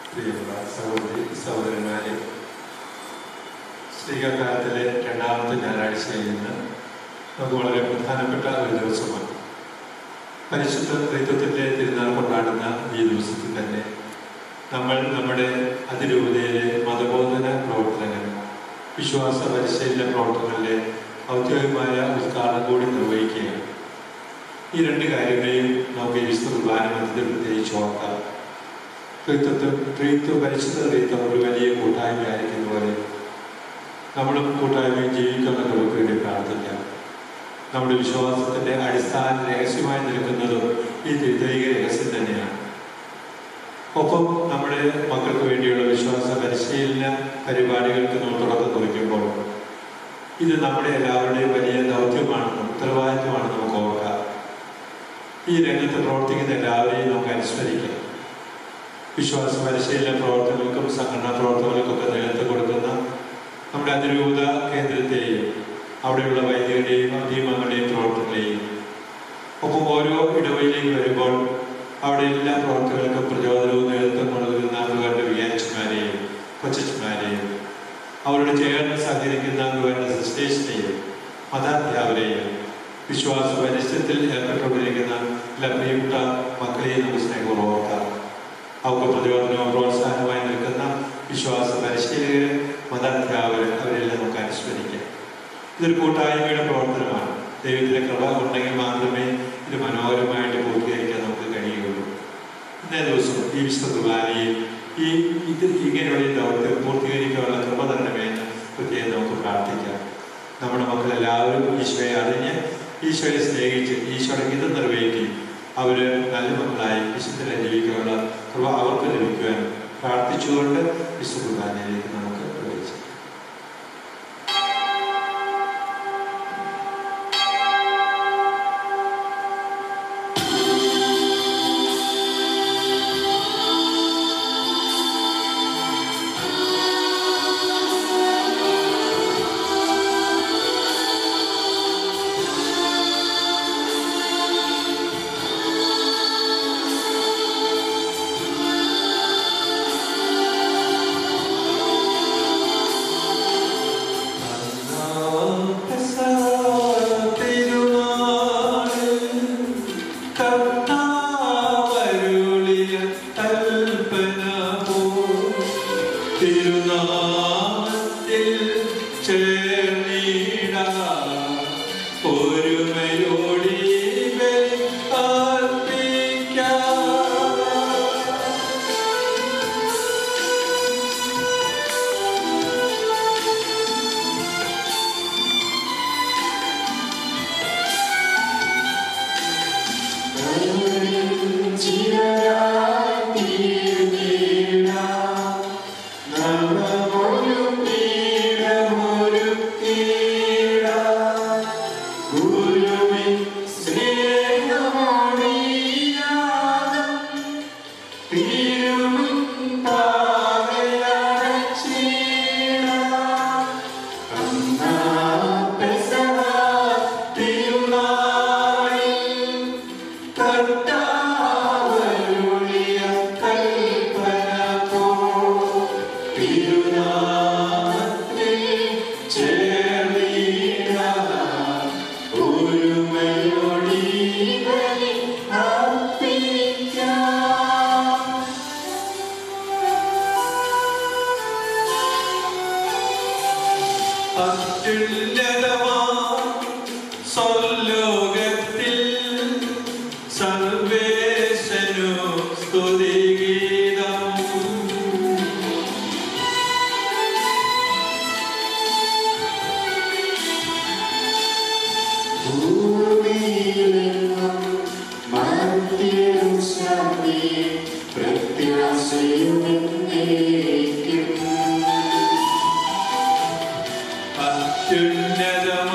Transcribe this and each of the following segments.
പ്രിയമുള്ള സഹോദരി സഹോദരന്മാരെ ശ്രീകകാലത്തിലെ രണ്ടാമത്തെ ഞായറാഴ്ചയിൽ നിന്ന് നമുക്ക് വളരെ പ്രധാനപ്പെട്ട ഒരു ദിവസമാണ് പരിശുദ്ധ ത്രിത്വത്തിൻ്റെ തിരുനാൾ കൊണ്ടാടുന്ന ഈ ദിവസത്തിൽ തന്നെ നമ്മൾ നമ്മുടെ അതിരൂപതയിലെ മതബോധന പ്രവർത്തനങ്ങൾ വിശ്വാസ പരിശീലന പ്രവർത്തനങ്ങളിലെ ഔദ്യോഗികമായ ഉദ്ഘാടനം കൂടി നിർവഹിക്കുകയാണ് ഈ രണ്ട് കാര്യങ്ങളെയും നമുക്ക് ഈ വിശുദ്ധ കുർബാന മധ്യത്തിൽ പ്രത്യേകിച്ച് ഓർക്കാം ത്രിത്വം ത്രിത്വ പരിശുദ്ധ ത്രിത്വം ഒരു വലിയ കൂട്ടായ്മയായിരിക്കുന്ന പോലെ നമ്മളും കൂട്ടായ്മയും ജീവിക്കുന്ന നമുക്ക് വേണ്ടി പ്രാർത്ഥിക്കാം നമ്മുടെ വിശ്വാസത്തിന്റെ അടിസ്ഥാന രഹസ്യമായി നിൽക്കുന്നതും ഈ ത്രിത്വൈക രഹസ്യം തന്നെയാണ് ഒപ്പം നമ്മുടെ മക്കൾക്ക് വേണ്ടിയുള്ള വിശ്വാസ പരിശീലന പരിപാടികൾക്ക് നമ്മൾ തുടക്കം കുറിക്കുമ്പോൾ ഇത് നമ്മുടെ എല്ലാവരുടെയും വലിയ ദൗത്യമാണെന്നും ഉത്തരവാദിത്വമാണെന്ന് നമുക്ക് ഓർക്കാം ഈ രംഗത്ത് പ്രവർത്തിക്കുന്ന എല്ലാവരെയും നമുക്ക് അനുസ്മരിക്കാം വിശ്വാസ പരിശീലന പ്രവർത്തനങ്ങൾക്കും സംഘടനാ പ്രവർത്തനങ്ങൾക്കൊക്കെ നേതൃത്വം കൊടുക്കുന്ന നമ്മുടെ അതിരൂപത കേന്ദ്രത്തെയും അവിടെയുള്ള വൈദികരുടെയും അധീമങ്ങളുടെയും പ്രവർത്തനങ്ങളെയും ഒപ്പം ഓരോ ഇടവയിലേക്ക് വരുമ്പോൾ അവിടെ എല്ലാ പ്രവർത്തകർക്കും പ്രചോദനവും നേതൃത്വം നൽകുന്ന ഗവൺമെന്റ് വികാരിച്ചമാരെയും കൊച്ചന്മാരെയും അവരോട് ചേർന്ന് സഹകരിക്കുന്ന ഗവൺമെന്റ് സിസ്റ്റേഴ്സിനെയും മതാധ്യാപകരെയും വിശ്വാസ പരിസരത്തിൽ ഏർപ്പെട്ടുകൊണ്ടിരിക്കുന്ന എല്ലാ പ്രിയപ്പെട്ട മക്കളെയും നമുക്ക് സ്നേഹപൂർവ്വം ഓർക്കാം അവർക്ക് പ്രചോദനവും പ്രോത്സാഹനമായി നിൽക്കുന്ന വിശ്വാസ പരിശീലകർ മതാധ്യാപകർ അവരെല്ലാം നമുക്ക് അനുസ്മരിക്കാം ഇതൊരു കൂട്ടായ്മയുടെ പ്രവർത്തനമാണ് ദൈവത്തിൻ്റെ കൃപ ഉണ്ടെങ്കിൽ മാത്രമേ ഇത് മനോഹരമായിട്ട് പൂർത്തീകരിക്കാൻ നമുക്ക് കഴിയുകയുള്ളൂ ഇന്നേ ദിവസം ഈ വിശുദ്ധ കുർബാനയിൽ ഈ ഇത് ഇങ്ങനെയുള്ള ഈ ദൗത്യം പൂർത്തീകരിക്കാനുള്ള കൃപ തരണമെന്ന് പ്രത്യേകം നമുക്ക് പ്രാർത്ഥിക്കാം നമ്മുടെ മക്കളെല്ലാവരും ഈശോയെ അറിഞ്ഞ് ഈശോയെ സ്നേഹിച്ച് ഈശോയുടെ ഹിതം നിറവേറ്റി അവർ നല്ല മക്കളായി വിശുദ്ധരെ ജീവിക്കാനുള്ള കൃപ അവർക്ക് ലഭിക്കുവാൻ പ്രാർത്ഥിച്ചുകൊണ്ട് വിശുദ്ധ കുർബാനയിലേക്ക് നമുക്ക് പ്രവേശിക്കാം ഒരുമയോടി ബലി അർപ്പിക്കാം സ്വർലോകത്തിൽ സർവേശനു സ്തുതിഗീതം അത്യുന്നതമാ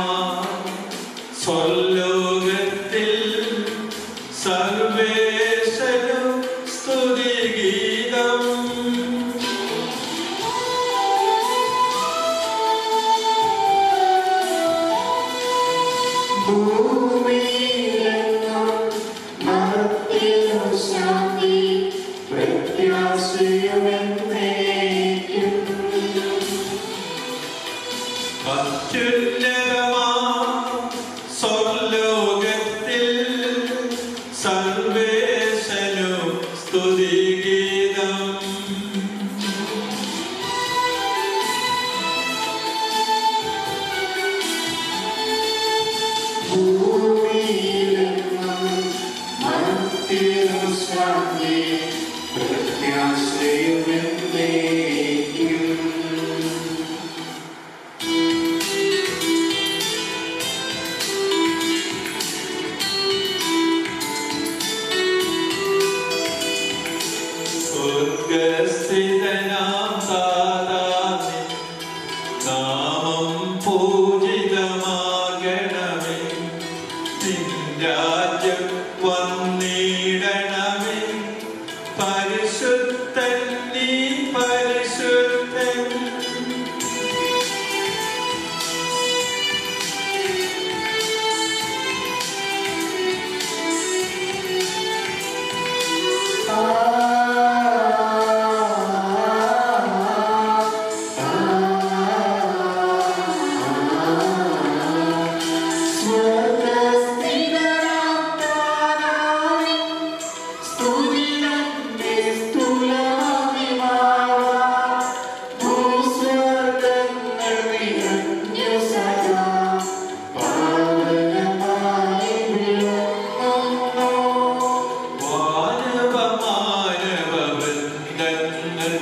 അത്യുന്നതമാ സ്വർലോകത്തിൽ സർവേശനു സ്തുതിഗീതം സ്വർഗസ്ഥിതനാം താതാമേ നാമം പൂജിതമാകണമേ നിൻ രാജ്യം വന്നിടണമേ പരിശുദ്ധൻ നീ പരിശുദ്ധൻ വാനവ മാനവ വൃന്ദങ്ങൾ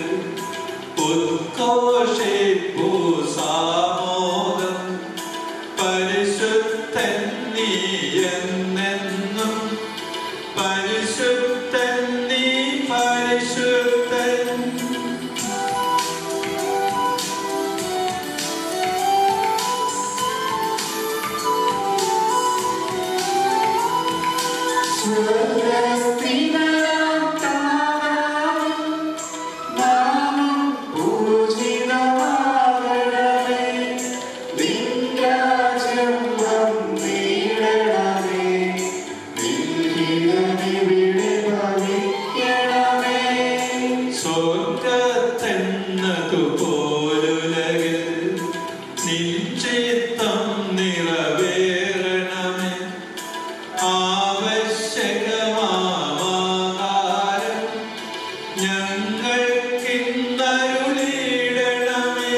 ഉദ്ഘോഷിപ്പൂ സാമോദം പരിശുദ്ധൻ നീ എന്നെന്നും പരിശുദ്ധൻ നീ പരിശുദ്ധൻ സ്വർഗത്തെന്നതുപോലുലകിൽ നിശ്ചിത്തം നിറവേറണമേ ആവശ്യകമാകാരം ഞങ്ങൾക്കിന്നരുളിയിടണമേ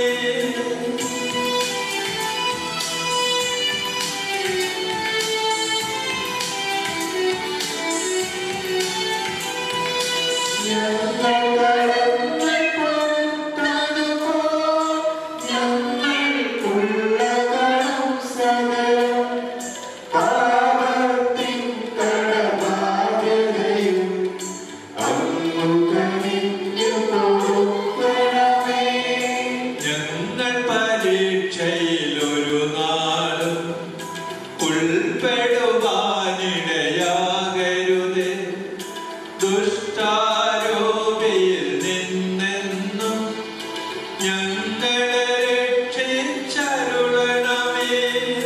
ഞങ്ങൾ പരീക്ഷയിലൊരു നാളും ഉൾപ്പെടുവാനിടയാകരുതേ ദുഷ്ടാരോപിയിൽ നിന്നെന്നും ഞങ്ങളെ രക്ഷിച്ചരുളണമേ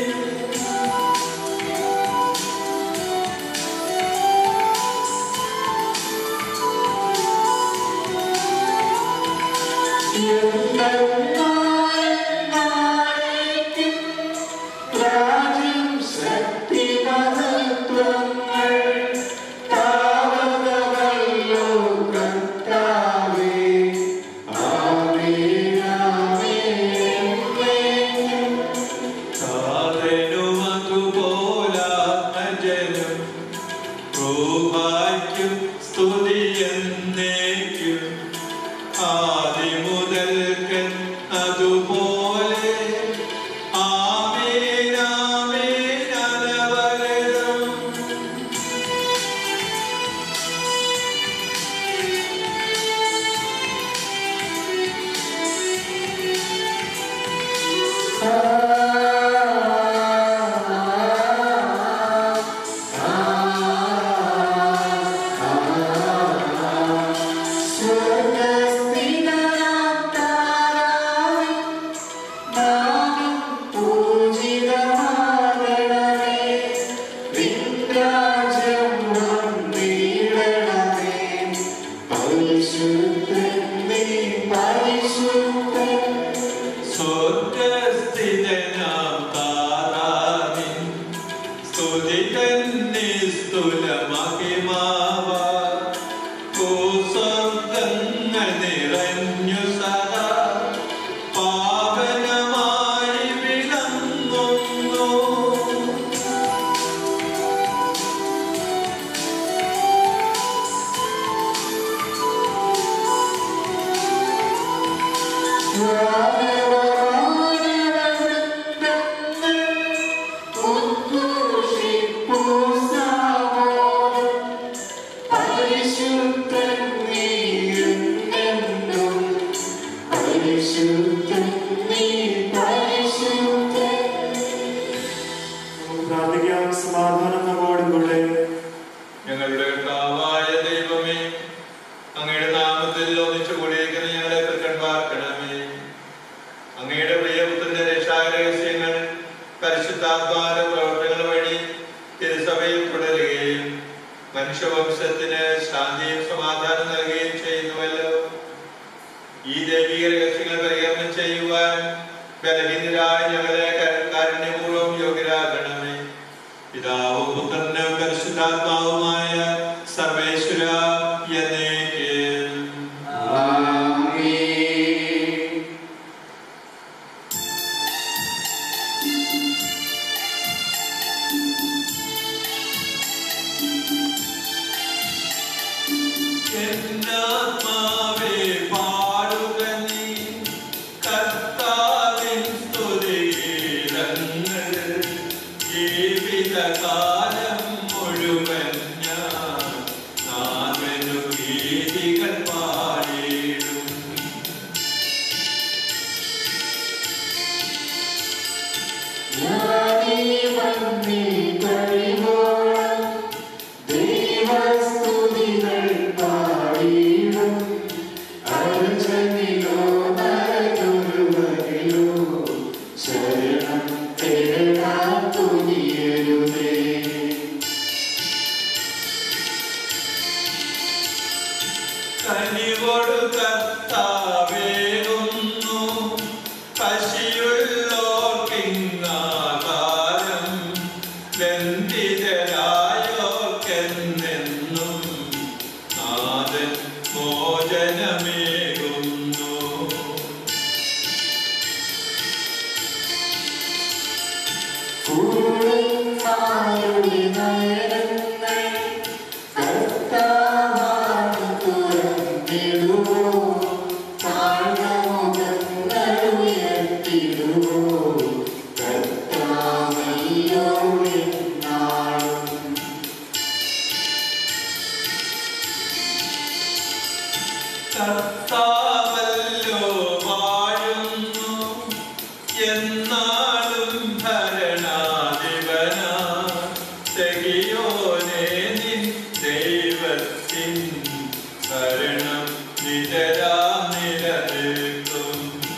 സാധനുമതുപോലാത്മജനും റൂഹായ്ക്കും സ്തുതിയെന്നേക്കും ആദിമുതൽക്കൻ അതുപോലെ ആമേനാമേൻ അനവരതം പ്രാർത്ഥിക്കാം സമാധാനം നമ്മോടും കൂടെ ഞങ്ങളുടെ കർത്താവായ ദൈവമേ അങ്ങയുടെ നാമത്തിൽ ഒന്നിച്ചു കൂടിയിരിക്കുന്ന ഞങ്ങളെ തൃക്കൺപാർക്കണമേ അങ്ങയുടെ പ്രിയപുത്രന്റെ രക്ഷാരഹസ്യങ്ങൾ പരിശുദ്ധാത്മാര പ്രവർത്തനങ്ങൾ വഴി തിരുസഭയിൽ തുടരുകയും മനുഷ്യവംശത്തിന് ശാന്തിയും സമാധാനം നൽകുകയും ചെയ്യുന്നുവല്ലോ ഈ ദൈവിക രഹസ്യങ്ങൾ പരികരണം ചെയ്യുവാൻ ബലഹീനരായ ഞങ്ങളെ കര- കാരുണ്യപൂർവ്വം യോഗ്യരാകണമേ പിതാവും പുത്രനും പരിശുദ്ധാത്മാവുമായ സർവേശ്വര എന്നേക്കും എന്നാത്മാവേ പാടുക നീ കർത്താവിൻ സ്തുതിഗീതങ്ങൾ ജീവിതകാലം മുഴുവൻ ഞാൻ നാഥനു ഗീതികൾ പാടിയിടും കനിവൊടു കർത്താവേകുന്നു പശിയുള്ളോർക്കിങ്ങാകാരം ബന്ധിതരായോർക്കെന്നെന്നും നാഥൻ മോചനമേകുന്നു കർത്താവല്ലോ വാഴുന്നു എന്നാലും ഭരണാധിപനാ തെകിയോനെ നിൻ ദൈവത്തിൻ ഭരണം നിതരാം നിലനിൽക്കും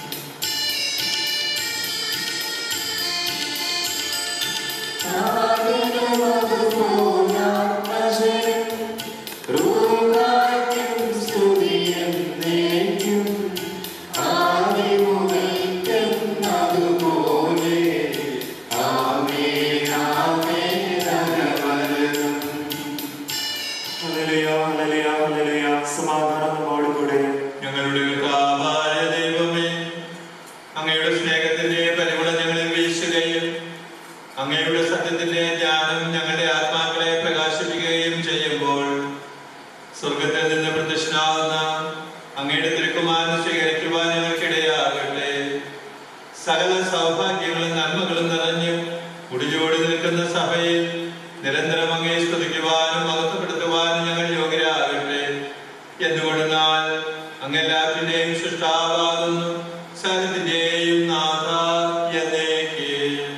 ഹല്ലേലൂയ, ഹല്ലേലൂയ, ഹല്ലേലൂയ. സമാധാനം നമ്മോടും കൂടെ ഞങ്ങളുടെ കർത്താവായ ദൈവമേ അങ്ങയുടെ സ്നേഹത്തിന്റെ പരിമളം ഞങ്ങളിൽ വീശുകയും അങ്ങയുടെ സത്യത്തിന്റെ ജ്ഞാനം ഞങ്ങളുടെ ആത്മാക്കളെ പ്രകാശിപ്പിക്കുകയും ചെയ്യുമ്പോൾ സ്വർഗത്തിൽ നിന്ന് പ്രത്യക്ഷനാവുന്ന അങ്ങയുടെ തിരുക്കുമാരനെ സ്വീകരിക്കുവാൻ ഞങ്ങൾക്കിടയാകട്ടെ സകല സൗഭാഗ്യങ്ങളും നന്മകളും നിറഞ്ഞു മുടിചോടി നിൽക്കുന്ന സഭയിൽ നിരന്തരം അങ്ങേ സ്തുതിക്കുവാനും മഹത്വപ്പെടുത്തുവാനും ഞങ്ങൾ യോഗ്യരാകട്ടെ എന്തുകൊണ്ടെന്നാൽ അങ്ങെല്ലാത്തിന്റെയും സൃഷ്ടാവാകുന്നു സകലത്തിന്റെയും നാഥ എന്നേക്കും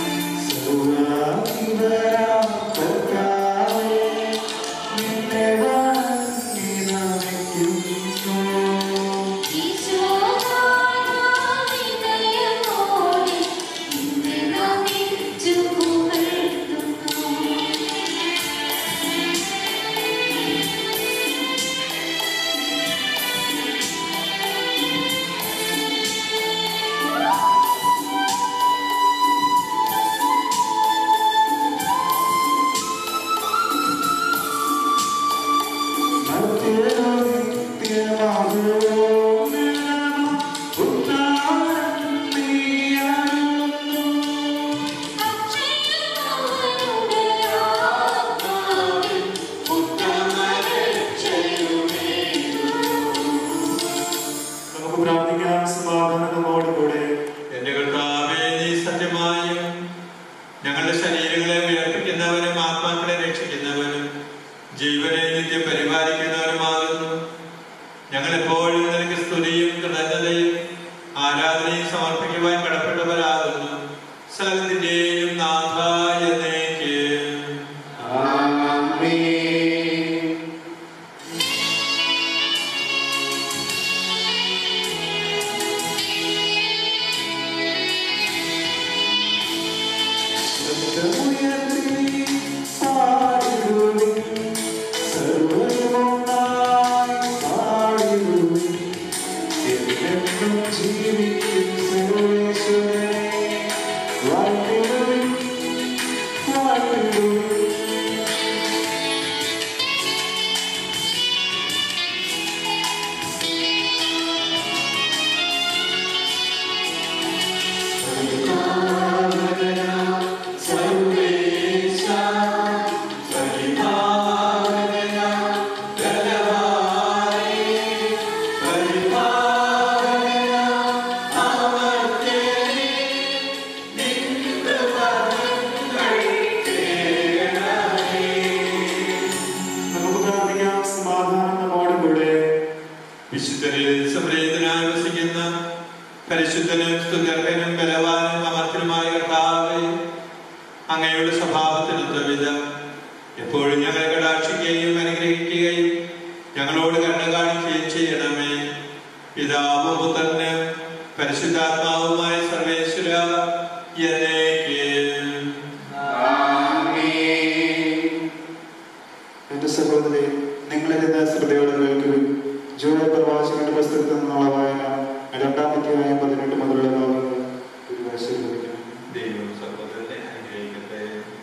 കർത്താവേ, നിന്നെ ജീവനെ നിത്യം പരിപാലിക്കുന്നവരുമാകുന്നു ഞങ്ങൾ എപ്പോഴും നിനക്ക് സ്തുതിയും കൃതജ്ഞതയും ആരാധനയും സമർപ്പിക്കുവാൻ കടപ്പെട്ടവരാകുന്നു സകലത്തിന്റെയും നാഥായ എന്നേക്ക് ആമേൻ ശബ്ദമുയർത്തി പാടിടുവിൻ സർവ്വമൊന്നായി പാടിടുവിൻ എന്നെന്നും ജീവിക്കും സർവേശ്വരനെ വാഴ്ത്തിടുവിൻ വാഴ്ത്തിടുവിൻ നമുക്ക് പ്രാർത്ഥിക്കാം സമാധാനം നമ്മോട് കൂടെ വിശുദ്ധരിൽ സംപ്രീതനായി വസിക്കുന്ന പരിശുദ്ധനും സ്തുത്യർഹനും ബലവാനും അമർത്തനുമായ കർത്താവേ അങ്ങയുടെ സ്വഭാവത്തിനൊത്ത വിധം എപ്പോഴും ഞങ്ങളെ കടാക്ഷിക്കുകയും അനുഗ്രഹിക്കുകയും ഞങ്ങളോട് കരുണ കാണിക്കുകയും ചെയ്യണമേ പിതാവും പുത്രന് പരിശുദ്ധാത്മാവുമായ സർവേശ്വര എന്നേക്കും എന്റെ സഹോദരി നിങ്ങളിരുന്ന ശ്രദ്ധയോടെ കേൾക്കുകയും ജൂലൈ പ്രവാചകന്റെ പുസ്തകത്തിൽ നിന്നുള്ള വായന രണ്ടാമധ്യായം പതിനെട്ട് മുതലുള്ള ഭാഗങ്ങൾ ഒരു വയസ്സിൽ ലഭിക്കണം ദൈവം സഹോദരനെ അനുഗ്രഹിക്കട്ടെ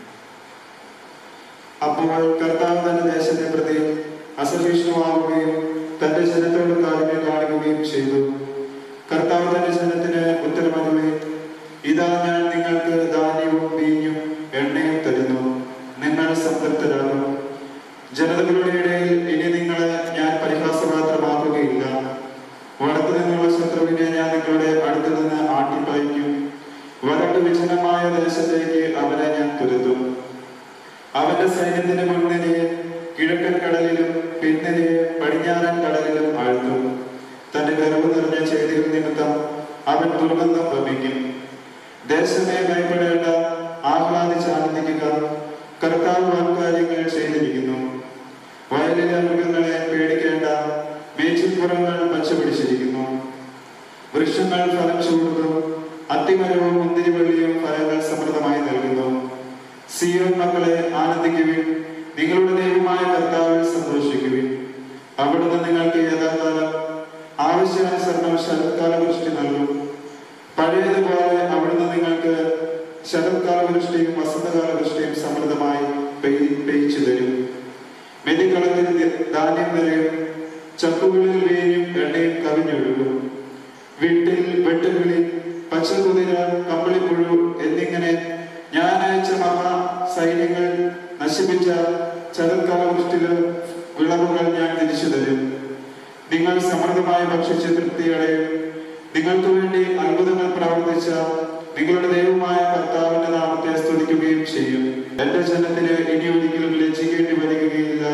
അപ്പോൾ കർത്താവ് തന്റെ ദേശത്തെ പ്രതി അസഹിഷ്ണുവാകുകയും തന്റെ ജനത്തോട് കാരുണ്യം കാണിക്കുകയും ചെയ്തു കർത്താവ് തന്റെ ജനത്തിന് ഉത്തരമരുമേ ഇതാ ഞാൻ നിങ്ങൾക്ക് ധാന്യവും വീഞ്ഞും എണ്ണയും തരുന്നു നിങ്ങൾ സംതൃപ്തരാകും ജനതകളുടെ ഇടയിൽ ഇനി നിങ്ങളെ ഞാൻ പരിഹാസപാത്രമാക്കുകയില്ല വടക്കു നിന്നുള്ള ശത്രുവിനെ ഞാൻ നിങ്ങളുടെ അടുത്തു നിന്ന് ആട്ടിപ്പായിക്കും വരട്ട് വിജനമായ ദേശത്തേക്ക് അവനെ ഞാൻ തുരുത്തും അവന്റെ സൈന്യത്തിന് മുൻനിരയെ കിഴക്കൻ കടലിലും പിൻനിരയെ പടിഞ്ഞാറൻ കടലിലും ആഴ്ത്തും തന്റെ ഗർവ് നിറഞ്ഞ ചെയ്തികൾ നിമിത്തം അവൻ ദുർഗന്ധം ഭവിക്കും ദേശമേ ഭയപ്പെടേണ്ട ആഹ്ലാദിച്ച് ആനന്ദിക്കുക കർത്താവ് വാൻകാര്യങ്ങൾ ചെയ്തിരിക്കുന്നു വയലിലെ മൃഗങ്ങളെ പേടിക്കേണ്ട മേച്ചിൽപ്പുറങ്ങൾ പച്ചപിടിച്ചിരിക്കുന്നു വൃക്ഷങ്ങൾ ഫലം ചൂടുന്നു അത്തിമരവും മുന്തിരിവള്ളിയും ഫലങ്ങൾ സമൃദ്ധമായി നൽകുന്നു സിയോൻ മക്കളെ ആനന്ദിക്കുവിൻ നിങ്ങളുടെ ദൈവമായ കർത്താവിൽ സന്തോഷിക്കുവിൻ അവിടുന്ന് നിങ്ങൾക്ക് യഥാകാലം ആവശ്യാനുസരണം ശരത്കാല വൃഷ്ടി നൽകും പഴയതുപോലെ അവിടുന്ന് നിങ്ങൾക്ക് ശരത്കാല വൃഷ്ടിയും വസന്തകാല വൃഷ്ടിയും സമൃദ്ധമായി പെയ്- പെയ്ച്ചു തരും മെതിക്കളത്തിൽ ധ- ധാന്യം നിറയും ചക്കുകളിൽ വീഞ്ഞും എണ്ണയും കവിഞ്ഞൊഴുകും വീട്ടിൽ വെട്ടുകിളി പച്ചകുതിര കമ്പിളിപ്പുഴു എന്നിങ്ങനെ ഞാൻ അയച്ച മഹാ സൈന്യങ്ങൾ നശിപ്പിച്ച ശരത്കാലവൃഷ്ടികൾ വിളവുകൾ ഞാൻ തിരിച്ചു തരും നിങ്ങൾ സമൃദ്ധമായി ഭക്ഷിച്ച് തൃപ്തിയടയും നിങ്ങൾക്ക് വേണ്ടി അത്ഭുതങ്ങൾ പ്രവർത്തിച്ച നിങ്ങളുടെ ദൈവമായ കർത്താവിന്റെ നാമത്തെ സ്തുതിക്കുകയും ചെയ്യും എന്റെ ജനത്തിന് ഇനി ഒരിക്കലും ലജ്ജിക്കേണ്ടി വരികയില്ല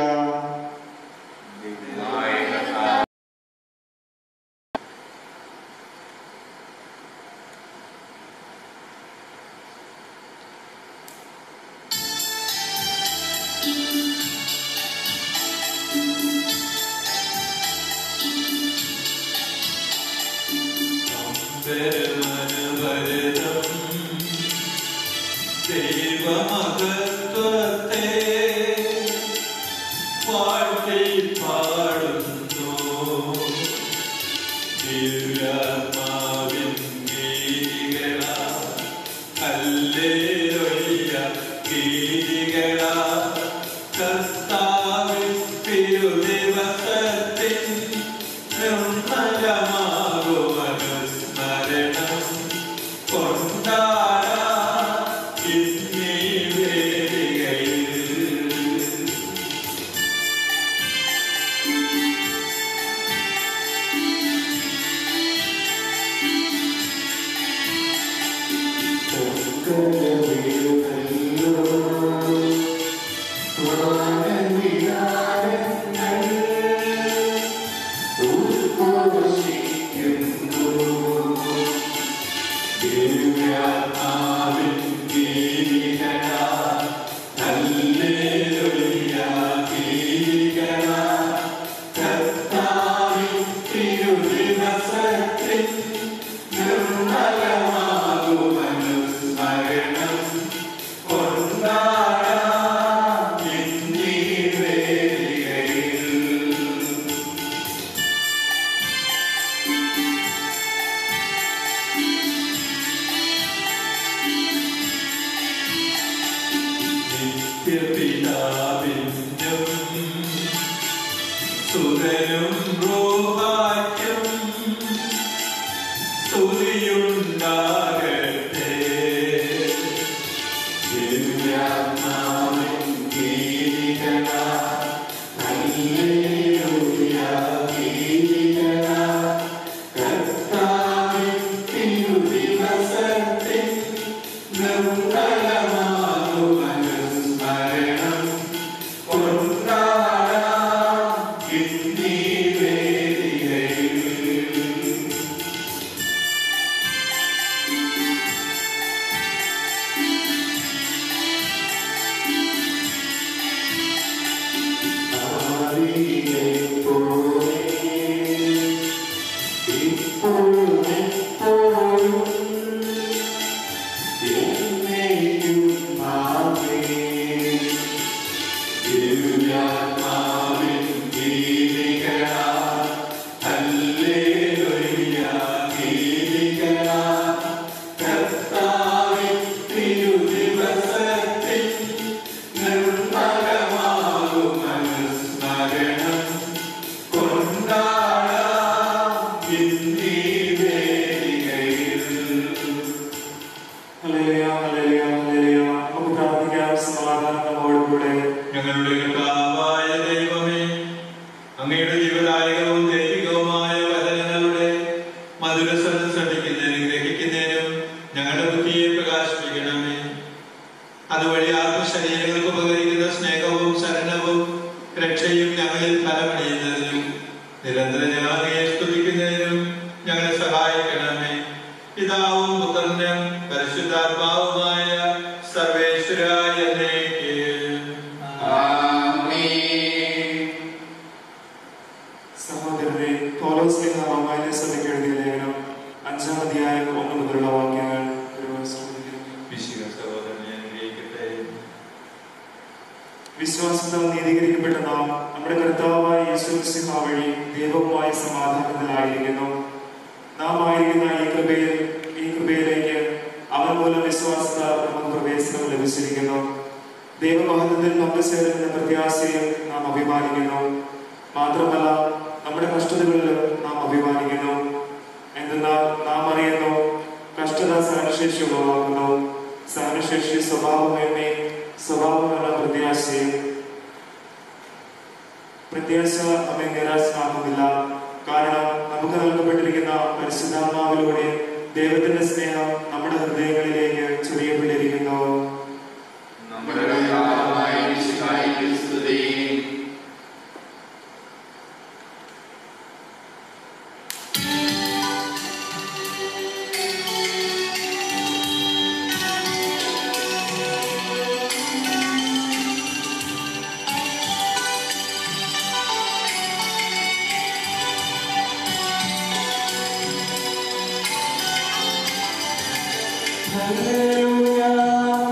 ദൈവമഹത്വത്തെ വാഴ്ത്തി പാടുന്നു ദിവ്യാത്മാവിൻ ഗീതികള ഹല്ലേലൂയ ഗീതികള കർത്താവിൻ തിരുദിവസത്തിൻ നിർമ്മലമാകുമനുസ്മരണം കൊണ്ടാടാ ഇന്നീ വേദികയിൽ സുതനും റോഹായ്ക്കും സ്തുതിയുണ്ടാകട്ടെ ദിവ്യാത്മാവിൻ ഗീതികള ഹല്ലേലൂയ ഗീതികള കർത്താവിൻ തിരുദിവസത്തിൽ നിർമ്മലമാകും അനുസ്മരണം കൊണ്ടാടാം ഇന്നീ വേദികയിൽ തിരുദിവസത്തിൽ നിർമ്മലമാകും അനുസ്മരണം കൊണ്ടാടാം ഇന്നീ വേദികയിൽ ഹല്ലേലൂയ, ഹല്ലേലൂയ, ഹല്ലേലൂയ. നമുക്ക് പ്രാർത്ഥിക്കാം സമാധാനം നമ്മോടുകൂടെ ഞങ്ങളുടെ കർത്താവായ ദൈവമേ അങ്ങയുടെ ജീവദായകവും ദൈവികവുമായ വചനങ്ങളുടെ മധുരസ്വരം ശ്രദ്ധിക്കുന്നതിനും ഗ്രഹിക്കുന്നതിനും ഞങ്ങളുടെ ബുദ്ധിയെ പ്രകാശിപ്പിക്കണമേ അതുവഴി ആത്മശരീരങ്ങൾക്ക് ഉപകരിക്കുന്ന സ്നേഹവും ശരണവും രക്ഷയും ഞങ്ങളിൽ ഫലമണിയുന്നതിനും നിരന്തരം ഞങ്ങളെ സ്തുതിക്കുന്നതിനും ഞങ്ങളെ സഹായിക്കണമേ പിതാവും പുത്രനും പരിശുദ്ധാത്മാവുമായ സർവേശ്വരായ എന്നേക്ക് സഹോദരരെ പൗലോസ് റോമായിലെ സഭയ്ക്ക് എഴുതിയ ലേഖനം അഞ്ചാം അധ്യായം ഒന്ന് മുതലുള്ള വാക്യങ്ങൾ ഒരു ശ്രദ്ധിക്കുന്നു വിശുദ്ധ സഹോദരനെ അനുഗ്രഹിക്കട്ടെ വിശ്വാസത്താൽ നീതീകരിക്കപ്പെട്ട നാം നമ്മുടെ കർത്താവായ യേശുസിഹ വഴി ദൈവവുമായ സമാധാനത്തിലായിരിക്കുന്നു നാം ആയിരിക്കുന്ന ഈ കൃപയിൽ ഈ കൃപയിലേക്ക് അവൻ മൂലം വിശ്വാസത്താൽ നമുക്ക് പ്രവേശനം ലഭിച്ചിരിക്കുന്നു ദൈവമഹത്വത്തിൽ പങ്കുചേരുന്ന പ്രത്യാശയിൽ നാം അഭിമാനിക്കുന്നു മാത്രമല്ല നമ്മുടെ കഷ്ടതകളിലും നാം അഭിമാനിക്കുന്നു എന്തെന്നാൽ നാം അറിയുന്നു കഷ്ടത സഹനശേഷി ഉളവാക്കുന്നു സഹനശേഷി സ്വഭാവമേന്മേ സ്വഭാവമല്ല പ്രത്യാശയും പ്രത്യാശ നമ്മെ നിരാശനാക്കുന്നില്ല കാരണം നമുക്ക് നൽകപ്പെട്ടിരിക്കുന്ന പരിശുദ്ധാത്മാവിലൂടെ ദൈവത്തിന്റെ സ്നേഹം നമ്മുടെ ഹൃദയങ്ങളിലേക്ക് ചൊരിയപ്പെട്ടിരിക്കുന്നു നമ്മുടെ കർത്താവായ മിശിഹായിക്ക് സ്തുതി. ഹല്ലേലൂയ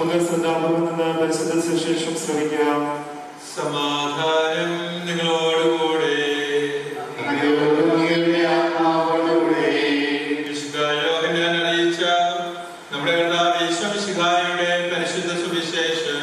നമുക്ക് ശ്രദ്ധാപൂർവം നിന്ന് പരിശുദ്ധ സുശേഷം ശ്രമിക്കാം സമാധാനം നിങ്ങളോടുകൂടെ വിശുദ്ധ യോഹന്നാൻ അറിയിച്ച നമ്മുടെ കർത്താവ് യേശുമിശിഹായുടെ പരിശുദ്ധ സുവിശേഷം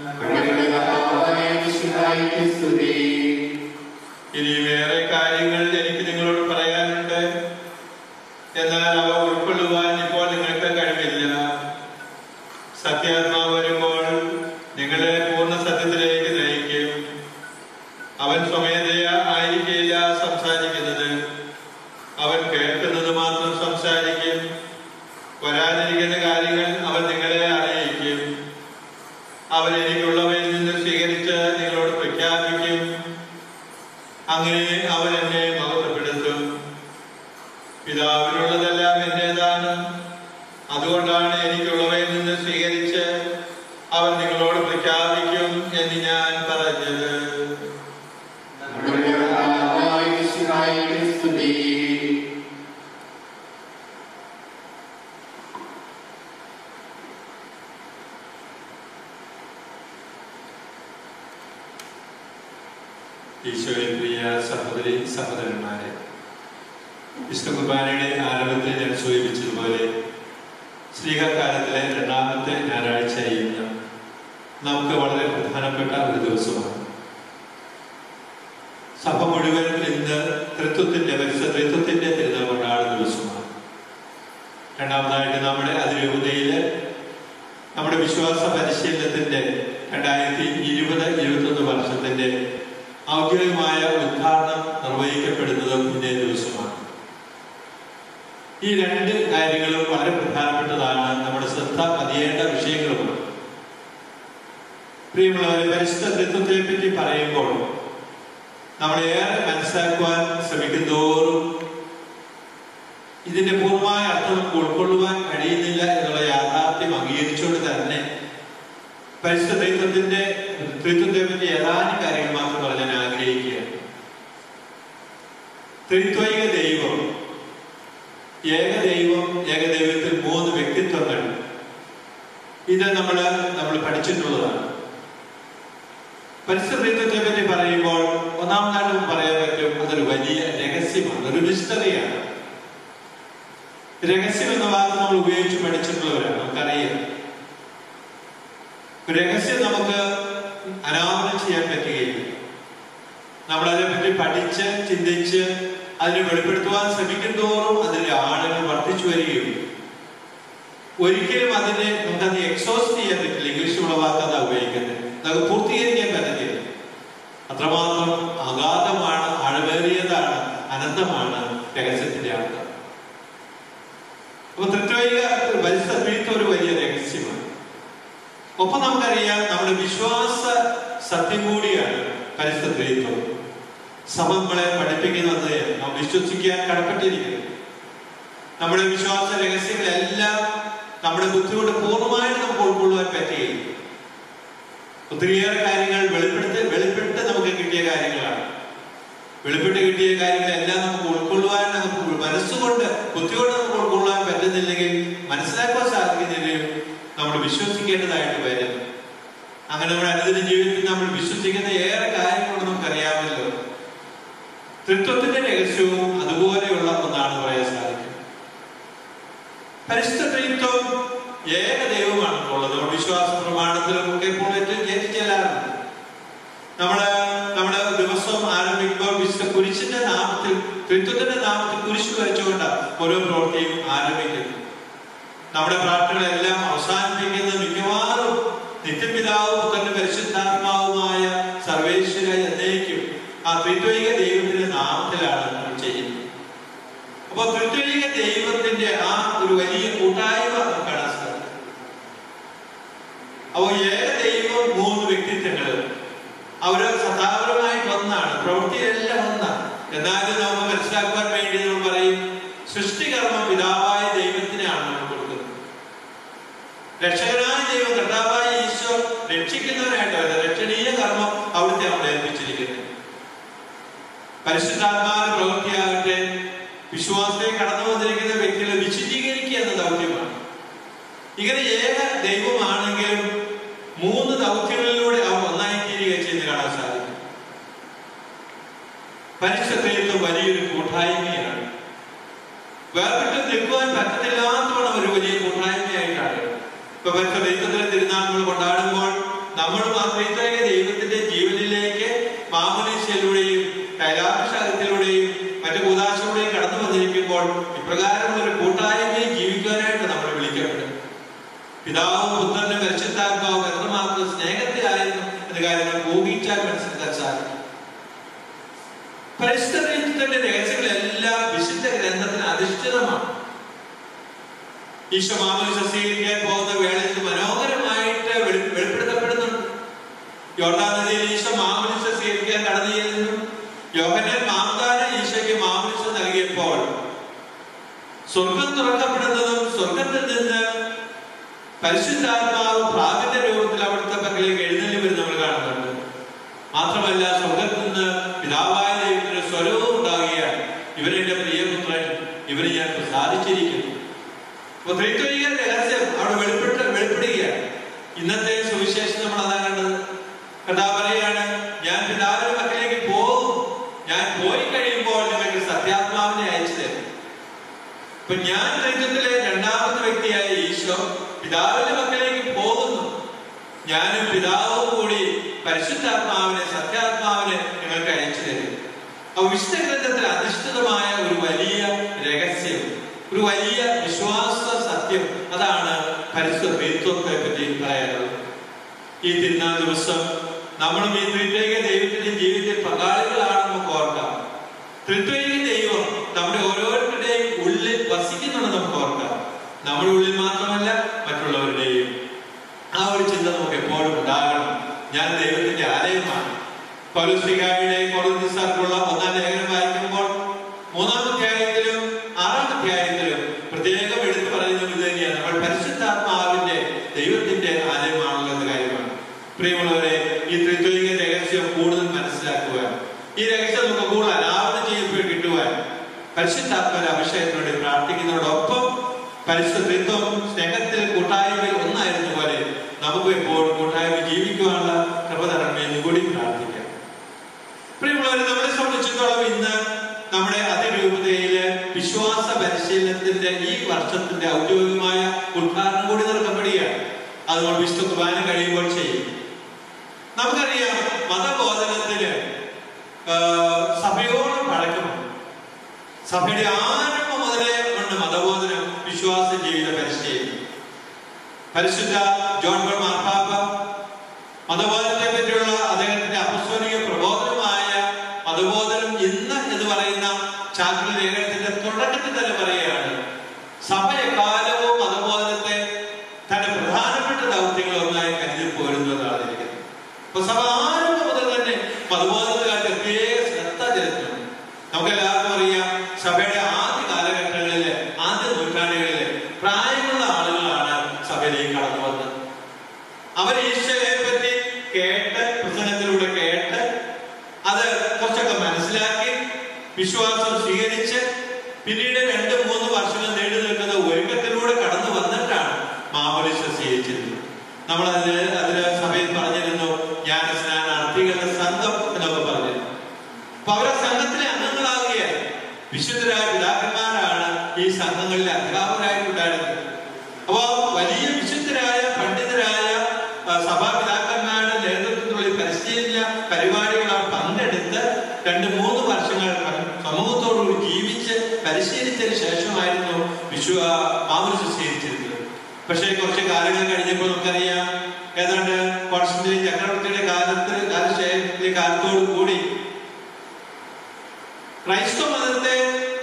ഇനി വേറെ കാര്യങ്ങൾ എനിക്ക് നിങ്ങളോട് പറയാനുണ്ട് എന്നാൽ അവ ഉൾക്കൊള്ളുവാൻ ഇപ്പോൾ നിങ്ങൾക്ക് കഴിവില്ല സത്യാത്മാവ് വരുമ്പോൾ നിങ്ങളെ പൂർണ്ണ സത്യത്തിലേക്ക് നയിക്കും അവൻ സ്വമേധയ ആയിരിക്കില്ല സംസാരിക്കുന്നത് അവൻ കേൾക്കുന്നത് മാത്രം സംസാരിക്കും വരാനിരിക്കുന്ന കാര്യങ്ങൾ അവൻ നിങ്ങളെ അറിയിക്കും അവൻ എനിക്കുള്ളവയിൽ നിന്ന് സ്വീകരിച്ച് നിങ്ങളോട് പ്രഖ്യാപിക്കും അങ്ങനെ അവൻ എന്നെ മഹത്വപ്പെടുത്തും പിതാവിനുള്ളതെല്ലാം എന്റേതാണ് അതുകൊണ്ടാണ് എനിക്കുള്ളവയിൽ നിന്ന് സ്വീകരിച്ച് അവൻ നിങ്ങളോട് പ്രഖ്യാപിക്കും എന്ന് ഞാൻ പറഞ്ഞത് ഈശോയിൽ പ്രിയ സഹോദരി സഹോദരന്മാരെ വിഷ്ണു കുർബാനയുടെ ആരംഭത്തിൽ ഞാൻ സൂചിപ്പിച്ചതുപോലെ ശ്രീകാലത്തിലെ രണ്ടാമത്തെ ഞായറാഴ്ച ഇന്ന് നമുക്ക് വളരെ പ്രധാനപ്പെട്ട ഒരു ദിവസമാണ് സഭ മുഴുവൻ ഇന്ന് തൃത്വത്തിന്റെ പരിസര തൃത്വത്തിന്റെ തിരുനാൾ കൊണ്ടാടുന്ന ദിവസമാണ് രണ്ടാമതായിട്ട് നമ്മുടെ അതിരൂപതയില് നമ്മുടെ വിശ്വാസ പരിശീലനത്തിന്റെ രണ്ടായിരത്തി ഇരുപത് ഇരുപത്തൊന്ന് വർഷത്തിന്റെ ഔദ്യോഗികമായ ഉദ്ഘാടനം നിർവഹിക്കപ്പെടുന്നതും ഇന്നേ ദിവസമാണ് ഈ രണ്ട് കാര്യങ്ങളും വളരെ പ്രധാനപ്പെട്ടതാണ് നമ്മുടെ ശ്രദ്ധ പതിയേണ്ട വിഷയങ്ങളുമാണ് പ്രിയമുള്ളവരെ പരിശുദ്ധ തൃത്വത്തെ പറ്റി പറയുമ്പോൾ നമ്മളേറെ മനസ്സിലാക്കുവാൻ ശ്രമിക്കുന്നതോറും ഇതിന്റെ പൂർണ്ണമായ അർത്ഥം നമുക്ക് ഉൾക്കൊള്ളുവാൻ കഴിയുന്നില്ല എന്നുള്ള യാഥാർത്ഥ്യം അംഗീകരിച്ചുകൊണ്ട് തന്നെ പരിശുദ്ധ ത്രിത്വത്തിന്റെ ത്രിത്വത്തെ പറ്റി ഏതാനും കാര്യങ്ങൾ മാത്രം പറയാൻ ആഗ്രഹിക്കുകയാണ് ത്രിത്വൈക ദൈവം ഏകദൈവം ഏകദൈവത്തിൽ മൂന്ന് വ്യക്തിത്വങ്ങൾ ഇത് നമ്മൾ നമ്മൾ പഠിച്ചിട്ടുള്ളതാണ് പരിസരത്തെ പറ്റി പറയുമ്പോൾ ഒന്നാമതായിട്ട് പറയാൻ പറ്റും അതൊരു വലിയ രഹസ്യമാണ് ഒരു മിസ്റ്ററിയാണ് രഹസ്യം എന്ന വാക്ക് നമ്മൾ ഉപയോഗിച്ച് പഠിച്ചിട്ടുള്ളവരാണ് നമുക്കറിയാം രഹസ്യം നമുക്ക് അനാവരണം ചെയ്യാൻ പറ്റുകയില്ല നമ്മൾ അതിനെപ്പറ്റി പഠിച്ച് ചിന്തിച്ച് അതിനെ വെളിപ്പെടുത്തുവാൻ ശ്രമിക്കുന്തോറും അതിന്റെ ആഴങ്ങൾ വർദ്ധിച്ചു വരികയും ഒരിക്കലും അതിനെ നമുക്കത് എക്സോസ്റ്റ് ചെയ്യാൻ പറ്റില്ല ഇംഗ്ലീഷിലുള്ള വാക്ക് അതാ ഉപയോഗിക്കുന്നത് നമുക്ക് പൂർത്തീകരിക്കാൻ പറ്റത്തില്ല അത്രമാത്രം അഗാധമാണ് ആഴമേറിയതാണ് അനന്തമാണ് രഹസ്യത്തിന്റെ അർത്ഥം അപ്പൊ തൃത്വൈക പരിസ്ഥിതി ഒരു വലിയ രഹസ്യമാണ് ഒപ്പം നമുക്കറിയാം നമ്മുടെ വിശ്വാസ സത്യം കൂടിയാണ് പരിസ്ഥിതിത്വം സഭ നമ്മളെ പഠിപ്പിക്കുന്നത് നാം വിശ്വസിക്കാൻ കടപ്പെട്ടിരിക്കുന്നു നമ്മുടെ വിശ്വാസ രഹസ്യങ്ങളെല്ലാം നമ്മുടെ ബുദ്ധിയോട് പൂർണ്ണമായിട്ട് നമുക്ക് ഉൾക്കൊള്ളുവാൻ പറ്റുകയില്ല ഒത്തിരിയേറെ കാര്യങ്ങൾ വെളിപ്പെടുത്തി വെളിപ്പെട്ട് നമുക്ക് കിട്ടിയ കാര്യങ്ങളാണ് വെളിപ്പെട്ട് കിട്ടിയ കാര്യങ്ങളെല്ലാം നമുക്ക് ഉൾക്കൊള്ളുവാൻ നമുക്ക് മനസ്സുകൊണ്ട് ബുദ്ധിയോട് നമുക്ക് ഉൾക്കൊള്ളാൻ പറ്റുന്നില്ലെങ്കിൽ മനസ്സിലാക്കാൻ സാധിക്കുന്നില്ലെങ്കിൽ നമ്മൾ വിശ്വസിക്കേണ്ടതായിട്ട് വരും അങ്ങനെ നമ്മുടെ അനുദിന ജീവിതത്തിൽ നമ്മൾ വിശ്വസിക്കുന്ന ഏറെ കാര്യങ്ങളുണ്ട് നമുക്കറിയാമല്ലോ തൃത്വത്തിന്റെ രഹസ്യവും അതുപോലെയുള്ള ഒന്നാണ് പറയാൻ സാധിക്കും പരിശുദ്ധ ത്രിത്വം ഏക ദൈവമാണ് ഉള്ളത് നമ്മുടെ വിശ്വാസ പ്രമാണത്തിലും ഒക്കെ ഇപ്പോൾ ഏറ്റവും ചെല്ലാറുണ്ട് നമ്മള് നമ്മുടെ ദിവസം ആരംഭിക്കുമ്പോൾ വിശുദ്ധ കുരിശിന്റെ നാമത്തിൽ ത്രിത്വത്തിന്റെ നാമത്തിൽ കുരിശ് വരച്ചുകൊണ്ടാണ് ഓരോ പ്രവൃത്തിയും ആരംഭിക്കുന്നത് നമ്മുടെ പ്രാർത്ഥനകളെല്ലാം അവസാനിപ്പിക്കുന്നത് മിക്കവാറും നിത്യപിതാവും പുത്രന്റെ പരിശുദ്ധാത്മാവുമായ സർവേശ്വര എന്നേക്കും ആ ത്രിത്വൈക ദൈവത്തിന്റെ നാമത്തിലാണ് നമ്മൾ ചെയ്യുന്നത് അപ്പൊ ത്രിത്വൈക ദൈവത്തിന്റെ ആ ഒരു വലിയ കൂട്ടായ്മ നമുക്ക് കാണാൻ സാധിക്കും അപ്പോ ഏക ദൈവം മൂന്ന് വ്യക്തിത്വങ്ങൾ അവര് സദാപരമായിട്ട് ഒന്നാണ് പ്രവൃത്തിയെല്ലാം ഒന്നാണ് എന്നാലും നമുക്ക് മനസ്സിലാക്കുവാൻ വേണ്ടി നമ്മൾ പറയും സൃഷ്ടികർമ്മം പിതാവായ ദൈവത്തിനാണ് നമ്മൾ കൊടുക്കുന്നത് രക്ഷകനായ ദൈവം കർത്താവായ ഈശോ രക്ഷിക്കുന്നവനായിട്ട് രക്ഷണീയ കർമ്മം അവിടുത്തെ നമ്മൾ ഏൽപ്പിച്ചിരിക്കുന്നത് പരിശുദ്ധാത്മാവിന്റെ പ്രവൃത്തിയാകട്ടെ വിശ്വാസത്തെ കടന്നു വന്നിരിക്കുന്ന വ്യക്തികളെ വിശദീകരിക്കുക എന്ന ദൗത്യമാണ് ഇങ്ങനെ ഏക ദൈവമാണെങ്കിലും ദൗത്യങ്ങളിലൂടെ അവർ ഒന്നായി തീരുക ചെയ്യുന്ന കാണാൻ സാധിക്കും പരിശുദ്ധത്വം വലിയൊരു കൂട്ടായ്മയാണ് വേർപെട്ട് നിൽക്കുവാൻ പറ്റത്തില്ലാത്തവണ്ണം ഒരു വലിയ കൂട്ടായ്മയായിട്ടാണ് ഇപ്പൊ പരിശുദ്ധത്തിന്റെ തിരുനാൾ നമ്മൾ കൊണ്ടാടുമ്പോൾ നമ്മൾ മാത്രമേ ദൈവത്തിന്റെ ജീവനിലേക്ക് മാമനീശയിലൂടെയും കൈലാഭിഷേകത്തിലൂടെയും മറ്റു കൂതാശയിലൂടെയും കടന്നു വന്നിരിക്കുമ്പോൾ ഇപ്രകാരമുള്ള ഒരു കൂട്ടായ്മയിൽ ജീവിക്കുവാനായിട്ട് നമ്മൾ വിളിക്കപ്പെടും പിതാവും പുത്രനും പരിശുദ്ധാത്മാവും എത്രമാത്രം സ്നേഹത്തിലായിരുന്നു എന്ന കാര്യങ്ങൾ ഊഹിച്ചാൽ മനസ്സിലാക്കാൻ സാധിക്കും പരിശുദ്ധത്തിന്റെ രഹസ്യങ്ങളെല്ലാം വിശുദ്ധ ഗ്രന്ഥത്തിന് അധിഷ്ഠിതമാണ് ഈശോ മാമോദിസ സ്വീകരിക്കാൻ പോകുന്ന വേളയിൽ ഇത് മനോഹരമായിട്ട് വെളി- വെളിപ്പെടുത്തപ്പെടുന്നുണ്ട് യോർദാൻ നദിയിൽ ഈശോ മാമോദിസ സ്വീകരിക്കാൻ കടന്നു ചെല്ലുന്നു യോഹന്നാൻ മാമദാന ഈശോയ്ക്ക് മാമോദിസ നൽകിയപ്പോൾ സ്വർഗം തുറക്കപ്പെടുന്നതും സ്വർഗത്തിൽ നിന്ന് പരിശുദ്ധാത്മാവ് പ്രാവിന്റെ രൂപത്തിൽ അവിടുത്തെ പക്കലേക്ക് എഴുന്നള്ളി വരുന്ന നമ്മൾ കാണുന്നുണ്ട് മാത്രമല്ല സ്വർഗത്തിൽ നിന്ന് പിതാവായ ദൈവത്തിന്റെ സ്വരവും ഉണ്ടാകുകയാണ് ഇവരെ എന്റെ പ്രിയപുത്രൻ ഇവരെ ഞാൻ പ്രസാദിച്ചിരിക്കുന്നു അപ്പൊ ത്രിത്വൈക രഹസ്യം അവിടെ വെളിപ്പെട്ട് വെളിപ്പെടുകയാണ് ഇന്നത്തെ സുവിശേഷം നമ്മൾ അതാ കണ്ടത് കഥാ പറയാണ് ഞാൻ പിതാവിന്റെ മക്കളിലേക്ക് പോകും ഞാൻ പോയി കഴിയുമ്പോൾ നിങ്ങൾക്ക് സത്യാത്മാവിനെ അയച്ചു തരും ഇപ്പൊ ഞാൻ ത്രിത്വത്തിലെ രണ്ടാമത്തെ വ്യക്തിയായ ഈശോ പിതാവിന്റെ മക്കളിലേക്ക് പോകുന്നു ഞാനും പിതാവും കൂടി പരിശുദ്ധാത്മാവിനെ സത്യാത്മാവിനെ നിങ്ങൾക്ക് അയച്ചു തരും അപ്പൊ വിശുദ്ധ ഗ്രന്ഥത്തിൽ അധിഷ്ഠിതമായ ഒരു വലിയ രഹസ്യം ഒരു വലിയ വിശ്വാസ സത്യം അതാണ് പരിശുദ്ധ ത്രിത്വത്തെ പറ്റി പറയാനുള്ളത് ഈ തിരുനാൾ ദിവസം നമ്മളും ഈ ത്രിത്വൈക ദൈവത്തിന്റെ ജീവിതത്തിൽ പങ്കാളികളാണെന്ന് നമുക്ക് ഓർക്കാം ത്രിത്വൈക ദൈവം നമ്മുടെ ഓരോരുത്തരുടെയും ഉള്ളിൽ വസിക്കുന്നുണ്ടെന്ന് നമുക്ക് ഓർക്കാം നമ്മുടെ ഉള്ളിൽ മാത്രമല്ല മറ്റുള്ളവരുടെയും ആ ഒരു ചിന്ത നമുക്ക് എപ്പോഴും ഉണ്ടാകണം ഞാൻ ദൈവത്തിന്റെ ആലയമാണ് പൗരസ്ലികായുടെ കോളനിസാർക്കുള്ള ഒന്നാം ലേഖനം വായിക്കുമ്പോൾ മൂന്നാം അധ്യായത്തിലും ആറാം അധ്യായത്തിലും പ്രത്യേകം എടുത്തു പറയുന്നത് ഇത് തന്നെയാണ് നമ്മൾ പരിശുദ്ധാത്മാവിന്റെ ദൈവത്തിന്റെ ആലയമാണല്ലോ എന്ന കാര്യമാണ് പ്രിയമുള്ളവരെ ഈ ത്രിത്വൈക രഹസ്യം കൂടുതൽ മനസ്സിലാക്കുവാൻ ഈ രഹസ്യം നമുക്ക് കൂടുതൽ അനാവരണം ചെയ്യപ്പെട്ട് കിട്ടുവാൻ പരിശുദ്ധാത്മാവിന്റെ അഭിഷേകത്തിലൂടെ പ്രാർത്ഥിക്കുന്നതോടൊപ്പം പരിശുദ്ധത്വം സ്നേഹത്തിൽ കൂട്ടായ്മയിൽ ഒന്നായിരുന്ന പോലെ നമുക്ക് എപ്പോഴും കൂട്ടായ്മ ജീവിക്കുവാനുള്ള കൃപ തരണമേ എന്ന് കൂടി പ്രാർത്ഥിക്കാം പ്രിയമുള്ളവരെ നമ്മളെ സംബന്ധിച്ചിടത്തോളം ഇന്ന് നമ്മുടെ അതിരൂപതയില് വിശ്വാസ പരിശീലനത്തിന്റെ ഈ വർഷത്തിന്റെ ഔദ്യോഗികമായ ഉദ്ഘാടനം കൂടി നടക്കപ്പെടുകയാണ് അത് നമ്മൾ വിശുദ്ധ കുർബാന കഴിയുമ്പോൾ ചെയ്യും നമുക്കറിയാം മതബോധനത്തിന് ആ, സഭയോളം പഴക്കമുണ്ട് സഭയുടെ ആരംഭം മുതലേ ഉണ്ട് മതബോധനം വിശ്വാസ ജീവിത പരിശീലനം പരിശുദ്ധ ജോൺ ബോൾ മാർപ്പാപ്പ മതബോധനത്തെ പറ്റിയുള്ള അദ്ദേഹത്തിന്റെ അപസ്വരിക പ്രബോധനമായ മതബോധനം ഇന്ന് എന്ന് പറയുന്ന ചാക്രി ലേഖനത്തിന്റെ തുടക്കത്തിൽ തന്നെ പറയുകയാണ് സഭ എക്കാലവും മതബോധനത്തെ തന്റെ പ്രധാനപ്പെട്ട ദൗത്യങ്ങൾ ഒന്നായി കരുതി പോരുന്നതാണ് ഇരിക്കുന്നത് അപ്പൊ സഭ ആരംഭം മുതൽ തന്നെ മതബോധനത്തിലായിട്ട് പ്രത്യേക ശ്രദ്ധ ചെലുത്തുന്നു നമുക്ക് എല്ലാവർക്കും അറിയാം സഭയുടെ ആദ്യ കാലഘട്ടങ്ങളില് ആദ്യ നൂറ്റാണ്ടുകളില് പ്രായമുള്ള ആളുകളാണ് സഭയിലേക്ക് കടന്നു വന്നത് അവർ ഈശോയെ പറ്റി കേട്ട് പ്രസംഗത്തിലൂടെ കേട്ട് അത് കുറച്ചൊക്കെ മനസ്സിലാക്കി വിശ്വാസം സ്വീകരിച്ച് പിന്നീട് രണ്ട് മൂന്ന് വർഷങ്ങൾ നീണ്ടു നിൽക്കുന്ന ഒരുക്കത്തിലൂടെ കടന്നു വന്നിട്ടാണ് മാമോലിസ സ്വീകരിച്ചിരുന്നത് നമ്മൾ അതിന് അതിന് സഭയിൽ പറഞ്ഞിരുന്നു ജ്ഞാനസ്നാനാർത്ഥികളുടെ സംഘം എന്നൊക്കെ പറഞ്ഞിരുന്നു അപ്പൊ അവരെ സംഘത്തിലെ അംഗങ്ങളാവുകയായി വിശുദ്ധരായ പിതാക്കന്മാരാണ് ഈ സംഘങ്ങളിലെ അധ്യാപകരായിട്ടുണ്ടായിരുന്നത് അപ്പോ വലിയ വിശുദ്ധരായ പണ്ഡിതരായ ആ, സഭാപിതാക്കന്മാരുടെ നേതൃത്വത്തിലുള്ള ഈ പരിശീലന പരിപാടികൾ അവർ പങ്കെടുത്ത് രണ്ട് മൂന്ന് വർഷങ്ങൾ സമൂഹത്തോടുകൂടി ജീവിച്ച് പരിശീലിച്ചതിന് ശേഷമായിരുന്നു വിശ്വ മാമൂസ് സ്വീകരിച്ചിരുന്നത് പക്ഷേ കുറച്ച് കാലങ്ങൾ കഴിഞ്ഞപ്പോൾ നമുക്കറിയാം ഏതാണ്ട് കോൺസ്റ്റന്റൈൻ ചക്രവർത്തിയുടെ കാലത്ത് കാലശേഷത്തിലെ കാലത്തോടു കൂടി ക്രൈസ്തവ മതത്തെ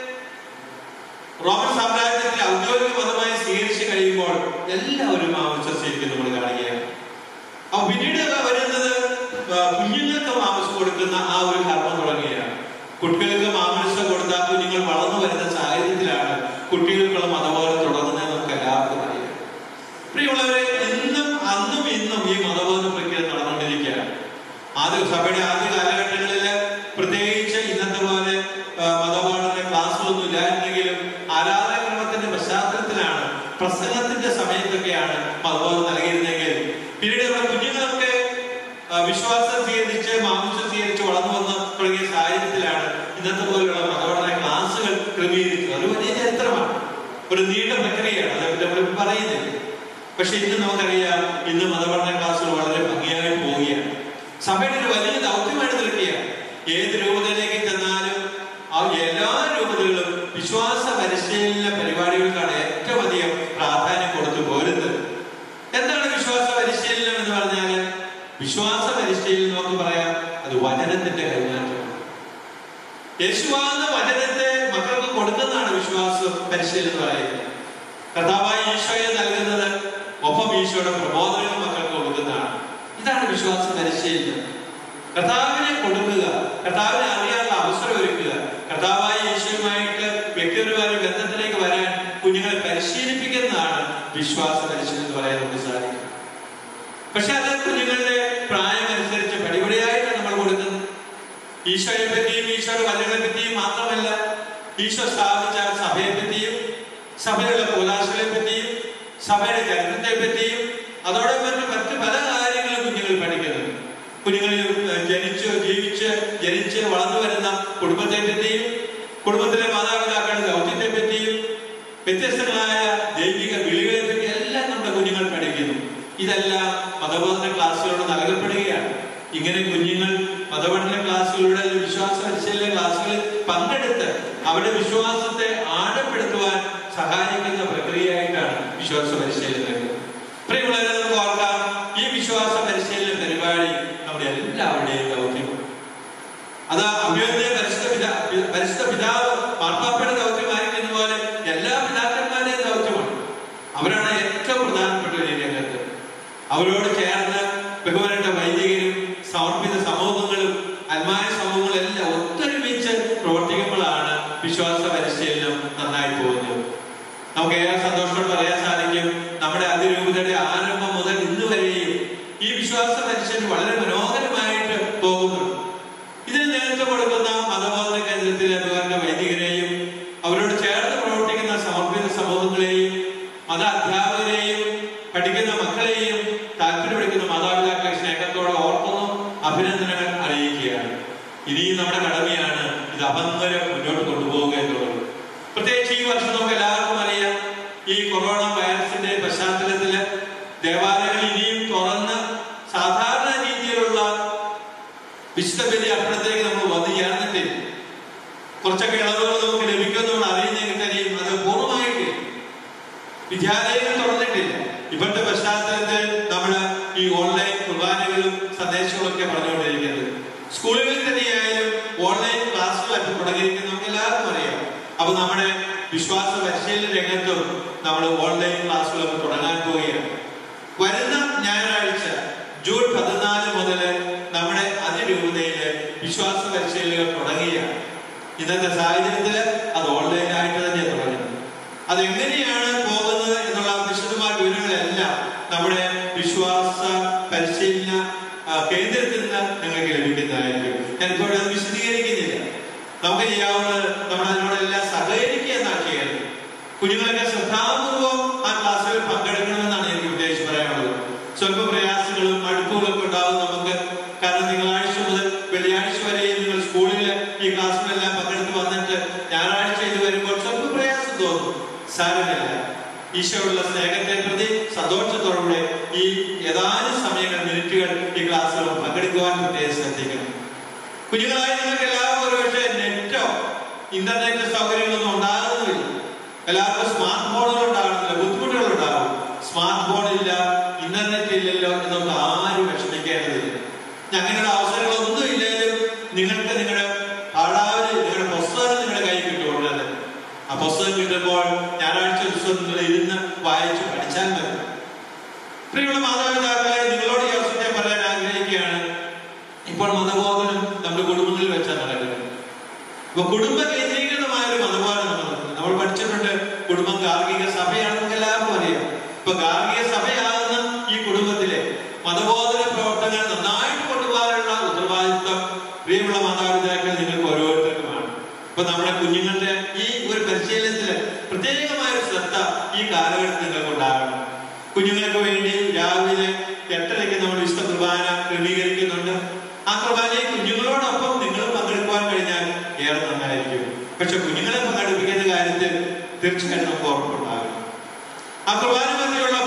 റോമൻ സാമ്രാജ്യത്തിൽ ഔദ്യോഗിക മതമായി സ്വീകരിച്ചു കഴിയുമ്പോൾ എല്ലാവരും ആ വിശ്വസിച്ചിരിക്കും നമ്മൾ കാണുകയാണ് അപ്പൊ പിന്നീട് വരുന്നത് ആ, കുഞ്ഞുങ്ങൾക്ക് മാംസം കൊടുക്കുന്ന ആ ഒരു കർമ്മം തുടങ്ങുകയാണ് കുട്ടികൾക്ക് മാംസം കൊടുത്താൽ കുഞ്ഞുങ്ങൾ വളർന്നു വരുന്ന സാഹചര്യത്തിലാണ് കുട്ടികൾക്കുള്ള മതബോധം തുടങ്ങുന്നത് നമുക്ക് എല്ലാവർക്കും അറിയാം പ്രിയമുള്ളവരെ ഇന്നും അന്നും ഇന്നും ഈ മതബോധ പ്രക്രിയ നടന്നുകൊണ്ടിരിക്കുകയാണ് ആദ്യ സഭയുടെ ആദ്യ കാലഘട്ടങ്ങളില് പ്രത്യേകിച്ച് ഇന്നത്തെ പോലെ ആ, മതബോധന ക്ലാസ്സുകളൊന്നും ഇല്ലായിരുന്നെങ്കിലും ആരാധനാക്രമത്തിന്റെ പശ്ചാത്തലത്തിലാണ് പ്രസംഗത്തിന്റെ സമയത്തൊക്കെയാണ് മതബോധം നൽകിയിരുന്നെങ്കിൽ പിന്നീട് നമ്മുടെ കുഞ്ഞുങ്ങളൊക്കെ പക്ഷെ ഇന്ന് നമുക്കറിയാം ഇന്ന് മതപഠന ക്ലാസ്സുകൾ വളരെ ഭംഗിയായി പോവുകയാണ് സഭയുടെ ഒരു വലിയ ദൗത്യമായിട്ട് നിൽക്കുകയാണ് ഏത് രൂപതയിലേക്ക് ചെന്നാലും ആ എല്ലാ രൂപതകളും വിശ്വാസ പരിശീലന പരിപാടികൾക്കാണ് ഏറ്റവും അധികം പ്രാധാന്യം കൊടുത്തു പോരുന്നത് എന്താണ് വിശ്വാസ പരിശീലനം എന്ന് പറഞ്ഞാൽ വിശ്വാസ പരിശീലനം നമുക്ക് പറയാം അത് വചനത്തിന്റെ കൈമാറ്റമാണ് യേശുവാകുന്ന വചനത്തെ മക്കൾക്ക് കൊടുക്കുന്നതാണ് വിശ്വാസ പരിശീലനം എന്ന് പറയുന്നത് കർത്താവായ ഈശോയെ നൽകുന്നത് ഒപ്പം ഈശോയുടെ പ്രബോധനങ്ങൾ മക്കൾക്ക് കൊടുക്കുന്നതാണ് ഇതാണ് വിശ്വാസ പരിശീലനം കർത്താവിനെ കൊടുക്കുക കർത്താവിനെ അറിയാനുള്ള അവസരം ഒരുക്കുക കർത്താവായ യേശുവുമായിട്ട് വ്യക്തിപരമായ ഒരു ബന്ധത്തിലേക്ക് വരാൻ കുഞ്ഞുങ്ങളെ പരിശീലിപ്പിക്കുന്നതാണ് വിശ്വാസ പരിശീലനം എന്ന് പറയാൻ നമുക്ക് സാധിക്കും പക്ഷെ അത് കുഞ്ഞുങ്ങളുടെ പ്രായമനുസരിച്ച് പടിപടിയായിട്ട് നമ്മൾ കൊടുക്കുന്നത് ഈശോയെ പറ്റിയും ഈശോയുടെ വചനങ്ങളെ പറ്റിയും മാത്രമല്ല ഈശോ സ്ഥാപിച്ച സഭയെ പറ്റിയും സഭയുടെ കൂലാശകളെ പറ്റിയും സഭയുടെ ചരിത്രത്തെ പറ്റിയും അതോടൊപ്പം മറ്റ് പല കാര്യങ്ങളും കുഞ്ഞുങ്ങൾ പഠിക്കുന്നത് കുഞ്ഞുങ്ങൾ ജനിച്ച് ജീവിച്ച് ജനിച്ച് വളർന്നു വരുന്ന കുടുംബത്തെ പറ്റിയും കുടുംബത്തിലെ മാതാപിതാക്കളുടെ ദൗത്യത്തെ പറ്റിയും വ്യത്യസ്തങ്ങളായ ദൈവിക വിളികളെ പറ്റി എല്ലാം നമ്മുടെ കുഞ്ഞുങ്ങൾ പഠിക്കുന്നു ഇതെല്ലാം മതബോധന ക്ലാസ്സുകളോട് നൽകപ്പെടുകയാണ് ഇങ്ങനെ കുഞ്ഞുങ്ങൾ മതപഠന ക്ലാസ്സുകളുടെ വിശ്വാസ പരിശീലന ക്ലാസ്സുകളിൽ പങ്കെടുത്ത് അവരുടെ വിശ്വാസത്തെ ആഴപ്പെടുത്തുവാൻ സഹായിക്കുന്ന പ്രക്രിയയായിട്ടാണ് വിശ്വാസ പരിശീലനം പ്രിയമുള്ളവരെ നമുക്ക് ഓർക്കാം ഈ വിശ്വാസ പരിശീലന പരിപാടി നമ്മുടെ എല്ലാവരുടെയും ദൗത്യമാണ് അത് അഭിനന്ദ പരിശുദ്ധ പിതാ പരിശുദ്ധ പിതാവ് മാർപ്പാപ്പയുടെ ദൗത്യമായിരിക്കുന്ന പോലെ എല്ലാ പിതാക്കന്മാരുടെയും ദൗത്യമാണ് അവരാണ് ഏറ്റവും പ്രധാനപ്പെട്ട ഒരു രംഗത്ത് അവരോട് ചേർന്ന് ബഹുമാനപ്പെട്ട വൈദികരും സമർപ്പിത സമൂഹങ്ങളും അന്മായ സമൂഹങ്ങളും എല്ലാം ഒത്തൊരുമിച്ച് പ്രവർത്തിക്കുമ്പോഴാണ് വിശ്വാസ പരിശീലനം നന്നായി പോകുന്നത് നമുക്ക് ഏറെ സന്തോഷത്തോടെ പറയാൻ സാധിക്കും നമ്മുടെ അതിരൂപതയുടെ ആരംഭം മുതൽ ഇന്ന് വരെയും ഈ വിശ്വാസ പരിശീലനം വളരെ മനോഹരമായിട്ട് പോകുന്നു ഇതിന് നേതൃത്വം കൊടുക്കുന്ന മതബോധന കേന്ദ്രത്തിലെ ബഹുമാന വൈദികരെയും അവരോട് ചേർന്ന് പ്രവർത്തിക്കുന്ന സമർപ്പിത സമൂഹങ്ങളെയും മത അധ്യാപകരെയും പഠിക്കുന്ന മക്കളെയും താല്പര്യപ്പെടുക്കുന്ന മാതാപിതാക്കളെ സ്നേഹത്തോടെ ഓർക്കുന്നു അഭിനന്ദനങ്ങൾ അറിയിക്കുകയാണ് ഇനിയും നമ്മുടെ കടമയാണ് ഇത് അപന്തരം മുന്നോട്ട് കൊണ്ടുപോകുക എന്നുള്ളത് പ്രത്യേകിച്ച് ഈ വർഷം നമുക്ക് എല്ലാവർക്കും അറിയാം ഈ കൊറോണ വൈറസിന്റെ പശ്ചാത്തലത്തില് ദേവാലയങ്ങൾ ഇനിയും തുറന്ന് സാധാരണ രീതിയിലുള്ള വിശുദ്ധ ബലി അർപ്പണത്തിലേക്ക് നമ്മൾ വന്നു ചേർന്നിട്ടില്ല കുറച്ചൊക്കെ ഇളവുകൾ നമുക്ക് ലഭിക്കുമെന്ന് അറിയുന്നെങ്കിൽ തന്നെയും അത് പൂർണ്ണമായിട്ട് വിദ്യാലയങ്ങൾ തുറന്നിട്ടില്ല ഇപ്പോഴത്തെ പശ്ചാത്തലത്തിൽ നമ്മൾ ഈ ഓൺലൈൻ കുർബാനകളും സന്ദേശങ്ങളും ഒക്കെ പറഞ്ഞുകൊണ്ടിരിക്കുന്നത് സ്കൂളുകളിൽ തന്നെയായാലും ഓൺലൈൻ ക്ലാസ്സുകളൊക്കെ തുടങ്ങിയിരിക്കുന്നത് നമുക്ക് എല്ലാവർക്കും അറിയാം അപ്പൊ നമ്മുടെ വിശ്വാസ പരിശീലന രംഗത്തും നമ്മൾ ഓൺലൈൻ ക്ലാസ്സുകളൊക്കെ തുടങ്ങാൻ പോവുകയാണ് വരുന്ന ഞായറാഴ്ച ജൂൺ പതിനാല് മുതൽ നമ്മുടെ അതിരൂപതയില് വിശ്വാസ പരിശീലനങ്ങൾ തുടങ്ങുകയാണ് ഇന്നത്തെ സാഹചര്യത്തിൽ അത് ഓൺലൈനായിട്ട് തന്നെ തുടങ്ങുന്നത് അതെങ്ങനെയാണ് പോകുന്നത് എന്നുള്ള വിശദമായ വിവരങ്ങളെല്ലാം നമ്മുടെ വിശ്വാസ പരിശീലന ആ, കേന്ദ്രത്തിൽ നിന്ന് നിങ്ങൾക്ക് ലഭിക്കുന്നതായിരിക്കും ഞാനിപ്പോൾ അത് വിശദീകരിക്കുന്നില്ല നമുക്ക് ചെയ്യാവുന്നത് നമ്മൾ അതിനോടെല്ലാം സഹകരിക്കുക എന്നാണ് ചെയ്യുന്നത് കുഞ്ഞുങ്ങളൊക്കെ ശ്രദ്ധാപൂർവം ആ ക്ലാസ്സുകളിൽ പങ്കെടുക്കണമെന്നാണ് എനിക്ക് ഉദ്ദേശിച്ച് പറയാനുള്ളത് സ്വല്പ പ്രയാസങ്ങളും മടുപ്പുകളും ഒക്കെ ഉണ്ടാവും നമുക്ക് കാരണം തിങ്കളാഴ്ച മുതൽ വെള്ളിയാഴ്ച വരെയും നിങ്ങൾ സ്കൂളിൽ ഈ ക്ലാസ്സിലെല്ലാം പങ്കെടുത്ത് വന്നിട്ട് ഞായറാഴ്ച ഇത് വരുമ്പോൾ സ്വല്പ പ്രയാസം തോന്നും സാരമില്ല ഈശോയുള്ള സ്നേഹത്തെ പ്രതി സന്തോഷത്തോടുകൂടെ ഈ ഏതാനും സമയങ്ങൾ മിനിറ്റുകൾ ഈ ക്ലാസ്സുകൾ പങ്കെടുക്കുവാൻ പ്രത്യേകം ശ്രദ്ധിക്കണം കുഞ്ഞുങ്ങളായ നിങ്ങൾക്ക് എല്ലാവർക്കും ഒരു പക്ഷേ നെറ്റോ ഇന്റർനെറ്റ് സൗകര്യങ്ങളൊന്നും ഉണ്ടാകുന്നില്ല എല്ലാവർക്കും സ്മാർട്ട് ഫോണുകൾ ഉണ്ടാകുന്നില്ല ബുദ്ധിമുട്ടുകൾ ഉണ്ടാകും സ്മാർട്ട് ഫോൺ ഇല്ല ഇന്റർനെറ്റ് ഇല്ലല്ലോ എന്നൊക്കെ ആരും വിഷമിക്കേണ്ടതില്ല അങ്ങനെയുള്ള അവസരങ്ങളൊന്നും ഇല്ലെങ്കിലും നിങ്ങൾക്ക് നിങ്ങളുടെ പാടാവലി നിങ്ങളുടെ പുസ്തകം നിങ്ങളുടെ കയ്യിൽ കിട്ടുകൊണ്ടത് ആ പുസ്തകം കിട്ടുമ്പോൾ ഞായറാഴ്ച ദിവസം നിങ്ങൾ ഇരുന്ന് വായിച്ച് പഠിച്ചാൽ മതി പ്രിയമുള്ള മാതാപിതാക്കളെ നിങ്ങളോട് ഈ അവസരത്തെ പറയാൻ ആഗ്രഹിക്കുകയാണ് ഇപ്പോൾ മതബോധനം നമ്മുടെ കുടുംബങ്ങളിൽ വെച്ചാണ് നടക്കുന്നത് ഇപ്പൊ കുടുംബ കേന്ദ്രീകൃതമായ ഒരു മതബോധനം നമ്മൾ നടത്തുന്നത്. നമ്മൾ പഠിച്ചിട്ടുണ്ട് കുടുംബം ഗാർഹിക സഭയാണ് നമുക്ക് എല്ലാവർക്കും അറിയാം ഇപ്പൊ ഗാർഹിക സഭയാകുന്ന ഈ കുടുംബത്തിലെ മതബോധന പ്രവർത്തനങ്ങൾ നന്നായിട്ട് കൊണ്ടുപോകാനുള്ള ഉത്തരവാദിത്വം പ്രിയമുള്ള മാതാപിതാക്കൾ നിങ്ങൾക്ക് ഓരോരുത്തർക്കുമാണ് ഇപ്പൊ നമ്മുടെ കുഞ്ഞുങ്ങളുടെ ഈ ഒരു പരിശീലനത്തില് പ്രത്യേകമായ ഒരു ശ്രദ്ധ ഈ കാലഘട്ടത്തിൽ നിങ്ങൾക്ക് ഉണ്ടാകണം കുഞ്ഞുങ്ങൾക്ക് വേണ്ടി രാവിലെ എട്ടരയ്ക്ക് നമ്മൾ വിശുദ്ധ കുർബാന ക്രമീകരിക്കുന്നുണ്ട് ആ കുർബാനയിൽ കുഞ്ഞുങ്ങളോടൊപ്പം നിങ്ങൾ പങ്കെടുക്കുവാൻ കഴിഞ്ഞാൽ ഏറെ നന്നായിരിക്കും പക്ഷെ കുഞ്ഞുങ്ങളെ പങ്കെടുപ്പിക്കുന്ന കാര്യത്തിൽ തീർച്ചയായിട്ടും നമുക്ക് ഉറപ്പുണ്ടാകും ആ കുർബാന മധ്യയുള്ള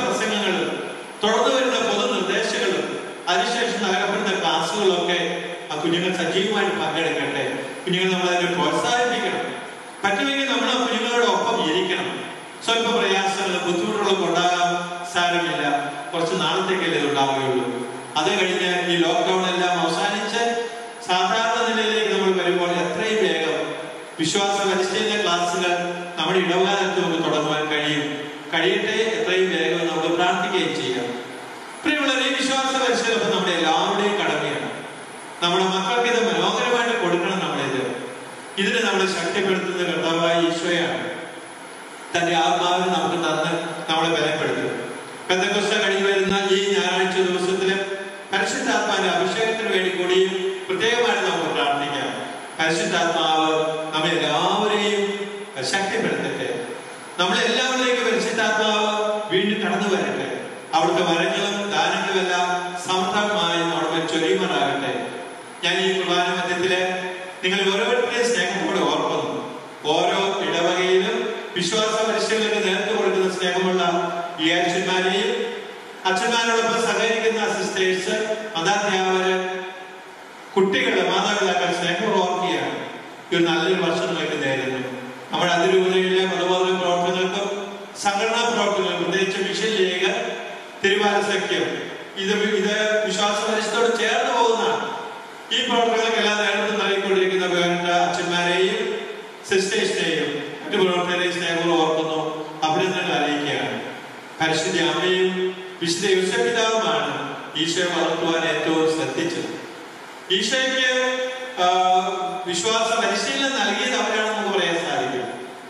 സാരമില്ല കുറച്ച് നാളത്തേക്കല്ലേ ഇത് ഉണ്ടാവുകയുള്ളൂ അത് കഴിഞ്ഞ് ഈ ലോക്ക്ഡൌൺ എല്ലാം അവസാനിച്ച് സാധാരണ നിലയിലേക്ക് നമ്മൾ വരുമ്പോൾ എത്രയും വേഗം വിശ്വാസ പരിശീലന ക്ലാസ്സുകൾ നമ്മുടെ ഇടവകാലത്ത് നമുക്ക് തുടങ്ങുവാൻ കഴിയും കഴിയട്ടെ എത്രയും വേഗം നമുക്ക് പ്രാർത്ഥിക്കുകയും ചെയ്യാം പ്രിയമുള്ളവരെ ഈ വിശ്വാസ പരിശീലനം നമ്മുടെ എല്ലാവരുടെയും കടമയാണ് നമ്മുടെ മക്കൾക്ക് ഇത് മനോഹരമായിട്ട് കൊടുക്കണം നമ്മളിത് ഇതിനെ നമ്മളെ ശക്തിപ്പെടുത്തുന്ന കർത്താവായ ഈശോയാണ് തന്റെ ആത്മാവിനെ നമുക്ക് തന്ന് നമ്മളെ ബലപ്പെടുത്തും പെന്തക്കൊസ്ത കഴിഞ്ഞു വരുന്ന ഈ ഞായറാഴ്ച ദിവസത്തില് പരിശുദ്ധാത്മാവിന്റെ അഭിഷേകത്തിന് വേണ്ടി കൂടിയും പ്രത്യേകമായിട്ട് നമുക്ക് പ്രാർത്ഥിക്കാം പരിശുദ്ധാത്മാവ് നമ്മെ എല്ലാവരെയും ശക്തിപ്പെടുത്തട്ടെ നമ്മളെല്ലാവരിലേക്ക് പരിശുദ്ധാത്മാവ് വീണ്ടും കടന്നു വരട്ടെ അവിടുത്തെ വരങ്ങളും ദാനങ്ങളും എല്ലാം സമർത്ഥമായി നമ്മുടെ ചൊരിയുമാറാകട്ടെ ഞാൻ ഈ കുർബാന മധ്യത്തില് നിങ്ങൾ ഓരോരുത്തരെയും സ്നേഹത്തോടെ ഓർക്കുന്നു ഓരോ ഇടവകയിലും വിശ്വാസ പരിശീലനത്തിന് നേതൃത്വം കൊടുക്കുന്ന സ്നേഹമുള്ള ഈ അച്ഛന്മാരെയും അച്ഛന്മാരോടൊപ്പം സഹകരിക്കുന്ന സിസ്റ്റേഴ്സ് മതാധ്യാപകര് കുട്ടികളെ മാതാപിതാക്കൾ സ്നേഹം ഓർക്കുകയാണ് ഈ ഒരു നല്ലൊരു വർഷം നിങ്ങൾക്ക് നേരുന്നു നമ്മുടെ അതിരൂപതയിലെ മതബോധന പ്രവർത്തനങ്ങൾക്കും സംഘടനാ പ്രവർത്തനങ്ങൾക്കും പ്രത്യേകിച്ച് മിഷൻ ലീഗ് തിരുവാല സഖ്യം ഇത് ഇത് വിശ്വാസ പരിശുദ്ധോട് ചേർന്ന് പോകുന്നതാണ് ഈ പ്രവർത്തനങ്ങൾക്കെല്ലാം നേതൃത്വം നൽകിക്കൊണ്ടിരിക്കുന്ന വേണ്ട അച്ഛന്മാരെയും സിസ്റ്റേഴ്സിനെയും മറ്റു പ്രവർത്തകരെയും സ്നേഹപൂർവ്വം ഓർക്കുന്നു അഭിനന്ദനങ്ങൾ അറിയിക്കുകയാണ് പരിശുദ്ധ അമ്മയും വിശുദ്ധ യുസപിതാവുമാണ് ഈശോയെ വളർത്തുവാൻ ഏറ്റവും ശ്രദ്ധിച്ചത് ഈശോയ്ക്ക് ആ, വിശ്വാസ പരിശീലനം നൽകിയത് അവരാണെന്ന് നമുക്ക് പറയാൻ സാധിക്കും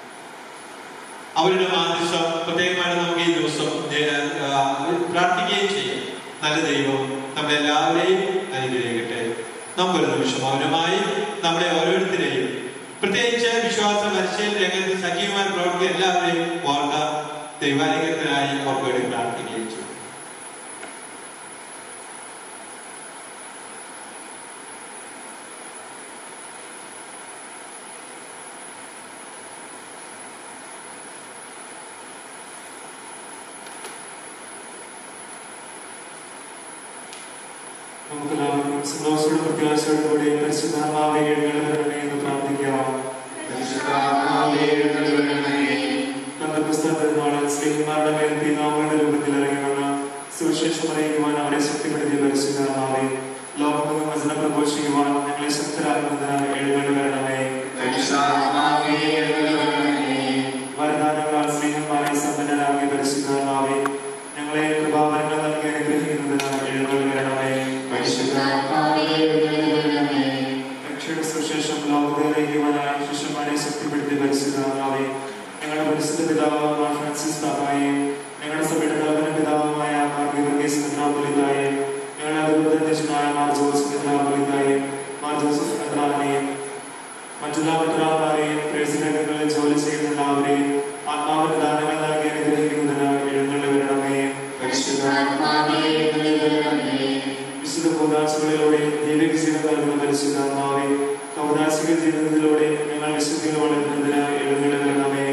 അവരുടെ മാതൃത്വം പ്രത്യേകമായിട്ട് നമുക്ക് ഈ ദിവസം ദേ- ആ, പ്രാർത്ഥിക്കുകയും ചെയ്യും നല്ല ദൈവം നമ്മളെല്ലാവരെയും അനുഗ്രഹിക്കട്ടെ നമുക്കൊരു നിമിഷം അവരുമായി നമ്മളെ ഓരോരുത്തരെയും പ്രത്യേകിച്ച് വിശ്വാസ പരിശീലന രംഗത്ത് സജീവമായി പ്രവർത്തിക്കുന്ന എല്ലാവരെയും ഓർക്കാം ദൈവാനുഗ്രഹത്തിനായി അവർക്ക് വേണ്ടി പ്രാർത്ഥിക്കുകയും ചെയ്യും നമുക്കെല്ലാവർക്കും സന്തോഷത്തോടെ പ്രത്യാശയോടെ കൂടി പരിശുദ്ധാത്മാവെ എഴുന്നള്ളണമേ എന്ന് പ്രാർത്ഥിക്കാം പുസ്തകത്തിനാളിൽ സ്ത്രീമാരുടെ മേൽ പിതാവുകളുടെ രൂപത്തിൽ ഇറങ്ങി വന്ന സുവിശേഷം അറിയിക്കുവാൻ അവരെ ശക്തിപ്പെടുത്തിയ പരിശുദ്ധാത്മാവെ ലോകമെങ്ങും വചനം പ്രഘോഷിക്കുവാൻ ഞങ്ങളെ ശക്തരാക്കുന്നതിനായി എഴുന്നള്ളി വരണമേ വരദാനങ്ങളാൽ സ്നേഹന്മാരെ സമ്പന്നരാകിയ പരിശുദ്ധാത്മാവെ ഞങ്ങളെ കൃപാവരങ്ങൾ നൽകി അനുഗ്രഹിക്കുന്നതിനായി എഴുന്നള്ളി വരണമേ രക്ഷയുടെ സുശേഷം ലോകത്തെ അറിയിക്കുവാനായി ശിഷ്യന്മാരെ ശക്തിപ്പെടുത്തിയ പരിശുദ്ധാത്മാവെ ഞങ്ങളുടെ പരിശുദ്ധ പിതാവായ ഫ്രാൻസിസ് പാപ്പായെയും ഞങ്ങളുടെ സഭയുടെ തലവന പിതാവുമായ മാർ ഗീവർഗീസ് മെത്രാപൊലിത്തായെയും ഞങ്ങളുടെ അതിർവ്വതനായ മാർ ജോസഫ് മെത്രാപൊലിത്തായെയും മാർ ജോസഫ് മെത്രാനെയും മറ്റെല്ലാ മെത്രാന്മാരെയും പ്രേസിഡന്റുകളിൽ ജോലി ചെയ്യുന്ന എല്ലാവരെയും ആത്മാവിന്റെ ദാനങ്ങൾ നൽകി അനുഗ്രഹിക്കുന്നതിനായി എഴുന്നള്ളി വരണമേ വിശുദ്ധ കൂതാശകളിലൂടെ ദൈവിക ജീവിതം നൽകുന്ന പരിശുദ്ധാത്മാവെ കൗതാശിക ജീവിതത്തിലൂടെ ഞങ്ങൾ വിശുദ്ധിയിൽ വളരുന്നതിനായി എഴുന്നള്ളി വരണമേ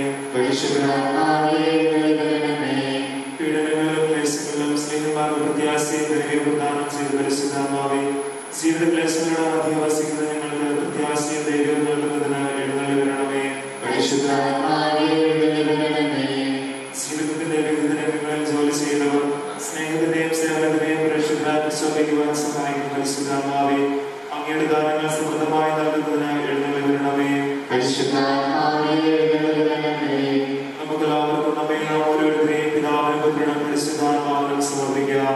പീഡനങ്ങളിലും ക്ലേശങ്ങളിലും സ്നേഹമാർഗ പ്രത്യാശയും ധൈര്യം പ്രദാനം ചെയ്ത പരിശുദ്ധാത്മാവെ ജീവിത ക്ലേശങ്ങളുടെ മധ്യ വസിക്കുന്ന ഞങ്ങൾക്ക് പ്രത്യാശയും ധൈര്യവും നൽകുന്നതിനായി എഴുന്നള്ളി വരണമേ ജീവിതത്തിന്റെ വിവിധ രംഗങ്ങളിൽ ജോലി ചെയ്യുന്നവർ സ്നേഹത്തിന്റെയും സേവനത്തിന്റെയും പരിശുദ്ധാത്മ ശ്രമിക്കുവാൻ സഹായിക്കുന്ന പരിശുദ്ധാത്മാവെ അങ്ങയുടെ ദാനങ്ങൾ സമൃദ്ധമായി നൽകുന്നതിനായി എഴുന്നള്ളി വരണമേ നമുക്ക് എല്ലാവർക്കും നമ്മെ നാം ഓരോരുത്തരെയും പിതാവിനും പുത്രനും പരിശുദ്ധാത്മാവിനും സമർപ്പിക്കാം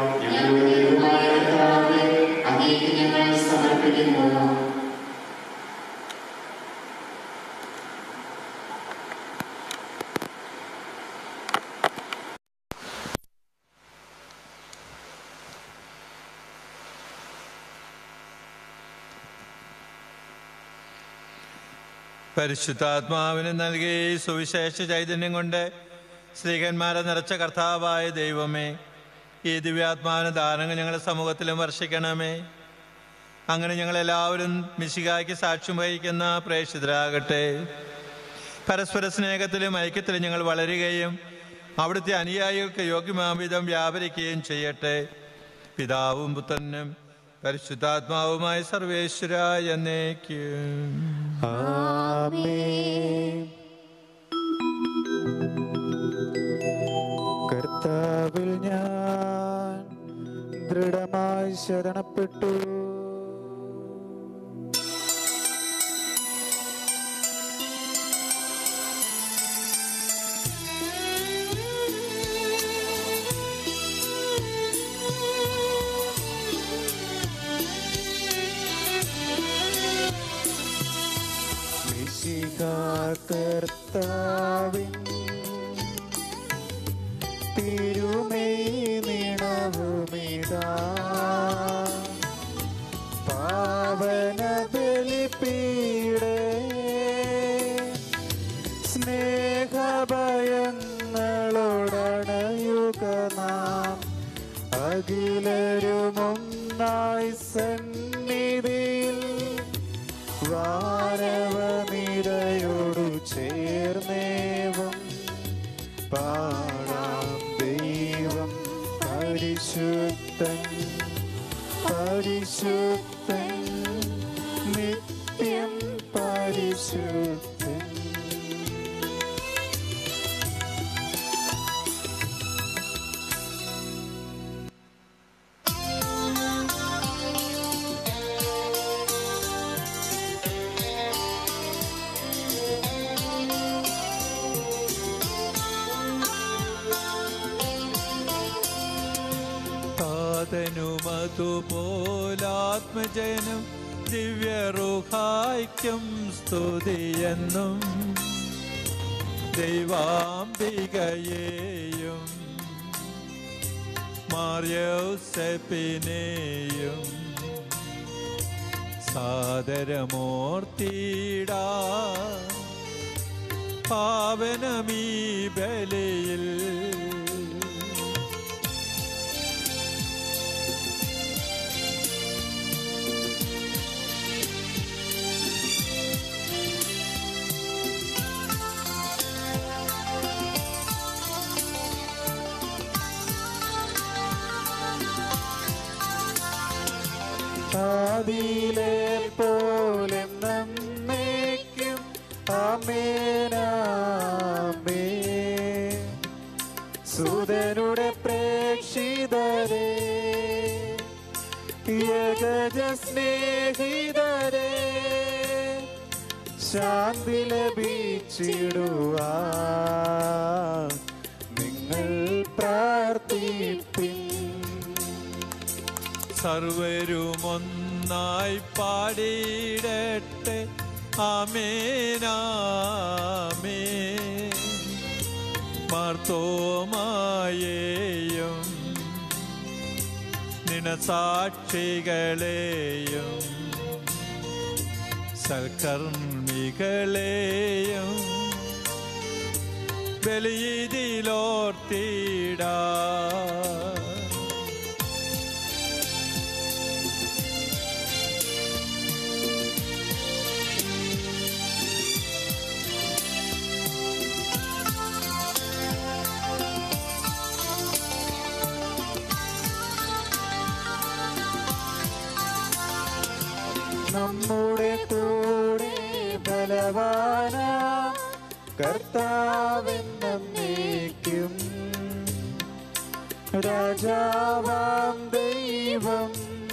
പരിശുദ്ധാത്മാവിന് നൽകി സുവിശേഷ ചൈതന്യം കൊണ്ട് സ്ത്രീകന്മാരെ നിറച്ച കർത്താവായ ദൈവമേ ഈ ദിവ്യാത്മാവിന് ദാനങ്ങൾ ഞങ്ങളുടെ സമൂഹത്തിലും വർഷിക്കണമേ അങ്ങനെ ഞങ്ങളെല്ലാവരും മിശികായ്ക്ക് സാക്ഷ്യം വഹിക്കുന്ന പ്രേക്ഷിതരാകട്ടെ പരസ്പര സ്നേഹത്തിലും ഐക്യത്തിലും ഞങ്ങൾ വളരുകയും അവിടുത്തെ അനുയായികൾക്ക് യോഗ്യമാവിധം വ്യാപരിക്കുകയും ചെയ്യട്ടെ പിതാവും പുത്രനും പരിശുദ്ധാത്മാവുമായ സർവേശ്വര എന്നേക്കും കർത്താവ് കർത്താവിൽ ഞാൻ ദൃഢമായി ശരണപ്പെട്ടു കർത്താവിൻ തിരുമേ നിണവുമിതാ പാവന ബലിപീടേ സ്നേഹഭയങ്ങളോടണയുക നാം അഖിലരുമൊന്നായി സന്നിധിയിൽ വാനവനിരയോടു ചേർന്നേവം പാടാം ദൈവം പരിശുദ്ധൻ പരിശുദ്ധൻ നിത്യം പരിശുദ്ധൻ താതനുമതുപോലാത്മജനം ദിവ്യറുഹായ്ക്കും സ്തുതിയെന്നും ദൈവാംബികയെയും മാർയോസെപ്പിനെയും സാദരമൂർത്തിടാ പാവനമീ ബലിയിൽ ആദിയിലെ പോലെ നമ്മേക്കും അമേനാമേ സുതനുടെ പ്രേക്ഷിതരെ യഗജ സ്നേഹിതരെ ശാന്തി ലഭിച്ചിടുവാ നിങ്ങൾ പ്രാർത്ഥിപ്പിൻ സർവരുമൊന്നായി പാടിയിടട്ടെ ആമേനാമേ മാർത്തോമായേയും നിണസാക്ഷികളെയും സൽക്കർമ്മികളെയും ബലിയിലോർത്തിടാ നമ്മുടെ കൂടെ ബലവാന കർത്താവെന്നേക്കും രാജാവാം ദൈവം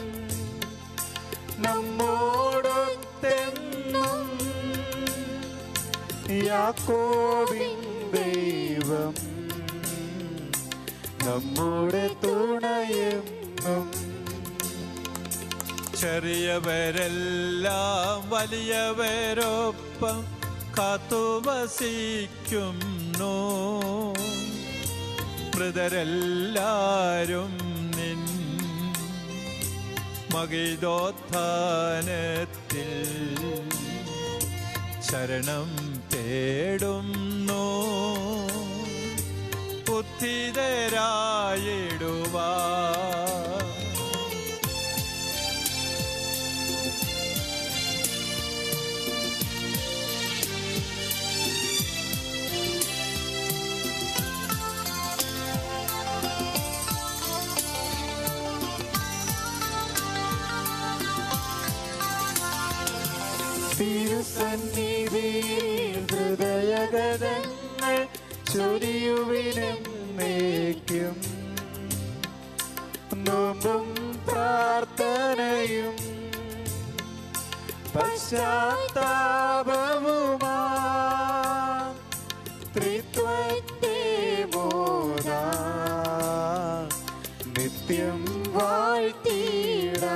നമ്മോടൊത്തെന്നും യാക്കോവിൻ ദൈവം നമ്മുടെ തുണയെന്നും ചെറിയവരെല്ലാം വലിയവരൊപ്പം കാത്തുവസിക്കുന്നു മൃതരെല്ലാരും നിൻ മകിതോത്ഥാനത്തിൽ ശരണം തേടുന്നു ബുദ്ധിതരായിടുവാ തിരുസന്നിധിയിൽ ഹൃദയഗതങ്ങൾ ചൊരിയുവിനും നേക്കും നോമ്പും പ്രാർത്ഥനയും പശ്ചാത്താപവുമാ ത്രിത്വത്തെ മോദാ നിത്യം വാഴ്ത്തിടാ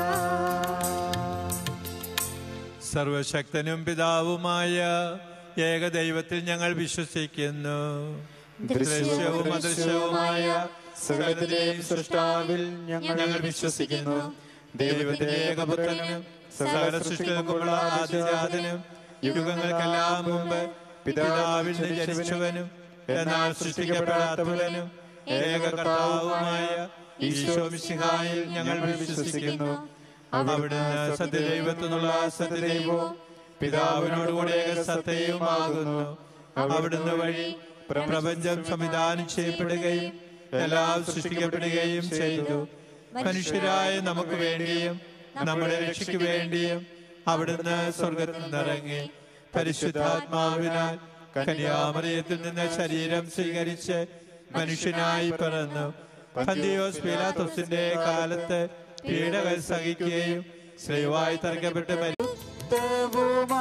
സർവശക്തനും പിതാവുമായ ഏകദൈവത്തിൽ ഞങ്ങൾ വിശ്വസിക്കുന്നു ദൃശ്യവും അദൃശ്യവുമായ സകലത്തിലെയും സൃഷ്ടാവിൽ ഞങ്ങൾ വിശ്വസിക്കുന്നു ദൈവത്തിന്റെ ഏകപുത്രനും സകല സൃഷ്ടികൾക്കുള്ള ആദിജാതനും യുഗങ്ങൾക്കെല്ലാം മുമ്പ് പിതാവിൽ നിന്ന് ജനിച്ചവനും എന്നാൽ സൃഷ്ടിക്കപ്പെടാത്തവനും ഏക കർത്താവുമായ ഈശോ മിശിഹായിൽ ഞങ്ങൾ വിശ്വസിക്കുന്നു അവിടുന്ന് സത്യദൈവത്തിനുള്ള സത്യദൈവവും പിതാവിനോടുകൂടെ ഏക സത്യവുമാകുന്നു അവിടുന്ന് വഴി പ്രപഞ്ചം സംവിധാനം ചെയ്യപ്പെടുകയും എല്ലാം സൃഷ്ടിക്കപ്പെടുകയും ചെയ്തു മനുഷ്യരായ നമുക്ക് വേണ്ടിയും നമ്മുടെ രക്ഷയ്ക്ക് വേണ്ടിയും അവിടുന്ന് സ്വർഗത്തിൽ നിന്നിറങ്ങി പരിശുദ്ധാത്മാവിനാൽ കന്യാമറിയത്തിൽ നിന്ന് ശരീരം സ്വീകരിച്ച് മനുഷ്യനായി പിറന്നു പന്തിയോസ് പീലാത്തോസിന്റെ കാലത്ത് പീഡകൾ സഹിക്കുകയും ശ്രീവായി തറക്കപ്പെട്ട് മരി യുക്തവുമാ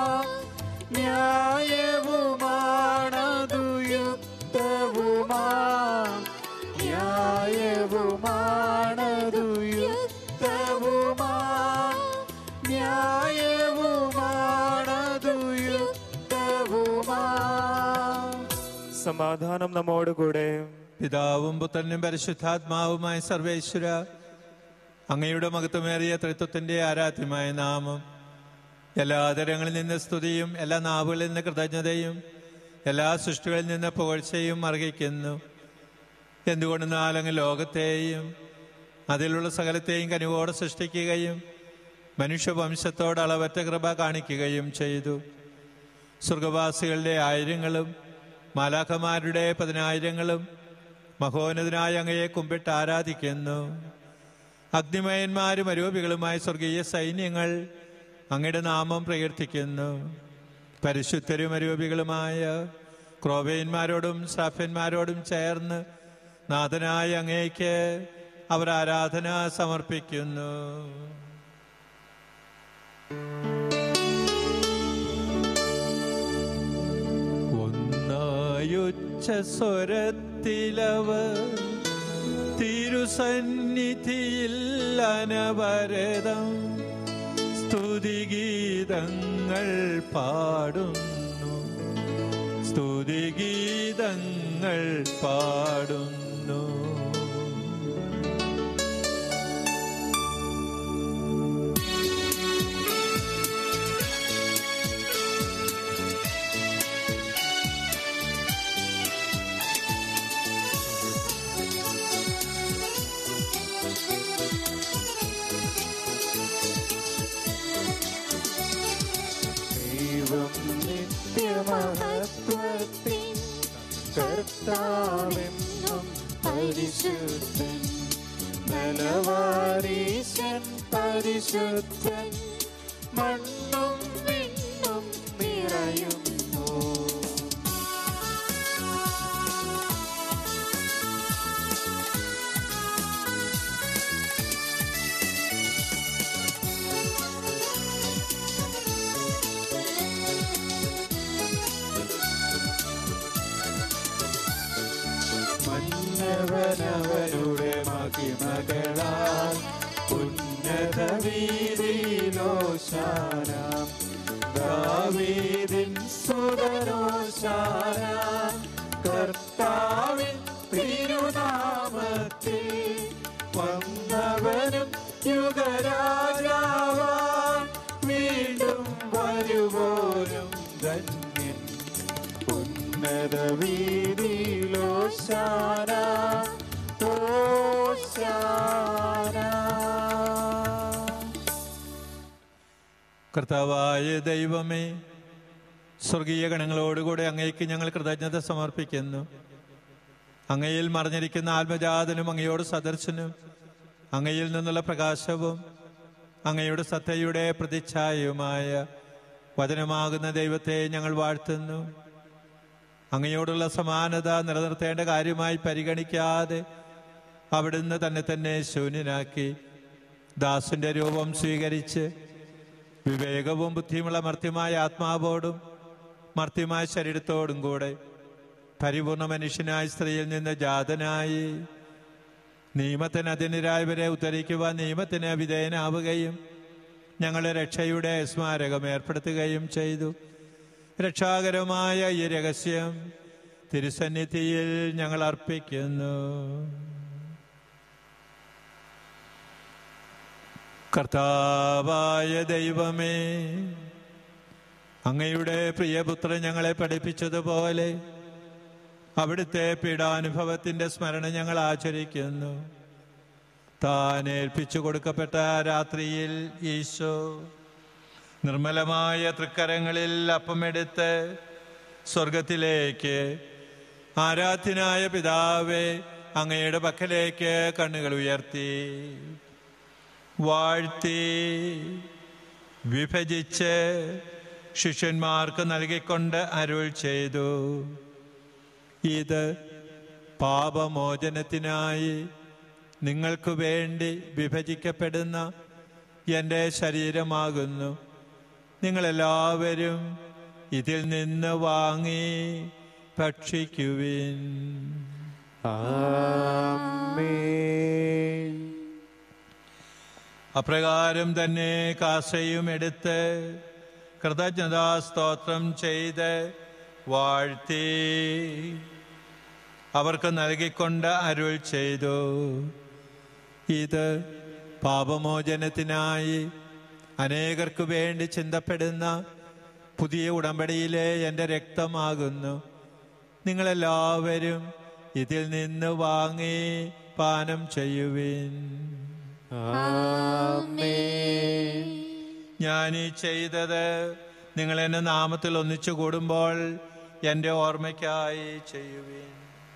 ന്യായവുമാണതു യുക്തവുമാ ന്യായവുമാണതു യുക്തവുമാ ന്യായവുമാണതു യുക്തവുമാ സമാധാനം നമ്മോടുകൂടെ പിതാവും പുത്രനും പരിശുദ്ധാത്മാവുമായ സർവേശ്വര അങ്ങയുടെ മഹത്വമേറിയ തൃത്വത്തിന്റെ ആരാധ്യമായ നാമം എല്ലാ തരങ്ങളിൽ നിന്ന് സ്തുതിയും എല്ലാ നാവുകളിൽ നിന്ന് കൃതജ്ഞതയും എല്ലാ സൃഷ്ടികളിൽ നിന്ന് പുകഴ്ചയും അർഹിക്കുന്നു എന്തുകൊണ്ടെന്നാൽ അങ്ങ് ലോകത്തെയും അതിലുള്ള സകലത്തെയും കനിവോടെ സൃഷ്ടിക്കുകയും മനുഷ്യവംശത്തോട് അളവറ്റ കൃപ കാണിക്കുകയും ചെയ്തു സ്വർഗവാസികളുടെ ആയിരങ്ങളും മാലാഖമാരുടെ പതിനായിരങ്ങളും മഹോന്നതനായ അങ്ങയെ കുമ്പിട്ട് ആരാധിക്കുന്നു അഗ്നിമയന്മാരും അരൂപികളുമായ സ്വർഗീയ സൈന്യങ്ങൾ അങ്ങയുടെ നാമം പ്രകീർത്തിക്കുന്നു പരിശുദ്ധരും അരൂപികളുമായ ക്രോബയന്മാരോടും സാഫ്യന്മാരോടും ചേർന്ന് നാഥനായ അങ്ങേക്ക് അവർ ആരാധന സമർപ്പിക്കുന്നു ഒന്നായുച്ച സ്വരത്തിലവർ തിരുസന്നിധിയിൽ അനവരതം സ്തുതിഗീതങ്ങൾ പാടുന്നു സ്തുതിഗീതങ്ങൾ പാടുന്നു ദൈവം നിത്യമഹത്വത്തിൻ കർത്താവെന്നും പരിശുദ്ധൻ ബലവാരീശൻ പരിശുദ്ധൻ മണ്ണും വിണ്ണും നിറയുന്നു മന്നവനവനുടെ മഹിമകളാൽ ഉന്നത വീതിയിലോശാന ദാവീദിൻ സുതരോശാന കർത്താവിൻ തിരുനാമത്തിൽ വന്നവനും യുഗരാജാവാൻ വീണ്ടും വരുവോരും ധന്യൻ ഉന്നത വീതിയിലോശാന ഓശാന കർത്താവായ ദൈവമേ സ്വർഗീയ ഗണങ്ങളോടുകൂടെ അങ്ങേക്ക് ഞങ്ങൾ കൃതജ്ഞത സമർപ്പിക്കുന്നു അങ്ങയിൽ മറഞ്ഞിരിക്കുന്ന ആത്മജാതനും അങ്ങയോട് സദർശനും അങ്ങയിൽ നിന്നുള്ള പ്രകാശവും അങ്ങയുടെ സത്തയുടെ പ്രതിച്ഛായയുമായ വചനമാകുന്ന ദൈവത്തെ ഞങ്ങൾ വാഴ്ത്തുന്നു അങ്ങയോടുള്ള സമാനത നിലനിർത്തേണ്ട കാര്യമായി പരിഗണിക്കാതെ അവിടുന്ന് തന്നെ തന്നെ ശൂന്യനാക്കി ദാസന്റെ രൂപം സ്വീകരിച്ച് വിവേകവും ബുദ്ധിയുമുള്ള മർത്യമായ ആത്മാവോടും മർത്യമായ ശരീരത്തോടും കൂടെ പരിപൂർണ മനുഷ്യനായ സ്ത്രീയിൽ നിന്ന് ജാതനായി നിയമത്തിന് അതിനെതിരായവരെ ഉദ്ധരിക്കുവാൻ നിയമത്തിന് വിധേയനാവുകയും ഞങ്ങളെ രക്ഷയുടെ സ്മാരകം ഏർപ്പെടുത്തുകയും ചെയ്തു രക്ഷാകരമായ ഈ രഹസ്യം തിരുസന്നിധിയിൽ ഞങ്ങൾ അർപ്പിക്കുന്നു കർത്താവായ ദൈവമേ അങ്ങയുടെ പ്രിയപുത്രൻ ഞങ്ങളെ പഠിപ്പിച്ചതുപോലെ അവിടുത്തെ പീഡാനുഭവത്തിന്റെ സ്മരണ ഞങ്ങൾ ആചരിക്കുന്നു താൻ ഏൽപ്പിച്ചു കൊടുക്കപ്പെട്ട രാത്രിയിൽ ഈശോ നിർമ്മലമായ തൃക്കരങ്ങളിൽ അപ്പമെടുത്ത് സ്വർഗത്തിലേക്ക് ആരാധ്യനായ പിതാവേ അങ്ങയുടെ പക്കലേക്ക് കണ്ണുകൾ ഉയർത്തി വാഴ്ത്തി വിഭജിച്ച് ശിഷ്യന്മാർക്ക് നൽകിക്കൊണ്ട് അരുൾ ചെയ്തു ഇത് പാപമോചനത്തിനായി നിങ്ങൾക്ക് വേണ്ടി വിഭജിക്കപ്പെടുന്ന എൻ്റെ ശരീരമാകുന്നു നിങ്ങളെല്ലാവരും ഇതിൽ നിന്ന് വാങ്ങി ഭക്ഷിക്കുവിൻ ആമേൻ അപ്രകാരം തന്നെ കാസയും എടുത്ത് കൃതജ്ഞതാ സ്തോത്രം ചെയ്ത് വാഴ്ത്തി അവർക്ക് നൽകിക്കൊണ്ട് അരുൾ ചെയ്തു ഇത് പാപമോചനത്തിനായി അനേകർക്ക് വേണ്ടി ചിന്തപ്പെടുന്ന പുതിയ ഉടമ്പടിയിലെ എൻ്റെ രക്തമാകുന്നു നിങ്ങളെല്ലാവരും ഇതിൽ നിന്ന് വാങ്ങി പാനം ചെയ്യുവിൻ ആമേൻ ഞാൻ ഈ ചെയ്തത് നിങ്ങൾ എന്നെ നാമത്തിൽ ഒന്നിച്ചു കൂടുമ്പോൾ എൻ്റെ ഓർമ്മയ്ക്കായി ചെയ്യുവിൻ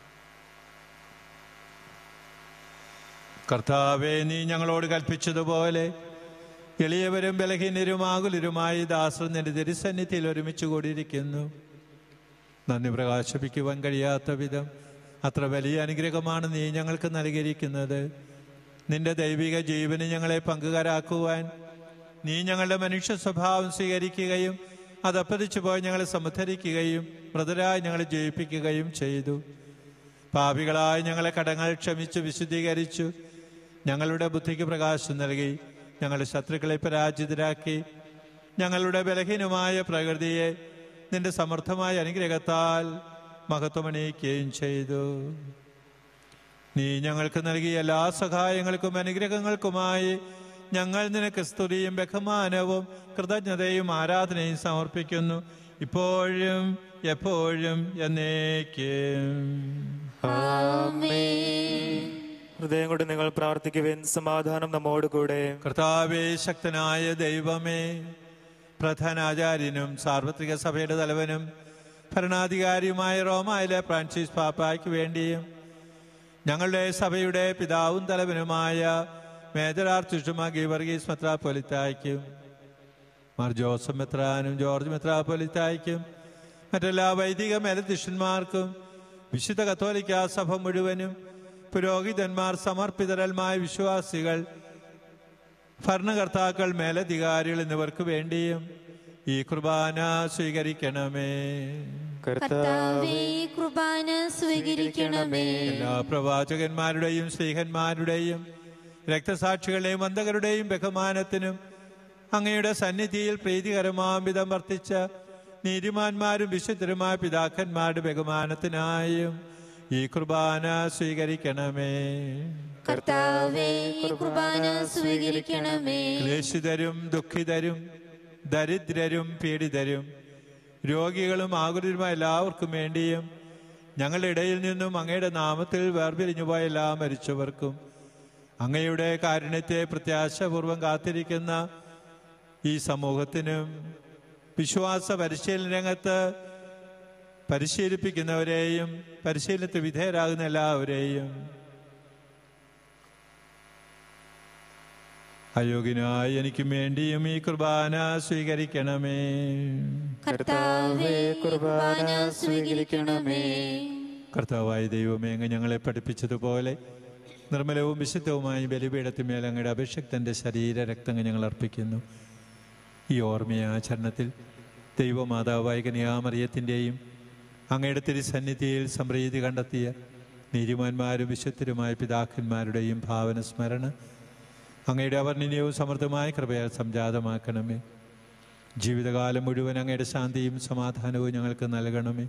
കർത്താവെ നീ ഞങ്ങളോട് കൽപ്പിച്ചതുപോലെ എളിയവരും ബലഹീനരും ആകുലരുമായി ദാസർ നിന്റെ തിരുസന്നിധിയിൽ ഒരുമിച്ച് കൂടിയിരിക്കുന്നു നന്ദി പ്രകാശിപ്പിക്കുവാൻ കഴിയാത്ത വിധം അത്ര വലിയ അനുഗ്രഹമാണ് നീ ഞങ്ങൾക്ക് നൽകിയിരിക്കുന്നത് നിന്റെ ദൈവിക ജീവന് ഞങ്ങളെ പങ്കുകാരാക്കുവാൻ നീ ഞങ്ങളുടെ മനുഷ്യ സ്വഭാവം സ്വീകരിക്കുകയും അതപ്പതിച്ചു പോയി ഞങ്ങളെ സമുദ്ധരിക്കുകയും മൃതരായി ഞങ്ങളെ ജയിപ്പിക്കുകയും ചെയ്തു പാപികളായി ഞങ്ങളെ കടങ്ങൾ ക്ഷമിച്ച് വിശുദ്ധീകരിച്ചു ഞങ്ങളുടെ ബുദ്ധിക്ക് പ്രകാശം നൽകി ഞങ്ങളുടെ ശത്രുക്കളെ പരാജിതരാക്കി ഞങ്ങളുടെ ബലഹീനമായ പ്രകൃതിയെ നിന്റെ സമർത്ഥമായ അനുഗ്രഹത്താൽ മഹത്വമണിയിക്കുകയും ചെയ്തു നീ ഞങ്ങൾക്ക് നൽകിയ എല്ലാ സഹായങ്ങൾക്കും അനുഗ്രഹങ്ങൾക്കുമായി ഞങ്ങൾ നിനക്ക് സ്തുതിയും ബഹുമാനവും കൃതജ്ഞതയും ആരാധനയും സമർപ്പിക്കുന്നു ഇപ്പോഴും എപ്പോഴും എന്നേക്കും ഹൃദയം കൊണ്ട് നിങ്ങൾ പ്രാർത്ഥിക്കുവിൻ സമാധാനം നമ്മോടുകൂടെ കർത്താവേ ശക്തനായ ദൈവമേ പ്രധാനാചാര്യനും സാർവത്രിക സഭയുടെ തലവനും ഭരണാധികാരിയുമായ റോമായിലെ ഫ്രാൻസിസ് പാപ്പായ്ക്ക് വേണ്ടിയും ഞങ്ങളുടെ സഭയുടെ പിതാവും തലവനുമായ മേജർ ആർച്ചുഷുമ ഗീവർഗീസ് മെത്രാപ്പൊലിത്തായ്ക്കും മാർ ജോസഫ് മെത്രാനും ജോർജ് മെത്രാപ്പൊലിത്തായ്ക്കും മറ്റെല്ലാ വൈദിക മേലധ്യക്ഷന്മാർക്കും വിശുദ്ധ കത്തോലിക്ക സഭ മുഴുവനും പുരോഹിതന്മാർ സമർപ്പിതരന്മായ വിശ്വാസികൾ ഭരണകർത്താക്കൾ മേലധികാരികൾ എന്നിവർക്ക് വേണ്ടിയും ഈ കുർബാന സ്വീകരിക്കണമേ കർത്താവേ കുർബാന സ്വീകരിക്കണമേ എല്ലാ പ്രവാചകന്മാരുടെയും സ്ത്രീഹന്മാരുടെയും രക്തസാക്ഷികളുടെയും വന്ധകരുടെയും ബഹുമാനത്തിനും അങ്ങയുടെ സന്നിധിയിൽ പ്രീതികരമാംവിധം വർത്തിച്ച നീതിമാന്മാരും വിശുദ്ധരുമായ പിതാക്കന്മാരുടെ ബഹുമാനത്തിനായും ഈ കുർബാന സ്വീകരിക്കണമേ കർത്താവേ കുർബാന സ്വീകരിക്കണമേ ക്ലേശിതരും ദുഃഖിതരും ദരിദ്രരും പീഡിതരും രോഗികളും ആകുലരുമായ എല്ലാവർക്കും വേണ്ടിയും ഞങ്ങളുടെ ഇടയിൽ നിന്നും അങ്ങയുടെ നാമത്തിൽ വേർപിരിഞ്ഞുപോയ എല്ലാ മരിച്ചവർക്കും അങ്ങയുടെ കാരുണ്യത്തെ പ്രത്യാശപൂർവം കാത്തിരിക്കുന്ന ഈ സമൂഹത്തിനും വിശ്വാസ പരിശീലന രംഗത്ത് പരിശീലിപ്പിക്കുന്നവരെയും പരിശീലനത്തിന് വിധേയരാകുന്ന എല്ലാവരെയും അയോഗ്യനായി എനിക്കും വേണ്ടിയും ഈ കുർബാന സ്വീകരിക്കണമേ കർത്താവേ കുർബാന സ്വീകരിക്കണമേ കർത്താവായ ദൈവമേ അങ്ങ് ഞങ്ങളെ പഠിപ്പിച്ചതുപോലെ നിർമ്മലവും വിശുദ്ധവുമായ ബലിപീഠത്തിന്മേൽ അങ്ങയുടെ അഭിഷക്തൻ്റെ ശരീര രക്തങ്ങൾ ഞങ്ങൾ അർപ്പിക്കുന്നു ഈ ഓർമ്മയാചരണത്തിൽ ദൈവമാതാവായ കന്യാമറിയത്തിൻ്റെയും അങ്ങയുടെ തിരുസന്നിധിയിൽ സംപ്രീതി കണ്ടെത്തിയ നീതിമാന്മാരും വിശുദ്ധരുമായ പിതാക്കന്മാരുടെയും ഭാവന സ്മരണ അങ്ങയുടെ അവർണ്ണനീയവും സമൃദ്ധമായ കൃപയാൽ സംജാതമാക്കണമേ ജീവിതകാലം മുഴുവൻ അങ്ങയുടെ ശാന്തിയും സമാധാനവും ഞങ്ങൾക്ക് നൽകണമേ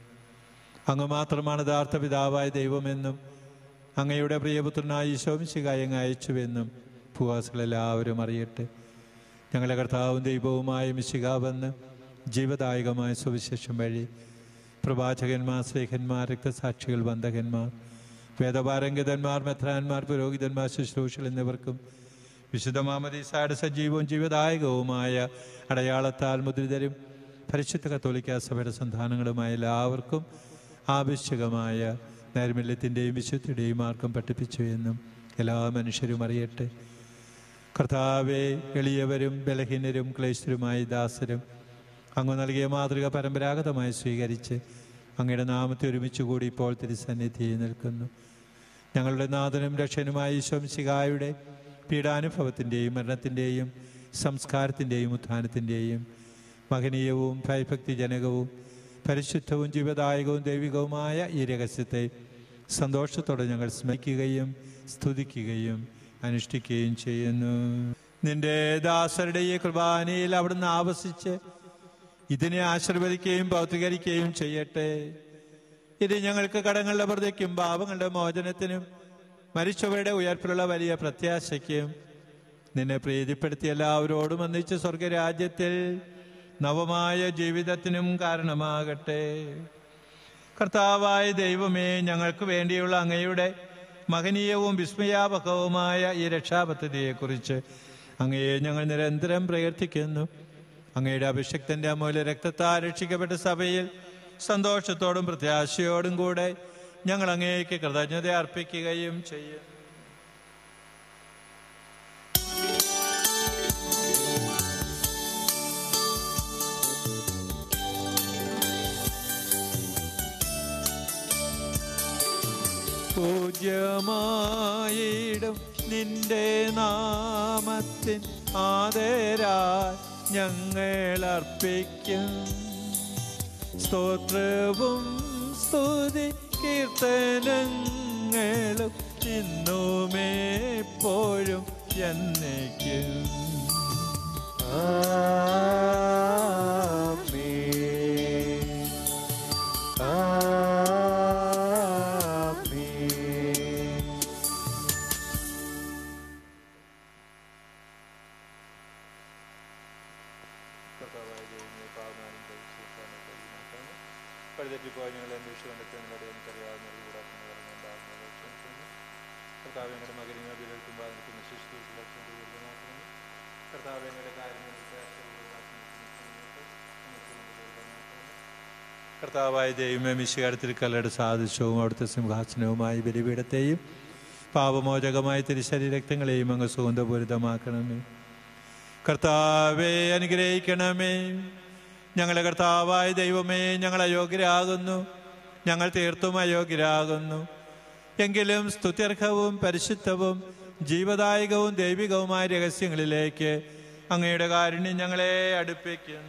അങ്ങ് മാത്രമാണ് യഥാർത്ഥ പിതാവായ ദൈവമെന്നും അങ്ങയുടെ പ്രിയപുത്രനായ ഈശോമിശികായ അങ്ങ് അയച്ചുവെന്നും ഭൂവാസികളെല്ലാവരും അറിയട്ടെ ഞങ്ങളുടെ കർത്താവും ദൈവവുമായ മിശിക വന്ന് ജീവദായകമായ സുവിശേഷം വഴി പ്രവാചകന്മാർ സ്നേഹന്മാർ രക്തസാക്ഷികൾ ബന്ധകന്മാർ വേദപാരംഗതന്മാർ മെത്രാന്മാർ പുരോഹിതന്മാർ ശുശ്രൂഷകൾ എന്നിവർക്കും വിശുദ്ധ മാമദീസായുടെ സജീവവും ജീവദായകവുമായ അടയാളത്താൽ മുദ്രിതരും പരിശുദ്ധ കത്തോലിക്ക സഭയുടെ സന്താനങ്ങളുമായ എല്ലാവർക്കും ആവശ്യകമായ നൈർമല്യത്തിൻ്റെയും വിശുദ്ധിയുടെയും മാർഗം പഠിപ്പിച്ചു എന്നും എല്ലാ മനുഷ്യരും അറിയട്ടെ കർത്താവെ എളിയവരും ബലഹീനരും ക്ലേശരുമായ ദാസരും അങ്ങ് നൽകിയ മാതൃക പരമ്പരാഗതമായി സ്വീകരിച്ച് അങ്ങയുടെ നാമത്തെ ഒരുമിച്ച് കൂടി ഇപ്പോൾ തിരുസന്നിധിയിൽ നിൽക്കുന്നു ഞങ്ങളുടെ നാഥനും രക്ഷനുമായ ശംശികായുടെ പീഡാനുഭവത്തിൻ്റെയും മരണത്തിൻ്റെയും സംസ്കാരത്തിൻ്റെയും ഉത്ഥാനത്തിൻ്റെയും മഹനീയവും ഭയഭക്തിജനകവും പരിശുദ്ധവും ജീവദായകവും ദൈവികവുമായ ഈ രഹസ്യത്തെ സന്തോഷത്തോടെ ഞങ്ങൾ സ്മരിക്കുകയും സ്തുതിക്കുകയും അനുഷ്ഠിക്കുകയും ചെയ്യുന്നു നിന്റെ ദാസരുടെ ഈ കുർബാനയിൽ അവിടുന്ന് ആവസിച്ച് ഇതിനെ ആശീർവദിക്കുകയും ഭൗതികരിക്കുകയും ചെയ്യട്ടെ ഇത് ഞങ്ങൾക്ക് കടങ്ങളുടെ പ്രതിക്കും പാപങ്ങളുടെ മോചനത്തിനും മരിച്ചവരുടെ ഉയർപ്പിലുള്ള വലിയ പ്രത്യാശയ്ക്കും നിന്നെ പ്രീതിപ്പെടുത്തിയ എല്ലാവരോടും ഒന്നിച്ച് സ്വർഗരാജ്യത്തിൽ നവമായ ജീവിതത്തിനും കാരണമാകട്ടെ കർത്താവായ ദൈവമേ ഞങ്ങൾക്ക് വേണ്ടിയുള്ള അങ്ങയുടെ മഹനീയവും വിസ്മയാപകവുമായ ഈ രക്ഷാപദ്ധതിയെക്കുറിച്ച് അങ്ങയെ ഞങ്ങൾ നിരന്തരം പ്രയർത്ഥിക്കുന്നു അങ്ങയുടെ അഭിഷക്തന്റെ അമൂല്യ രക്തത്താൽ രക്ഷിക്കപ്പെട്ട സഭയിൽ സന്തോഷത്തോടും പ്രത്യാശയോടും കൂടെ ഞങ്ങൾ അങ്ങേക്ക് കൃതജ്ഞത അർപ്പിക്കുകയും ചെയ്യും പൂജ്യമായിടും നിന്റെ നാമത്തിൻ ആദരായി ഞങ്ങൾ അർപ്പിക്കും സ്തോത്രവും സ്തുതി കീർത്തനങ്ങളും ഇന്നുമേപ്പോഴും എന്നേക്കും ആമേൻ. ആമേൻ. പഴുതെറ്റിപ്പോയി ഞങ്ങൾ അന്വേഷിച്ച് കണ്ടെത്തി നിങ്ങളുടെ എനിക്കറിയാവുന്ന ഒരു കൂടാക്കുന്ന പറഞ്ഞുണ്ടാകുന്നത് ക്ഷമിക്കുന്നു കർത്താവ് ഞങ്ങളുടെ മകനെ അഭിലേൽക്കുമ്പോൾ എനിക്ക് നിശ്ചയിച്ചു കർത്താവ് ഞങ്ങളുടെ കാര്യങ്ങൾ കർത്താവായ ദൈവമേ മിശികാരത്തിൽ കല്ലയുടെ സാദൃശ്യവും അവിടുത്തെ സിംഹാസനവുമായി ബലിപീഠത്തെയും പാപമോചകമായ തിരുശരീരക്തങ്ങളെയും അങ്ങ് സുഗന്ധപൂരിതമാക്കണമേ കർത്താവെ അനുഗ്രഹിക്കണമേ ഞങ്ങളെ കർത്താവായ ദൈവമേ ഞങ്ങൾ അയോഗ്യരാകുന്നു ഞങ്ങൾ തീർത്തും അയോഗ്യരാകുന്നു എങ്കിലും സ്തുത്യർഹവും പരിശുദ്ധവും ജീവദായകവും ദൈവികവുമായ രഹസ്യങ്ങളിലേക്ക് അങ്ങയുടെ കാരുണ്യം ഞങ്ങളെ അടുപ്പിക്കുന്നു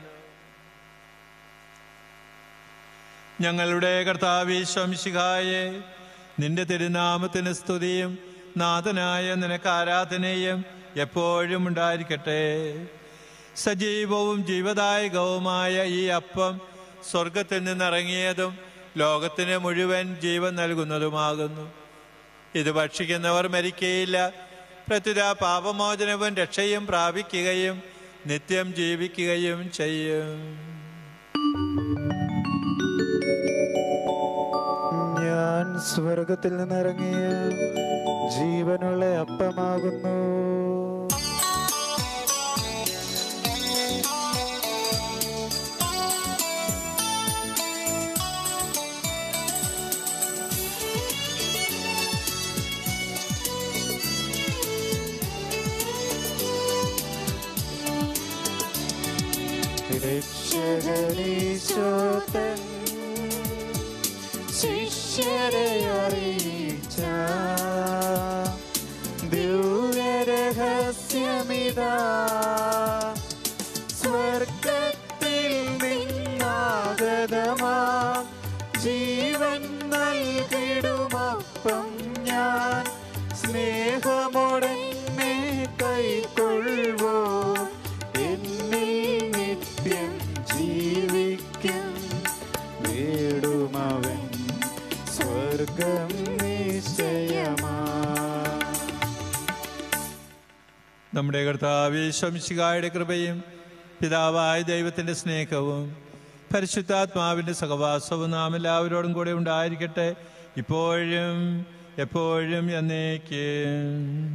ഞങ്ങളുടെ കർത്താവീശ്വംശികായെ നിന്റെ തിരുനാമത്തിന് സ്തുതിയും നാഥനായ നിനക്ക് ആരാധനയും എപ്പോഴും ഉണ്ടായിരിക്കട്ടെ സജീവവും ജീവദായകവുമായ ഈ അപ്പം സ്വർഗത്തിൽ നിന്നിറങ്ങിയതും ലോകത്തിന് മുഴുവൻ ജീവൻ നൽകുന്നതുമാകുന്നു ഇത് ഭക്ഷിക്കുന്നവർ മരിക്കുകയില്ല പ്രത്യുത പാപമോചനവും രക്ഷയും പ്രാപിക്കുകയും നിത്യം ജീവിക്കുകയും ചെയ്യും ഞാൻ സ്വർഗത്തിൽ നിന്നിറങ്ങിയ ജീവനുള്ള അപ്പമാകുന്നു രക്ഷകനീശോത്തൻ ശിഷ്യരെ അറിയിച്ച ദിവ്യരഹസ്യമിതാ സ്വർഗത്തിൽ നിന്നാഗതമാ ജീവൻ നൽകിടുമപ്പം ഞാൻ സ്നേഹമോടെന്നെ കൈക്കൊള്ളുവോ എന്നിൽ നിത്യം ജീവിക്കും നേടുമവൻ സ്വർഗം നിശ്ചയമാ നമ്മുടെ കർത്താവ് ശംശികായുടെ കൃപയും പിതാവായ ദൈവത്തിൻ്റെ സ്നേഹവും പരിശുദ്ധാത്മാവിൻ്റെ സഹവാസവും നാം എല്ലാവരോടും കൂടെ ഉണ്ടായിരിക്കട്ടെ ഇപ്പോഴും എപ്പോഴും എന്നേക്കും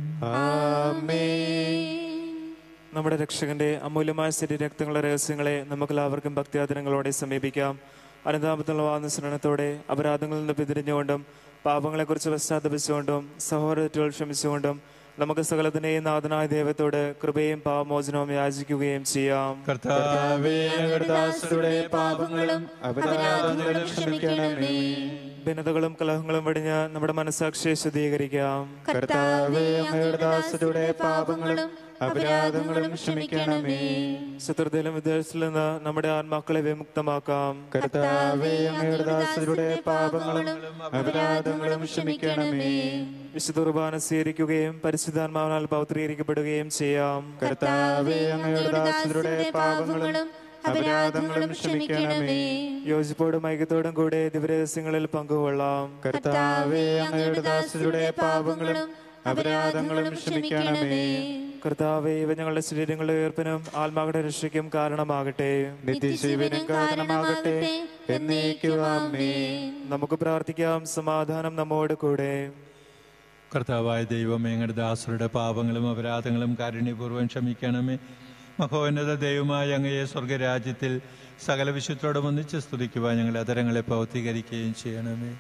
നമ്മുടെ രക്ഷകന്റെ അമൂല്യമായ ശരീരക്തങ്ങളുടെ രഹസ്യങ്ങളെ നമുക്കെല്ലാവർക്കും ഭക്തിയാദരങ്ങളോടെ സമീപിക്കാം അനുതാപത്തുള്ള വാദസ്മരണത്തോടെ അപരാധങ്ങളിൽ നിന്ന് പിന്തിരിഞ്ഞുകൊണ്ടും പാപങ്ങളെക്കുറിച്ച് പശ്ചാത്തപിച്ചുകൊണ്ടും സഹോദരറ്റുകൾ ക്ഷമിച്ചുകൊണ്ടും നമുക്ക് സകലത്തിനെയും നാഥനായ ദൈവത്തോട് കൃപയും പാപമോചനവും യാചിക്കുകയും ചെയ്യാം കർത്താവേ ഞങ്ങളുടെ ദാസരുടെ പാപങ്ങളും അപരാധങ്ങളും ക്ഷമിക്കണമേ ഭിന്നതകളും കലഹങ്ങളും വെടിഞ്ഞ് നമ്മുടെ മനസ്സാക്ഷിയെ ശുദ്ധീകരിക്കാം കർത്താവേ അങ്ങയുടെ ദാസരുടെ പാപങ്ങളും അപരാധങ്ങളും ക്ഷമിക്കണമേ ശത്രുതയിലും വിദേശത്തിൽ നിന്ന് നമ്മുടെ ആത്മാക്കളെ വിമുക്തമാക്കാം കർത്താവേ അങ്ങയുടെ ദാസരുടെ പാപങ്ങളും അപരാധങ്ങളും ക്ഷമിക്കണമേ വിശുദ്ധ കുർബാന സ്വീകരിക്കുകയും പരിശുദ്ധാത്മാവിനാൽ പൗത്രീകരിക്കപ്പെടുകയും ചെയ്യാം കർത്താവേ അങ്ങയുടെ ദാസരുടെ പാപങ്ങളും അപരാധങ്ങളും ക്ഷമിക്കണമേ യോജിപ്പോടും ഐക്യത്തോടും കൂടെ ദിവരഹസ്യങ്ങളിൽ പങ്കുകൊള്ളാം കർത്താവേ അങ്ങയുടെ ദാസരുടെ പാപങ്ങളും അപരാധങ്ങളും ക്ഷമിക്കണമേ കർത്താവെ ഇവ ഞങ്ങളുടെ ശരീരങ്ങളുടെ ഉയർപ്പിനും ആത്മാക്കളുടെ രക്ഷയ്ക്കും കാരണമാകട്ടെ നിത്യജീവനും കാരണമാകട്ടെ എന്നേക്കുവാമേ നമുക്ക് പ്രാർത്ഥിക്കാം സമാധാനം നമ്മോട് കൂടെ കർത്താവായ ദൈവമേ ഞങ്ങളുടെ ദാസരുടെ പാപങ്ങളും അപരാധങ്ങളും കാരുണ്യപൂർവ്വം ക്ഷമിക്കണമേ മഹോന്നത ദൈവമായ അങ്ങയെ സ്വർഗരാജ്യത്തിൽ സകല വിശുദ്ധരോടും ഒന്നിച്ച് സ്തുതിക്കുവാൻ ഞങ്ങളുടെ അതരങ്ങളെ പൗത്രീകരിക്കുകയും ചെയ്യണമേ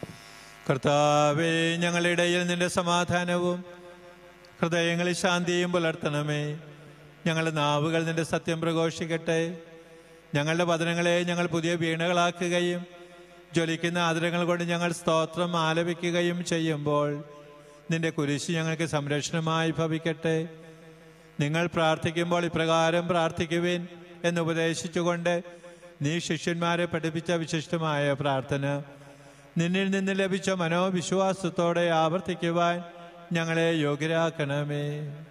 കർത്താവേ ഞങ്ങളുടെ ഇടയിൽ നിന്റെ സമാധാനവും ഹൃദയങ്ങളിൽ ശാന്തിയും പുലർത്തണമേ ഞങ്ങളുടെ നാവുകൾ നിന്റെ സത്യം പ്രഘോഷിക്കട്ടെ ഞങ്ങളുടെ വചനങ്ങളെ ഞങ്ങൾ പുതിയ വീണകളാക്കുകയും ജ്വലിക്കുന്ന ആദരങ്ങൾ കൊണ്ട് ഞങ്ങൾ സ്തോത്രം ആലപിക്കുകയും ചെയ്യുമ്പോൾ നിന്റെ കുരിശ് ഞങ്ങൾക്ക് സംരക്ഷണമായി ഭവിക്കട്ടെ നിങ്ങൾ പ്രാർത്ഥിക്കുമ്പോൾ ഇപ്രകാരം പ്രാർത്ഥിക്കുവിൻ എന്ന് ഉപദേശിച്ചുകൊണ്ട് നീ ശിഷ്യന്മാരെ പഠിപ്പിച്ച വിശിഷ്ടമായ പ്രാർത്ഥന നിന്നിൽ നിന്ന് ലഭിച്ച മനോവിശ്വാസത്തോടെ ആവർത്തിക്കുവാൻ ഞങ്ങളെ യോഗ്യരാക്കണമേ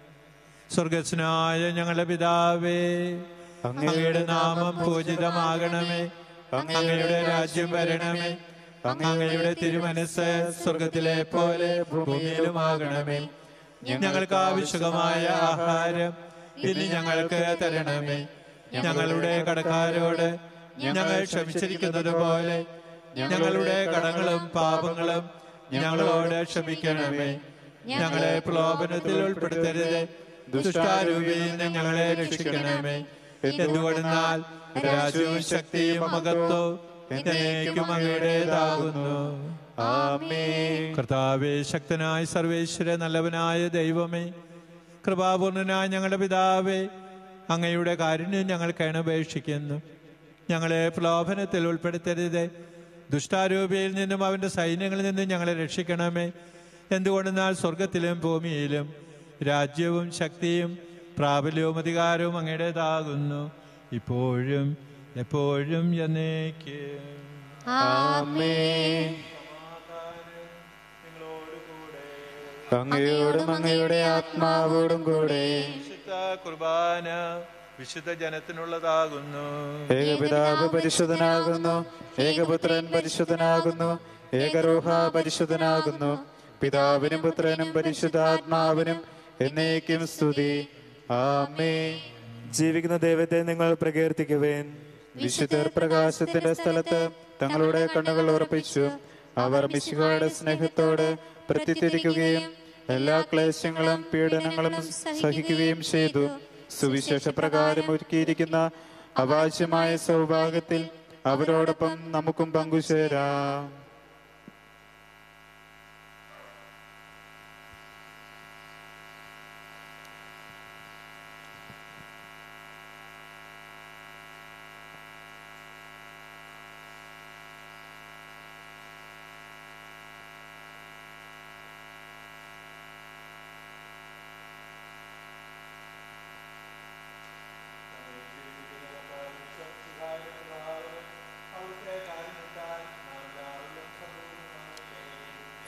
സ്വർഗസ്നായ ഞങ്ങളുടെ പിതാവേ അങ്ങയുടെ നാമം പൂജിതമാകണമേ അങ്ങയുടെ രാജ്യം വരണമേ അങ്ങയുടെ തിരുമനസ് സ്വർഗത്തിലെ പോലെ ഭൂമിയിലുമാകണമേ ഞങ്ങൾക്ക് ആവശ്യകമായ ആഹാരം ഇനി ഞങ്ങൾക്ക് തരണമേ ഞങ്ങളുടെ കടക്കാരോട് ഞങ്ങൾ ക്ഷമിച്ചിരിക്കുന്നത് പോലെ ഞങ്ങളുടെ കടങ്ങളും പാപങ്ങളും ഞങ്ങളോട് ക്ഷമിക്കണമേ ഞങ്ങളെ പ്രലോഭനത്തിൽ ഉൾപ്പെടുത്തരുത് ദുഷ്ടാരൂപിയിൽ നിന്ന് ഞങ്ങളെ രക്ഷിക്കണമേ എന്തുകൊണ്ടെന്നാൽ രാജ്യവും ശക്തിയും മഹത്വവും എന്നേക്കും അങ്ങയുടേതാകുന്നു കർത്താവേ ശക്തനായ സർവേശ്വര നല്ലവനായ ദൈവമേ കൃപാപൂർണനായ ഞങ്ങളുടെ പിതാവേ അങ്ങയുടെ കാരുണ്യം ഞങ്ങൾ കേണപേക്ഷിക്കുന്നു ഞങ്ങളെ പ്രലോഭനത്തിൽ ഉൾപ്പെടുത്തരുത് ദുഷ്ടാരൂപിയിൽ നിന്നും അവൻ്റെ സൈന്യങ്ങളിൽ നിന്നും ഞങ്ങളെ രക്ഷിക്കണമേ എന്തുകൊണ്ടെന്നാൽ സ്വർഗത്തിലും ഭൂമിയിലും രാജ്യവും ശക്തിയും പ്രാബല്യവും അധികാരവും അങ്ങയുടേതാകുന്നു ഇപ്പോഴും എപ്പോഴും എന്നേക്ക് അങ്ങയോടും അങ്ങയുടെ ആത്മാവോടും കൂടെ വിശുദ്ധ കുർബാന വിശുദ്ധ ജനത്തിനുള്ളതാകുന്നു ഏകപിതാവ് പരിശുദ്ധനാകുന്നു ഏകപുത്രൻ പരിശുദ്ധനാകുന്നു ഏകരൂഹ പരിശുദ്ധനാകുന്നു പിതാവിനും പുത്രനും പരിശുദ്ധാത്മാവിനും എന്നേക്കും സ്തുതി ആമേ ജീവിക്കുന്ന ദൈവത്തെ നിങ്ങൾ പ്രകീർത്തിക്കുവേൻ വിശുദ്ധർ പ്രകാശത്തിന്റെ സ്ഥലത്ത് തങ്ങളുടെ കണ്ണുകൾ ഉറപ്പിച്ചു അവർ മിശിഹയുടെ സ്നേഹത്തോട് പ്രത്യത്തിരിക്കുകയും എല്ലാ ക്ലേശങ്ങളും പീഡനങ്ങളും സഹിക്കുകയും ചെയ്തു സുവിശേഷ പ്രകാരം ഒരുക്കിയിരിക്കുന്ന അവാച്യമായ സൗഭാഗ്യത്തിൽ അവരോടൊപ്പം നമുക്കും പങ്കുചേരാം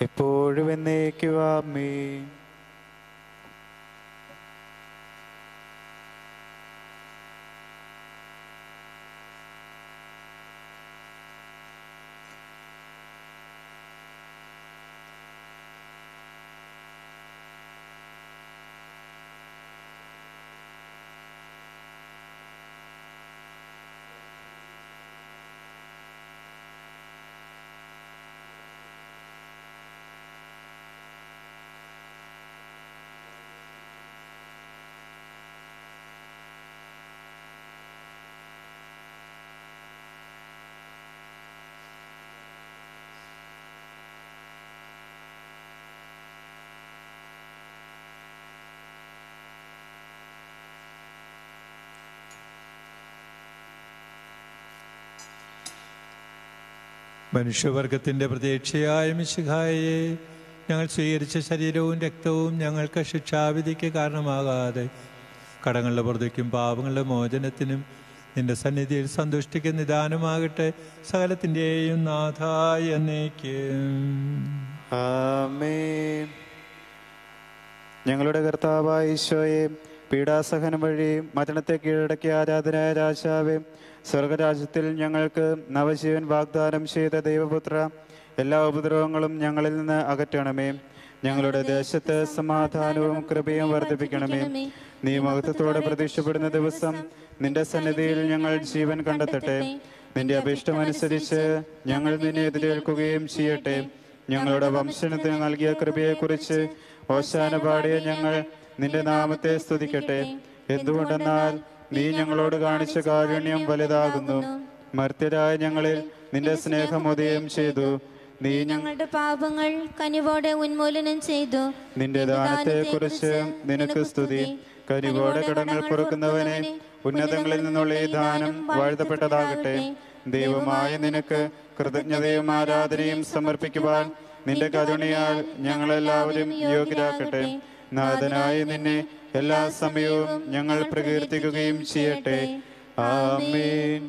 എപ്പോഴും എന്നേക്കുവാമേ മനുഷ്യവർഗത്തിൻ്റെ പ്രതീക്ഷയായ മിശിഹായെ ഞങ്ങൾ സ്വീകരിച്ച ശരീരവും രക്തവും ഞങ്ങൾക്ക് ശിക്ഷാവിധിക്ക് കാരണമാകാതെ കടങ്ങളുടെ പുറത്തേക്കും പാപങ്ങളുടെ മോചനത്തിനും നിന്റെ സന്നിധിയിൽ സന്തുഷ്ടിക്ക് നിദാനമാകട്ടെ സകലത്തിൻ്റെയും നാഥായ എന്നേക്കും ആമേൻ ഞങ്ങളുടെ കർത്താവായ ഈശോയെ പീഡാസഹനം വഴി മരണത്തെ കീഴടക്കിയ ആരാധനായ രാജാവേ സ്വർഗരാജ്യത്തിൽ ഞങ്ങൾക്ക് നവജീവൻ വാഗ്ദാനം ചെയ്ത ദൈവപുത്ര എല്ലാ ഉപദ്രവങ്ങളും ഞങ്ങളിൽ നിന്ന് അകറ്റണമേ ഞങ്ങളുടെ ദേശത്ത് സമാധാനവും കൃപയും വർദ്ധിപ്പിക്കണമേ നീ മഹത്വത്തോടെ പ്രതീക്ഷപ്പെടുന്ന ദിവസം നിന്റെ സന്നിധിയിൽ ഞങ്ങൾ ജീവൻ കണ്ടെത്തട്ടെ നിന്റെ അഭിഷ്ടമനുസരിച്ച് ഞങ്ങൾ നിന്നെ എതിരേൽക്കുകയും ചെയ്യട്ടെ ഞങ്ങളുടെ വംശനത്തിന് നൽകിയ കൃപയെക്കുറിച്ച് ഓശാന പാടിയ ഞങ്ങൾ നിന്റെ നാമത്തെ സ്തുതിക്കട്ടെ എന്തുകൊണ്ടെന്നാൽ നീ ഞങ്ങളോട് കാണിച്ച കാരുണ്യം വലുതാകുന്നു മർത്യരായ ഞങ്ങളിൽ നിന്റെ സ്നേഹം ഉദയം ചെയ്തു നീ ഞങ്ങൾ ഞങ്ങളുടെ പാപങ്ങൾ കനിവോടെ ഉന്മൂലനം ചെയ്തു നിന്റെ ദാനത്തെക്കുറിച്ച് നിനക്ക് സ്തുതി കരിവോടെ കടങ്ങൾ പൊറുക്കുന്നവനെ ഉന്നതങ്ങളിൽ നിന്നുള്ള ഈ ദാനം വാഴ്ത്തപ്പെട്ടതാകട്ടെ ദൈവമായ നിനക്ക് കൃതജ്ഞതയും ആരാധനയും സമർപ്പിക്കുവാൻ നിന്റെ കരുണയാൽ ഞങ്ങളെല്ലാവരും യോഗ്യരാക്കട്ടെ നാഥനായ നിന്നെ എല്ലാ സമയവും ഞങ്ങൾ പ്രകീർത്തിക്കുകയും ചെയ്യട്ടെ ആമേൻ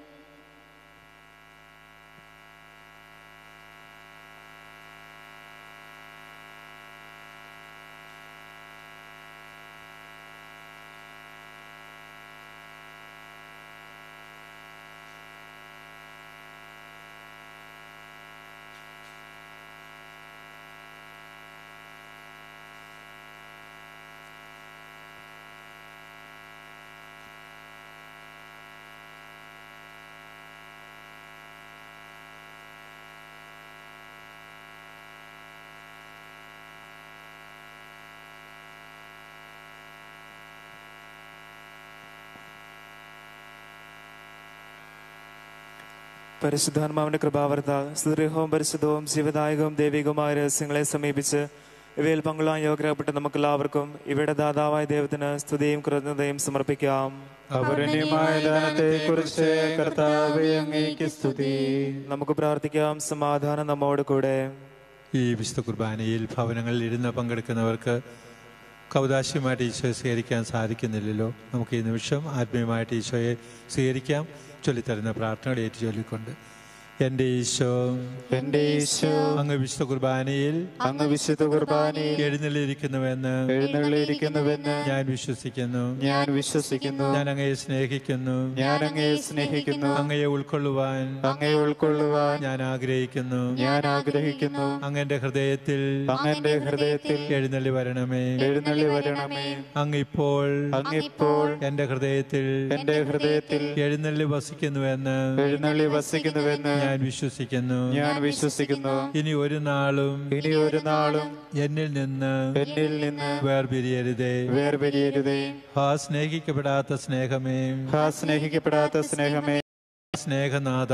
പരിശുദ്ധാത്മാവിന്റെ കൃപാവർത്ത സുദൃഹവും പരിശുദ്ധവും ജീവദായകവും ദൈവികവുമായ രഹസ്യങ്ങളെ സമീപിച്ച് ഇവയിൽ പങ്കുള്ളാൻ യോഗ്യരാകപ്പെട്ട നമുക്കെല്ലാവർക്കും ഇവയുടെ ദാതാവായ ദൈവത്തിന് സ്തുതിയും കൃതജ്ഞതയും സമർപ്പിക്കാം അപരണ്യമായ ദാനത്തെക്കുറിച്ച് കർത്താവെ അങ്ങേക്ക് സ്തുതി നമുക്ക് പ്രാർത്ഥിക്കാം സമാധാനം നമ്മോട് കൂടെ ഈ വിശുദ്ധ കുർബാനയിൽ ഭവനങ്ങളിൽ ഇരുന്ന് പങ്കെടുക്കുന്നവർക്ക് കൗതാശ്യമായിട്ട് ഈശോയെ സ്വീകരിക്കാൻ സാധിക്കുന്നില്ലല്ലോ നമുക്ക് ഈ നിമിഷം ആത്മീയമായിട്ട് ഈശോയെ സ്വീകരിക്കാം ചൊല്ലിത്തരുന്ന പ്രാർത്ഥനകൾ ഏറ്റു ചൊല്ലിക്കൊണ്ട് എൻ്റെ ഈശോ എന്റെ ഈശോ അങ്ങ് വിശുദ്ധ കുർബാനയിൽ അങ്ങ് വിശുദ്ധ കുർബാനയിൽ എഴുന്നള്ളിയിരിക്കുന്നുവെന്ന് എഴുന്നള്ളിയിരിക്കുന്നുവെന്ന് ഞാൻ വിശ്വസിക്കുന്നു ഞാൻ വിശ്വസിക്കുന്നു ഞാൻ അങ്ങയെ സ്നേഹിക്കുന്നു ഞാൻ അങ്ങയെ സ്നേഹിക്കുന്നു അങ്ങയെ ഉൾക്കൊള്ളുവാൻ അങ്ങയെ ഉൾക്കൊള്ളുവാൻ ഞാൻ ആഗ്രഹിക്കുന്നു ഞാൻ ആഗ്രഹിക്കുന്നു അങ്ങ് എൻ്റെ ഹൃദയത്തിൽ അങ്ങ് എന്റെ ഹൃദയത്തിൽ എഴുന്നള്ളി വരണമേ എഴുന്നള്ളി വരണമേ അങ്ങ് ഇപ്പോൾ അങ്ങിപ്പോൾ എൻ്റെ ഹൃദയത്തിൽ എന്റെ ഹൃദയത്തിൽ എഴുന്നള്ളി വസിക്കുന്നുവെന്ന് എഴുന്നള്ളി വസിക്കുന്നുവെന്ന് ഞാൻ വിശ്വസിക്കുന്നു ഞാൻ വിശ്വസിക്കുന്നു ഇനി ഒരു നാളും ഇനി ഒരു നാളും എന്നിൽ നിന്ന് എന്നിൽ നിന്ന് വേർപിരിയരുതേ വേർപിരിയരുതേ ആ സ്നേഹിക്കപ്പെടാത്ത സ്നേഹമേ ഹാ സ്നേഹിക്കപ്പെടാത്ത സ്നേഹമേ സ്നേഹനാഥ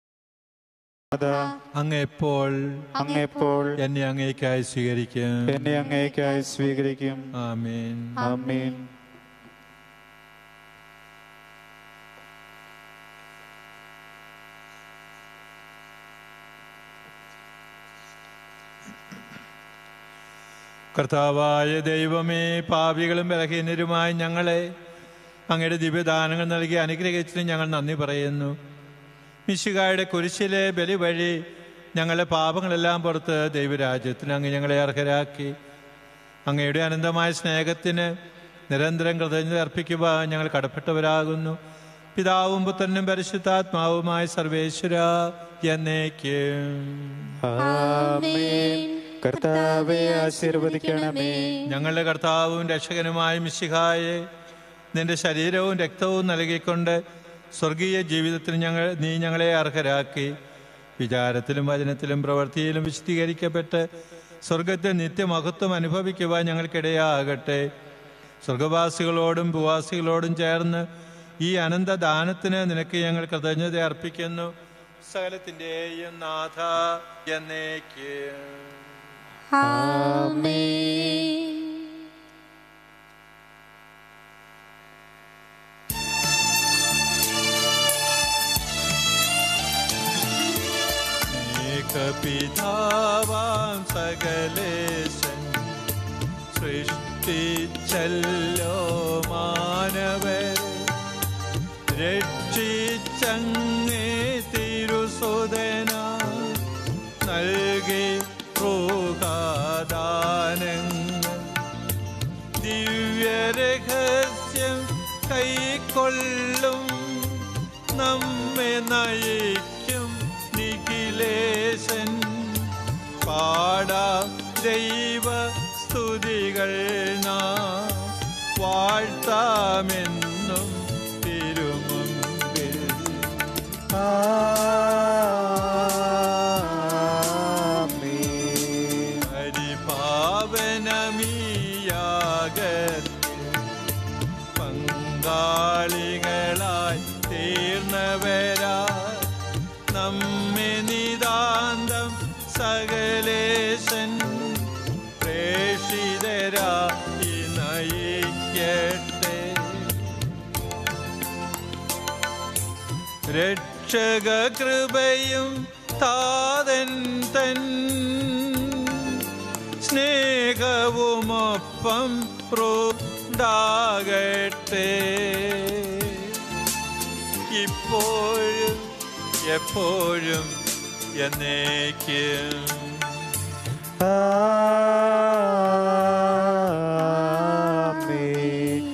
അതാ അങ്ങ് എപ്പോൾ അങ്ങെപ്പോൾ എന്നെ അങ്ങേക്കായി സ്വീകരിക്കും എന്നെ അങ്ങേക്കായി സ്വീകരിക്കും ആമേൻ ആമേൻ കർത്താവായ ദൈവമേ പാപികളും ബലഹീനരുമായ ഞങ്ങളെ അങ്ങയുടെ ദിവ്യദാനങ്ങൾ നൽകി അനുഗ്രഹിച്ചതിന് ഞങ്ങൾ നന്ദി പറയുന്നു മിശികായുടെ കുരിശിലെ ബലി വഴി ഞങ്ങളുടെ പാപങ്ങളെല്ലാം പുറത്ത് ദൈവരാജ്യത്തിന് അങ്ങ് ഞങ്ങളെ അർഹരാക്കി അങ്ങയുടെ അനന്തമായ സ്നേഹത്തിന് നിരന്തരം കൃതജ്ഞത അർപ്പിക്കുവാൻ ഞങ്ങൾ കടപ്പെട്ടവരാകുന്നു പിതാവും പുത്രനും പരിശുദ്ധാത്മാവുമായ സർവേശ്വര എന്നേക്കും ആമേൻ കർത്താവെ ആശീർവദിക്കണമേ ഞങ്ങളുടെ കർത്താവും രക്ഷകനുമായ മിശിഹായെ നിന്റെ ശരീരവും രക്തവും നൽകിക്കൊണ്ട് സ്വർഗീയ ജീവിതത്തിൽ ഞങ്ങൾ നീ ഞങ്ങളെ അർഹരാക്കി വിചാരത്തിലും വചനത്തിലും പ്രവൃത്തിയിലും വിശദീകരിക്കപ്പെട്ട് സ്വർഗത്തെ നിത്യമഹത്വം അനുഭവിക്കുവാൻ ഞങ്ങൾക്കിടയാകട്ടെ സ്വർഗവാസികളോടും ഭൂവാസികളോടും ചേർന്ന് ഈ അനന്തദാനത്തിന് നിനക്ക് ഞങ്ങൾ കൃതജ്ഞത അർപ്പിക്കുന്നു സകലത്തിൻ്റെയും നാഥ എന്നേക്ക് ആമേൻ ഏകപിതാവാം സകലേശൻ സൃഷ്ടിച്ചല്ലോ മാനവരെ രക്ഷിച്ചങ്ങേ തിരുസുതന നൽകി പ്രൂഹാദാനങ്ങൾ ദിവ്യരഹസ്യം കൈക്കൊള്ളും നമ്മെ നയിക്കും നിഖിലേശൻ പാടാ ദൈവ സ്തുതികൾ നാം വാഴ്ത്താമെന്നും തിരുമുമ്പിൽ ആമേൻ പരിപാവനമീയാകത്തിൽ പങ്കാളികളായി തീർന്നവരാ നമ്മെ നിതാന്തം സകലേശൻ പ്രേഷിതരായി നയിക്കട്ടെ രക്ഷക കൃപയും താതൻ തൻ സ്നേഹവുമൊപ്പം ഉണ്ടാകട്ടെ ഇപ്പോഴും എപ്പോഴും എന്നേക്കും ആമേൻ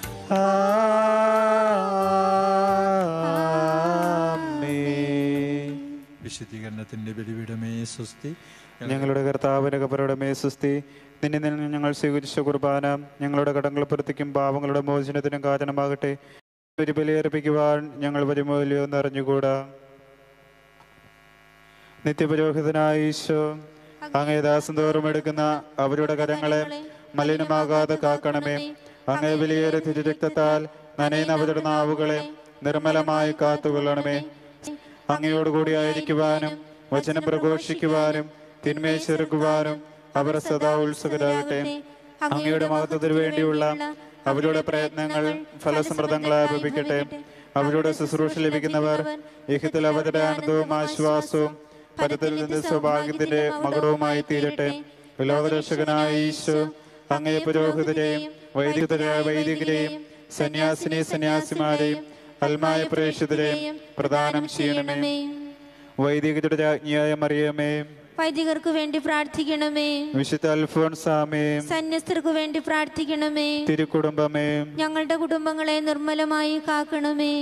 ആമേൻ വിശുദ്ധീകരണത്തിന്റെ ബലിപീഠമേ സ്വസ്തി ഞങ്ങളുടെ കർത്താവിന്റെ കബറുടെ മേസുസ്തി നിന്നിൽ നിന്ന് ഞങ്ങൾ സ്വീകരിച്ച കുർബാന ഞങ്ങളുടെ കടങ്ങൾ പ്രവർത്തിക്കും പാവങ്ങളുടെ മോചനത്തിനും കാരണമാകട്ടെ ഒരു ബലിയർപ്പിക്കുവാൻ ഞങ്ങൾ വരുമോലിയോ എന്നറിഞ്ഞുകൂടാ നിത്യപുരോഹിതനായ ഈശോ അങ്ങേ ദാസം തോറും എടുക്കുന്ന അവരുടെ കരങ്ങളെ മലിനമാകാതെ കാക്കണമേ അങ്ങേ വലിയേറെ തിരുരക്തത്താൽ നനയുന്ന അവരുടെ നാവുകളെ നിർമ്മലമായി കാത്തുകൊള്ളണമേ അങ്ങയോടുകൂടി ആയിരിക്കുവാനും വചനം പ്രഘോഷിക്കുവാനും തിന്മയെ ചെറുക്കുവാനും അവർ സദാ ഉത്സുകരാകട്ടെ അങ്ങയുടെ മഹത്വത്തിനു വേണ്ടിയുള്ള അവരുടെ പ്രയത്നങ്ങൾ ഫലസമൃദ്ധങ്ങളായി ഭവിക്കട്ടെ അവരുടെ ശുശ്രൂഷ ലഭിക്കുന്നവർ ഇഹത്തിൽ അവരുടെ ആനന്ദവും ആശ്വാസവും പരത്തിൽ നിന്ന് സൗഭാഗ്യത്തിന്റെ മകുടവുമായി തീരട്ടെ ലോകരക്ഷകനായ ഈശോ അങ്ങേ പുരോഹിതരെയും വൈദികരായ വൈദികരെയും സന്യാസിനി സന്യാസിമാരെയും അൽമായ പ്രേക്ഷിതരെയും പ്രദാനം ചെയ്യണമേ വൈദികരുടെ രാജ്ഞിയായ മറിയമേ വൈദികർക്ക് വേണ്ടി പ്രാർത്ഥിക്കണമേ വിശുദ്ധ അൽഫോൻസാമേ സന്യസ്തർക്ക് വേണ്ടി പ്രാർത്ഥിക്കണമേ തിരുക്കുടുംബമേ ഞങ്ങളുടെ കുടുംബങ്ങളെ നിർമ്മലമായി കാക്കണമേ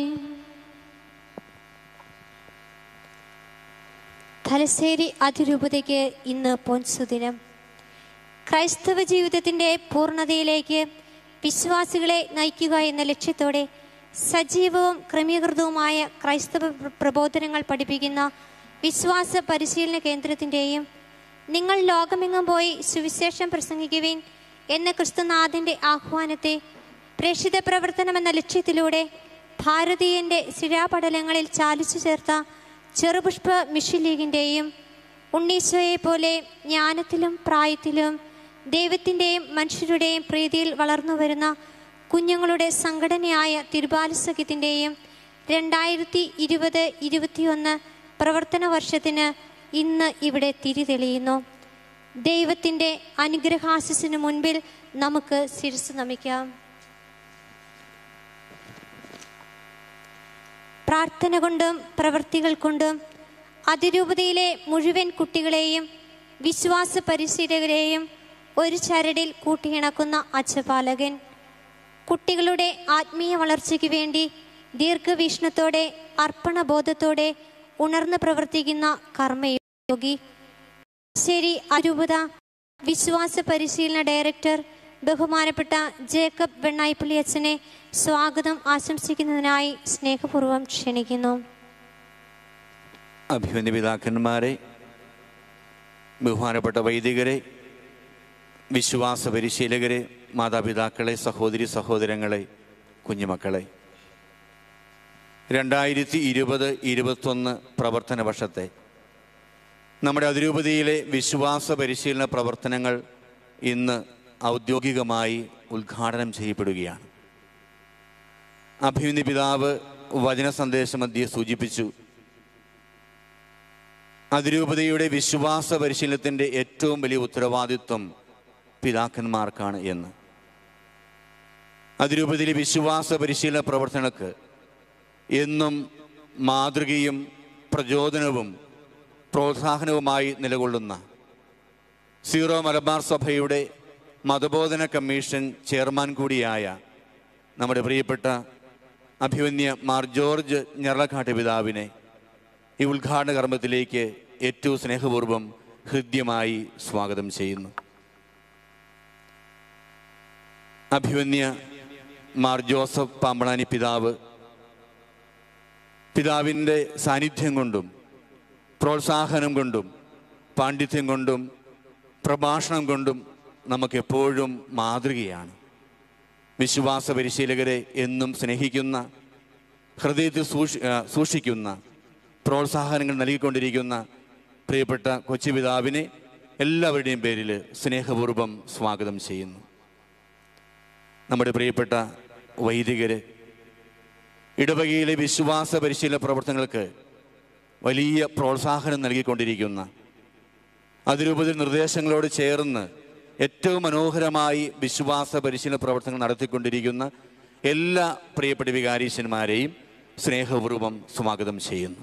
തലശ്ശേരി അതിരൂപതയ്ക്ക് ഇന്ന് പൊൻസുദിനം ക്രൈസ്തവ ജീവിതത്തിൻ്റെ പൂർണ്ണതയിലേക്ക് വിശ്വാസികളെ നയിക്കുക എന്ന ലക്ഷ്യത്തോടെ സജീവവും ക്രമീകൃതവുമായ ക്രൈസ്തവ പ്ര- പ്രബോധനങ്ങൾ പഠിപ്പിക്കുന്ന വിശ്വാസ പരിശീലന കേന്ദ്രത്തിൻ്റെയും നിങ്ങൾ ലോകമെങ്ങും പോയി സുവിശേഷം പ്രസംഗിക്കുവിൻ എന്ന ക്രിസ്തുനാഥൻ്റെ ആഹ്വാനത്തെ പ്രേക്ഷിത പ്രവർത്തനം എന്ന ലക്ഷ്യത്തിലൂടെ ഭാരതീയന്റെ ശിരാപടലങ്ങളിൽ ചാലിച്ചു ചേർത്ത ചെറുപുഷ്പ മിഷൻ ലീഗിൻ്റെയും ഉണ്ണീശോയെ പോലെ ജ്ഞാനത്തിലും പ്രായത്തിലും ദൈവത്തിൻ്റെയും മനുഷ്യരുടെയും പ്രീതിയിൽ വളർന്നു വരുന്ന കുഞ്ഞുങ്ങളുടെ സംഘടനയായ തിരുബാലസഖ്യത്തിൻ്റെയും രണ്ടായിരത്തി ഇരുപത് ഇരുപത്തിയൊന്ന് പ്രവർത്തന വർഷത്തിന് ഇന്ന് ഇവിടെ തിരി തെളിയുന്നു ദൈവത്തിൻ്റെ അനുഗ്രഹാശിസിന് മുൻപിൽ നമുക്ക് ശിരസ് നമിക്കാം പ്രാർത്ഥന കൊണ്ടും പ്രവൃത്തികൾ കൊണ്ടും അതിരൂപതയിലെ മുഴുവൻ കുട്ടികളെയും വിശ്വാസ പരിശീലകരെയും ഒരു ചരടിൽ കൂട്ടിയിണക്കുന്ന അച്ഛപാലകൻ കുട്ടികളുടെ ആത്മീയ വളർച്ചയ്ക്ക് വേണ്ടി ദീർഘവീക്ഷണത്തോടെ അർപ്പണബോധത്തോടെ ഉണർന്ന് പ്രവർത്തിക്കുന്ന കർമ്മയോഗി ശരി അരൂപത വിശ്വാസ പരിശീലന ഡയറക്ടർ ബഹുമാനപ്പെട്ട ജേക്കബ് വെണ്ണായിപ്പള്ളി അച്ഛനെ സ്വാഗതം ആശംസിക്കുന്നതിനായി സ്നേഹപൂർവ്വം ക്ഷണിക്കുന്നു അഭിമന്യ പിതാക്കന്മാരെ ബഹുമാനപ്പെട്ട വൈദികരെ വിശ്വാസ പരിശീലകരെ മാതാപിതാക്കളെ സഹോദരി സഹോദരങ്ങളെ കുഞ്ഞുമക്കളെ രണ്ടായിരത്തി ഇരുപത് ഇരുപത്തൊന്ന് പ്രവർത്തന വർഷത്തെ നമ്മുടെ അതിരൂപതയിലെ വിശ്വാസ പരിശീലന പ്രവർത്തനങ്ങൾ ഇന്ന് ഔദ്യോഗികമായി ഉദ്ഘാടനം ചെയ്യപ്പെടുകയാണ് അഭിമന്യ പിതാവ് വചന സന്ദേശമധ്യെ സൂചിപ്പിച്ചു അതിരൂപതയുടെ വിശ്വാസ പരിശീലനത്തിൻ്റെ ഏറ്റവും വലിയ ഉത്തരവാദിത്വം പിതാക്കന്മാർക്കാണ് എന്ന് അതിരൂപതയിലെ വിശ്വാസ പരിശീലന പ്രവർത്തനങ്ങൾക്ക് എന്നും മാതൃകയും പ്രചോദനവും പ്രോത്സാഹനവുമായി നിലകൊള്ളുന്ന സീറോ മലബാർ സഭയുടെ മതബോധന കമ്മീഷൻ ചെയർമാൻ കൂടിയായ നമ്മുടെ പ്രിയപ്പെട്ട അഭിമന്യ മാർ ജോർജ് ഞെറളക്കാട്ട് പിതാവിനെ ഈ ഉദ്ഘാടന കർമ്മത്തിലേക്ക് ഏറ്റവും സ്നേഹപൂർവ്വം ഹൃദ്യമായി സ്വാഗതം ചെയ്യുന്നു അഭിമന്യ മാർ ജോസഫ് പാമ്പളാനി പിതാവ് പിതാവിൻ്റെ സാന്നിധ്യം കൊണ്ടും പ്രോത്സാഹനം കൊണ്ടും പാണ്ഡിത്യം കൊണ്ടും പ്രഭാഷണം കൊണ്ടും നമുക്കെപ്പോഴും മാതൃകയാണ് വിശ്വാസ പരിശീലകരെ എന്നും സ്നേഹിക്കുന്ന ഹൃദയത്തിൽ സൂക്ഷി ആ, സൂക്ഷിക്കുന്ന പ്രോത്സാഹനങ്ങൾ നൽകിക്കൊണ്ടിരിക്കുന്ന പ്രിയപ്പെട്ട കൊച്ചുപിതാവിനെ എല്ലാവരുടെയും പേരിൽ സ്നേഹപൂർവ്വം സ്വാഗതം ചെയ്യുന്നു നമ്മുടെ പ്രിയപ്പെട്ട വൈദികര് ഇടവകയിലെ വിശ്വാസ പരിശീലന പ്രവർത്തനങ്ങൾക്ക് വലിയ പ്രോത്സാഹനം നൽകിക്കൊണ്ടിരിക്കുന്ന അതിരൂപത്തിൽ നിർദ്ദേശങ്ങളോട് ചേർന്ന് ഏറ്റവും മനോഹരമായി വിശ്വാസ പരിശീലന പ്രവർത്തനങ്ങൾ നടത്തിക്കൊണ്ടിരിക്കുന്ന എല്ലാ പ്രിയപ്പെട്ട വികാരീശന്മാരെയും സ്നേഹപൂർവ്വം സ്വാഗതം ചെയ്യുന്നു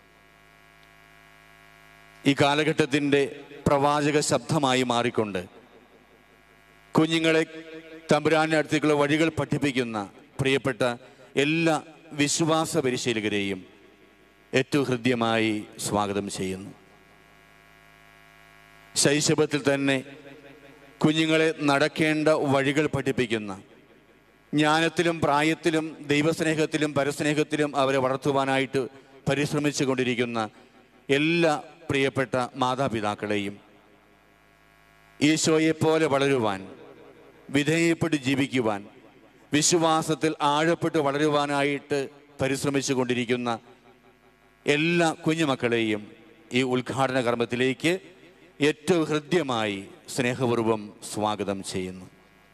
ഈ കാലഘട്ടത്തിൻ്റെ പ്രവാചക ശബ്ദമായി മാറിക്കൊണ്ട് കുഞ്ഞുങ്ങളെ തമ്പുരാൻ്റെ അടുത്തേക്കുള്ള വഴികൾ പഠിപ്പിക്കുന്ന പ്രിയപ്പെട്ട എല്ലാ വിശ്വാസ പരിശീലകരെയും ഏറ്റവും ഹൃദ്യമായി സ്വാഗതം ചെയ്യുന്നു ശൈശവത്തിൽ തന്നെ കുഞ്ഞുങ്ങളെ നടക്കേണ്ട വഴികൾ പഠിപ്പിക്കുന്ന ജ്ഞാനത്തിലും പ്രായത്തിലും ദൈവസ്നേഹത്തിലും പരസ്നേഹത്തിലും അവരെ വളർത്തുവാനായിട്ട് പരിശ്രമിച്ചു കൊണ്ടിരിക്കുന്ന എല്ലാ പ്രിയപ്പെട്ട മാതാപിതാക്കളെയും ഈശോയെപ്പോലെ വളരുവാൻ വിധേയപ്പെട്ട് ജീവിക്കുവാൻ വിശ്വാസത്തിൽ ആഴപ്പെട്ട് വളരുവാനായിട്ട് പരിശ്രമിച്ചു കൊണ്ടിരിക്കുന്ന എല്ലാ കുഞ്ഞുമക്കളെയും ഈ ഉദ്ഘാടന കർമ്മത്തിലേക്ക് ഏറ്റവും ഹൃദ്യമായി സ്നേഹപൂർവ്വം സ്വാഗതം ചെയ്യുന്നു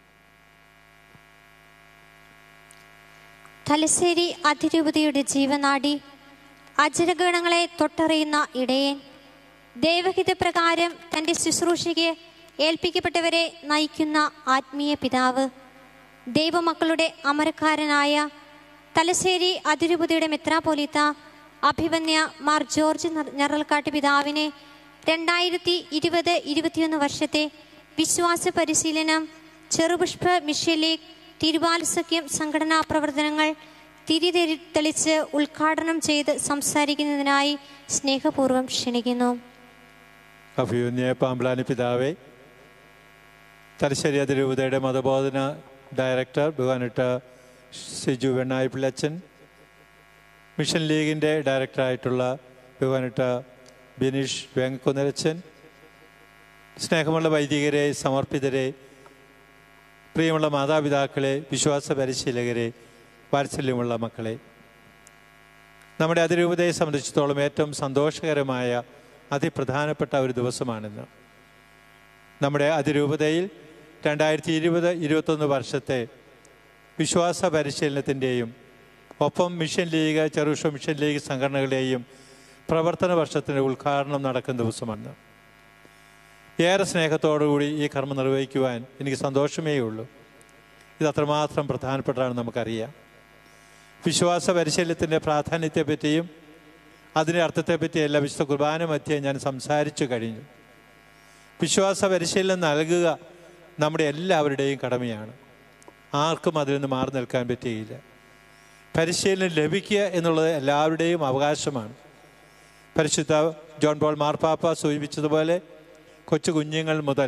തലശ്ശേരി അതിരൂപതയുടെ ജീവനാടി അജരഗണങ്ങളെ തൊട്ടറിയുന്ന ഇടയൻ ദൈവഹിതപ്രകാരം തൻ്റെ ശുശ്രൂഷയ്ക്ക് ഏൽപ്പിക്കപ്പെട്ടവരെ നയിക്കുന്ന ആത്മീയ പിതാവ് ദൈവമക്കളുടെ അമരക്കാരനായ തലശ്ശേരി അതിരൂപതയുടെ മെത്രാപോലിത്ത അഭിമന്യ മാർ ജോർജ് നർ- ഞറൽക്കാട്ട് പിതാവിനെ രണ്ടായിരത്തി ഇരുപത് ഇരുപത്തിയൊന്ന് വർഷത്തെ വിശ്വാസ പരിശീലനം ചെറുപുഷ്പ മിഷൻ ലീഗ് തിരുവാൽസഖ്യം സംഘടനാ പ്രവർത്തനങ്ങൾ തിരിതെരി തെളിച്ച് ഉദ്ഘാടനം ചെയ്ത് സംസാരിക്കുന്നതിനായി സ്നേഹപൂർവ്വം ക്ഷണിക്കുന്നു അഭിയുന്യ പാമ്പ്ലാനി പിതാവെ തലശ്ശേരി അതിരൂപതയുടെ മതബോധന ഡയറക്ടർ ബഹുമാനിട്ട സിജു വെണ്ണായിപ്പിള്ളച്ചൻ മിഷൻ ലീഗിൻ്റെ ഡയറക്ടറായിട്ടുള്ള ബഹുമാനിട്ട ബിനീഷ് വേങ്ങക്കുന്നരച്ചൻ സ്നേഹമുള്ള വൈദികരെ സമർപ്പിതരെ പ്രിയമുള്ള മാതാപിതാക്കളെ വിശ്വാസ പരിശീലകരെ വാത്സല്യമുള്ള മക്കളെ നമ്മുടെ അതിരൂപതയെ സംബന്ധിച്ചിടത്തോളം ഏറ്റവും സന്തോഷകരമായ അതിപ്രധാനപ്പെട്ട ഒരു ദിവസമാണിന്ന് നമ്മുടെ അതിരൂപതയിൽ രണ്ടായിരത്തി ഇരുപത് ഇരുപത്തൊന്ന് വർഷത്തെ വിശ്വാസ പരിശീലനത്തിൻ്റെയും ഒപ്പം മിഷൻ ലീഗ് ചെറുഷ മിഷൻ ലീഗ് സംഘടനകളുടെയും പ്രവർത്തന വർഷത്തിൻ്റെ ഉദ്ഘാടനം നടക്കുന്ന ദിവസമാണ് ഏറെ സ്നേഹത്തോടുകൂടി ഈ കർമ്മം നിർവഹിക്കുവാൻ എനിക്ക് സന്തോഷമേ ഉള്ളൂ ഇത് അത്രമാത്രം പ്രധാനപ്പെട്ടതാണ് നമുക്കറിയാം വിശ്വാസ പരിശീലനത്തിൻ്റെ പ്രാധാന്യത്തെപ്പറ്റിയും അതിൻ്റെ അർത്ഥത്തെപ്പറ്റി എല്ലാ വിശുദ്ധ കുർബാന മധ്യേ ഞാൻ സംസാരിച്ചു കഴിഞ്ഞു വിശ്വാസ പരിശീലനം നൽകുക നമ്മുടെ എല്ലാവരുടെയും കടമയാണ് ആർക്കും അതിൽ നിന്ന് മാറി നിൽക്കാൻ പറ്റുകയില്ല പരിശീലനം ലഭിക്കുക എന്നുള്ളത് എല്ലാവരുടെയും അവകാശമാണ് പരിശുദ്ധ ജോൺ പോൾ മാർപ്പാപ്പ സൂചിപ്പിച്ചതുപോലെ കൊച്ചു കുഞ്ഞുങ്ങൾ മുതൽ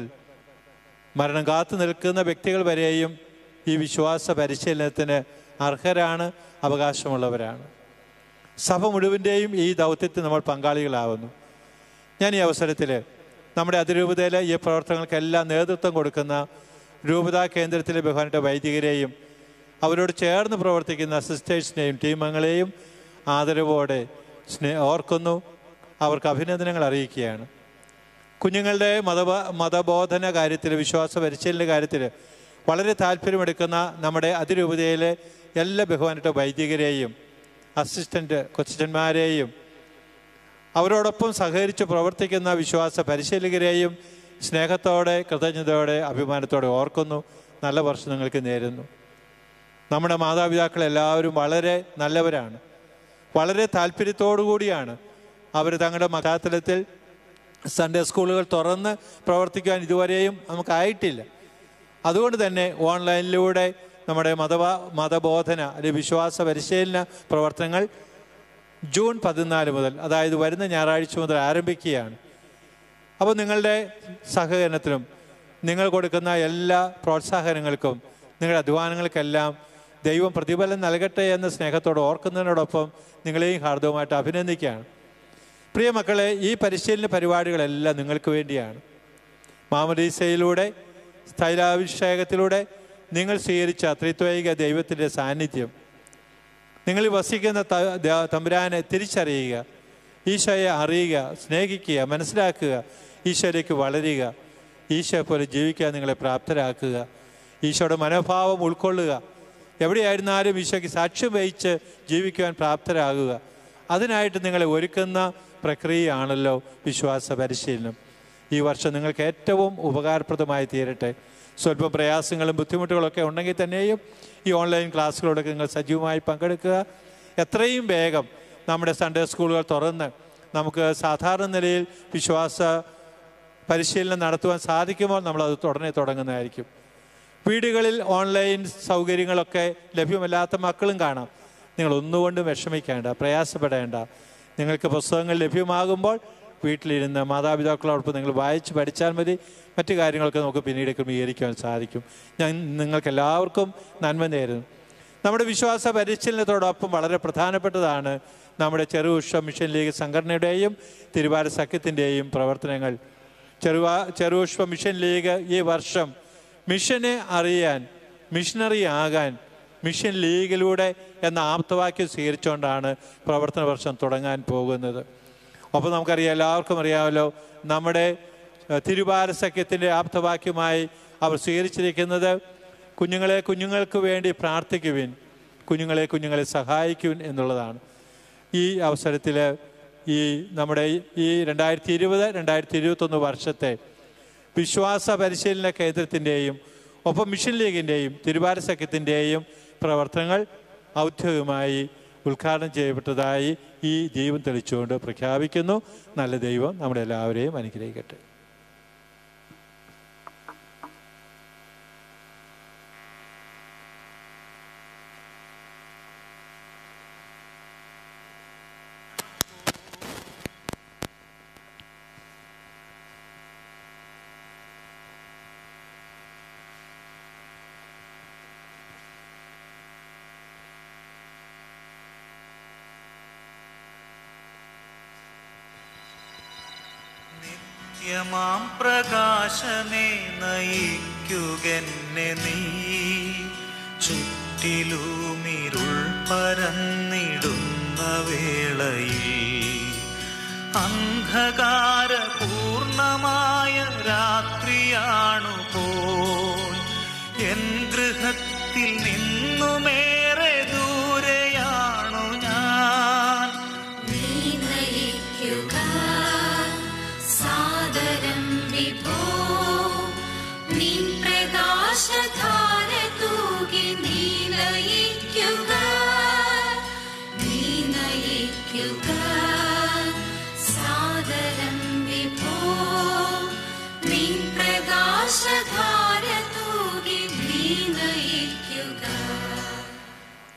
മരണം കാത്തു നിൽക്കുന്ന വ്യക്തികൾ വരെയും ഈ വിശ്വാസ പരിശീലനത്തിന് അർഹരാണ് അവകാശമുള്ളവരാണ് സഭ മുഴുവൻ്റെയും ഈ ദൗത്യത്തിൽ നമ്മൾ പങ്കാളികളാവുന്നു ഞാൻ ഈ അവസരത്തിൽ നമ്മുടെ അതിരൂപതയിലെ ഈ പ്രവർത്തനങ്ങൾക്കെല്ലാം നേതൃത്വം കൊടുക്കുന്ന രൂപതാ കേന്ദ്രത്തിലെ ബഹുമാനപ്പെട്ട വൈദികരെയും അവരോട് ചേർന്ന് പ്രവർത്തിക്കുന്ന സിസ്റ്റേഴ്സിനെയും ടീമംഗങ്ങളെയും ആദരവോടെ സ്നേ ഓർക്കുന്നു അവർക്ക് അഭിനന്ദനങ്ങൾ അറിയിക്കുകയാണ് കുഞ്ഞുങ്ങളുടെ മതബ മതബോധന കാര്യത്തിൽ വിശ്വാസ പരിശീലന കാര്യത്തിൽ വളരെ താല്പര്യമെടുക്കുന്ന നമ്മുടെ അതിരൂപതയിലെ എല്ലാ ബഹുമാനപ്പെട്ട വൈദികരെയും അസിസ്റ്റൻ്റ് കൊച്ചന്മാരെയും അവരോടൊപ്പം സഹകരിച്ച് പ്രവർത്തിക്കുന്ന വിശ്വാസ പരിശീലകരെയും സ്നേഹത്തോടെ കൃതജ്ഞതയോടെ അഭിമാനത്തോടെ ഓർക്കുന്നു നല്ല വർഷം നിങ്ങൾക്ക് നേരുന്നു നമ്മുടെ മാതാപിതാക്കൾ എല്ലാവരും വളരെ നല്ലവരാണ് വളരെ താല്പര്യത്തോടു കൂടിയാണ് അവർ തങ്ങളുടെ മതാതലത്തിൽ സൺഡേ സ്കൂളുകൾ തുറന്ന് പ്രവർത്തിക്കാൻ ഇതുവരെയും നമുക്കായിട്ടില്ല അതുകൊണ്ട് തന്നെ ഓൺലൈനിലൂടെ നമ്മുടെ മതവ മതബോധന അല്ലെങ്കിൽ വിശ്വാസ പരിശീലന പ്രവർത്തനങ്ങൾ ജൂൺ പതിനാല് മുതൽ അതായത് വരുന്ന ഞായറാഴ്ച മുതൽ ആരംഭിക്കുകയാണ് അപ്പോൾ നിങ്ങളുടെ സഹകരണത്തിനും നിങ്ങൾ കൊടുക്കുന്ന എല്ലാ പ്രോത്സാഹനങ്ങൾക്കും നിങ്ങളുടെ അധ്വാനങ്ങൾക്കെല്ലാം ദൈവം പ്രതിഫലം നൽകട്ടെ എന്ന സ്നേഹത്തോട് ഓർക്കുന്നതിനോടൊപ്പം നിങ്ങളെയും ഹാർദവുമായിട്ട് അഭിനന്ദിക്കുകയാണ് പ്രിയ മക്കളെ ഈ പരിശീലന പരിപാടികളെല്ലാം നിങ്ങൾക്ക് വേണ്ടിയാണ് മാമരീസയിലൂടെ സ്ഥൈലാഭിഷേകത്തിലൂടെ നിങ്ങൾ സ്വീകരിച്ച ത്രിത്വൈക ദൈവത്തിൻ്റെ സാന്നിധ്യം നിങ്ങൾ വസിക്കുന്ന ത- ദ- തമ്പുരാനെ തിരിച്ചറിയുക ഈശോയെ അറിയുക സ്നേഹിക്കുക മനസ്സിലാക്കുക ഈശോയിലേക്ക് വളരുക ഈശോയെ പോലെ ജീവിക്കാൻ നിങ്ങളെ പ്രാപ്തരാക്കുക ഈശോയുടെ മനോഭാവം ഉൾക്കൊള്ളുക എവിടെയായിരുന്നാലും ഈശോയ്ക്ക് സാക്ഷ്യം വഹിച്ച് ജീവിക്കുവാൻ പ്രാപ്തരാകുക അതിനായിട്ട് നിങ്ങളെ ഒരുക്കുന്ന പ്രക്രിയയാണല്ലോ വിശ്വാസ പരിശീലനം ഈ വർഷം നിങ്ങൾക്ക് ഏറ്റവും ഉപകാരപ്രദമായി തീരട്ടെ സ്വല്പം പ്രയാസങ്ങളും ബുദ്ധിമുട്ടുകളൊക്കെ ഉണ്ടെങ്കിൽ തന്നെയും ഈ ഓൺലൈൻ ക്ലാസ്സുകളോടൊക്കെ നിങ്ങൾ സജീവമായി പങ്കെടുക്കുക എത്രയും വേഗം നമ്മുടെ സൺഡേ സ്കൂളുകൾ തുറന്ന് നമുക്ക് സാധാരണ നിലയിൽ വിശ്വാസ പരിശീലനം നടത്തുവാൻ സാധിക്കുമ്പോൾ നമ്മളത് തുടനെ തുടങ്ങുന്നതായിരിക്കും വീടുകളിൽ ഓൺലൈൻ സൗകര്യങ്ങളൊക്കെ ലഭ്യമല്ലാത്ത മക്കളും കാണാം നിങ്ങൾ ഒന്നുകൊണ്ടും വിഷമിക്കേണ്ട പ്രയാസപ്പെടേണ്ട നിങ്ങൾക്ക് പുസ്തകങ്ങൾ ലഭ്യമാകുമ്പോൾ വീട്ടിലിരുന്ന് മാതാപിതാക്കളോടൊപ്പം നിങ്ങൾ വായിച്ച് പഠിച്ചാൽ മതി മറ്റു കാര്യങ്ങളൊക്കെ നമുക്ക് പിന്നീട് ക്രമീകരിക്കാൻ സാധിക്കും ഞാൻ നിങ്ങൾക്ക് എല്ലാവർക്കും നന്മ നേരുന്നു നമ്മുടെ വിശ്വാസ പരിശീലനത്തോടൊപ്പം വളരെ പ്രധാനപ്പെട്ടതാണ് നമ്മുടെ ചെറുഉഷ മിഷൻ ലീഗ് സംഘടനയുടെയും തിരുവാര സഖ്യത്തിൻ്റെയും പ്രവർത്തനങ്ങൾ ചെറുവ ചെറുപുഷ്പ മിഷൻ ലീഗ് ഈ വർഷം മിഷനെ അറിയാൻ മിഷണറി ആകാൻ മിഷൻ ലീഗിലൂടെ എന്ന ആപ്തവാക്യം സ്വീകരിച്ചുകൊണ്ടാണ് പ്രവർത്തന വർഷം തുടങ്ങാൻ പോകുന്നത് അപ്പോൾ നമുക്കറിയാം എല്ലാവർക്കും അറിയാമല്ലോ നമ്മുടെ ഏഹ്, തിരുവാര സഖ്യത്തിൻ്റെ ആപ്തവാക്യമായി അവർ സ്വീകരിച്ചിരിക്കുന്നത് കുഞ്ഞുങ്ങളെ കുഞ്ഞുങ്ങൾക്ക് വേണ്ടി പ്രാർത്ഥിക്കുവിൻ കുഞ്ഞുങ്ങളെ കുഞ്ഞുങ്ങളെ സഹായിക്കുവിൻ എന്നുള്ളതാണ് ഈ അവസരത്തിൽ ഈ നമ്മുടെ ഈ രണ്ടായിരത്തി ഇരുപത് രണ്ടായിരത്തി ഇരുപത്തൊന്ന് വർഷത്തെ വിശ്വാസ പരിശീലന കേന്ദ്രത്തിൻ്റെയും ഒപ്പം മിഷൻ ലീഗിൻ്റെയും തിരുവാര സഖ്യത്തിൻ്റെയും പ്രവർത്തനങ്ങൾ ഔദ്യോഗികമായി ഉദ്ഘാടനം ചെയ്യപ്പെട്ടതായി ഈ ദൈവം തെളിച്ചുകൊണ്ട് പ്രഖ്യാപിക്കുന്നു നല്ല ദൈവം നമ്മുടെ എല്ലാവരെയും അനുഗ്രഹിക്കട്ടെ നിത്യമാം പ്രകാശമേ നയിക്കുകെന്നെ നീ ചുറ്റിലുമിരുൾ പരന്നിടുന്ന വേളയിൽ അന്ധകാരപൂർണമായ രാത്രിയാണു പോൽ എൻ ഗൃഹത്തിൽ നിന്നുമേറെ ദൂരെയാണു ഞാൻ നീ നയിക്കുക സാദരം വിഭോ നിൻ പ്രകാശധാര തൂകി നീ നയിക്കുക നീ നയിക്കുക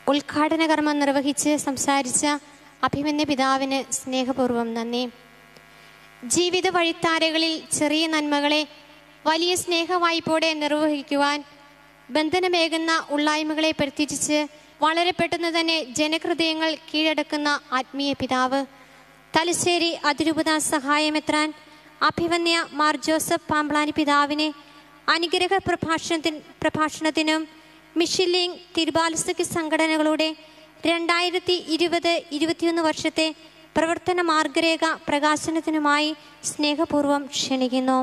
ഉദ്ഘാടന കർമ്മം നിർവഹിച്ച് സംസാരിച്ച അഭിമന്യ പിതാവിന് സ്നേഹപൂർവ്വം നന്ദി ജീവിത വഴിത്താരകളിൽ ചെറിയ നന്മകളെ വലിയ സ്നേഹവായ്പോടെ നിർവഹിക്കുവാൻ ബന്ധനമേകുന്ന ഉള്ളായ്മകളെ പ്രത്യജിച്ച് വളരെ പെട്ടെന്ന് തന്നെ ജനഹൃദയങ്ങൾ കീഴടക്കുന്ന ആത്മീയ പിതാവ് തലശ്ശേരി അതിരൂപത സഹായമെത്രാൻ അഭിവന്യ മാർ ജോസഫ് പാമ്പ്ലാനി പിതാവിനെ അനുഗ്രഹ പ്രഭാഷണത്തിന് പ്രഭാഷണത്തിനും മിഷിലിംഗ് തിരുബാലസ്തക സംഘടനകളുടെ രണ്ടായിരത്തി ഇരുപത് ഇരുപത്തിയൊന്ന് വർഷത്തെ പ്രവർത്തന മാർഗരേഖ പ്രകാശനത്തിനുമായി സ്നേഹപൂർവ്വം ക്ഷണിക്കുന്നു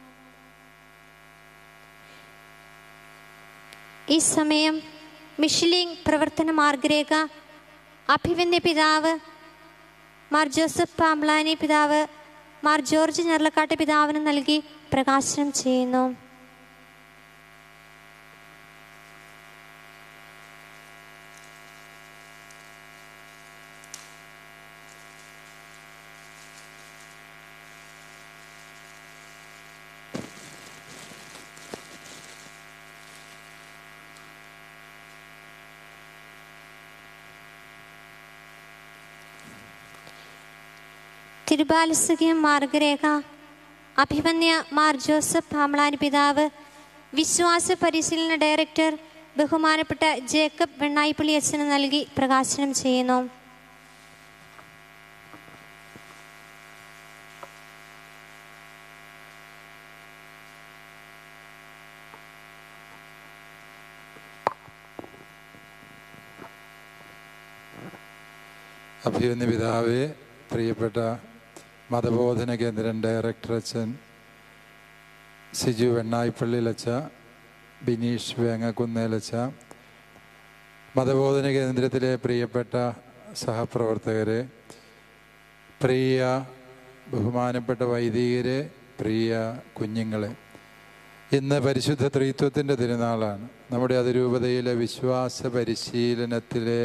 ഈ സമയം മിഷിലിംഗ് പ്രവർത്തന മാർഗരേഖ അഭിവന്യ പിതാവ് മാർ ജോസഫ് പാമ്പ്ലാനി പിതാവ് മാർ ജോർജ് ഞർലക്കാട്ട് പിതാവിന് നൽകി പ്രകാശനം ചെയ്യുന്നു തിരുബാലസുഖ്യം മാർഗരേഖ അഭിമന്യ മാർ ജോസഫ് പാമ്ളാനി പിതാവ് വിശ്വാസ പരിശീലന ഡയറക്ടർ ബഹുമാനപ്പെട്ട ജേക്കബ് വെണ്ണായിപ്പള്ളി അച്ഛന് നൽകി പ്രകാശനം ചെയ്യുന്നു അഭിമന്യ പിതാവെ പ്രിയപ്പെട്ട മതബോധന കേന്ദ്രം ഡയറക്ടർ അച്ഛൻ സിജു വെണ്ണായിപ്പള്ളിയിലച്ച ബിനീഷ് വേങ്ങക്കുന്നേലച്ച മതബോധന കേന്ദ്രത്തിലെ പ്രിയപ്പെട്ട സഹപ്രവർത്തകരെ പ്രിയ ബഹുമാനപ്പെട്ട വൈദികരെ പ്രിയ കുഞ്ഞുങ്ങളെ ഇന്ന് പരിശുദ്ധ ത്രിത്വത്തിൻ്റെ തിരുനാളാണ് നമ്മുടെ അതിരൂപതയിലെ വിശ്വാസ പരിശീലനത്തിലെ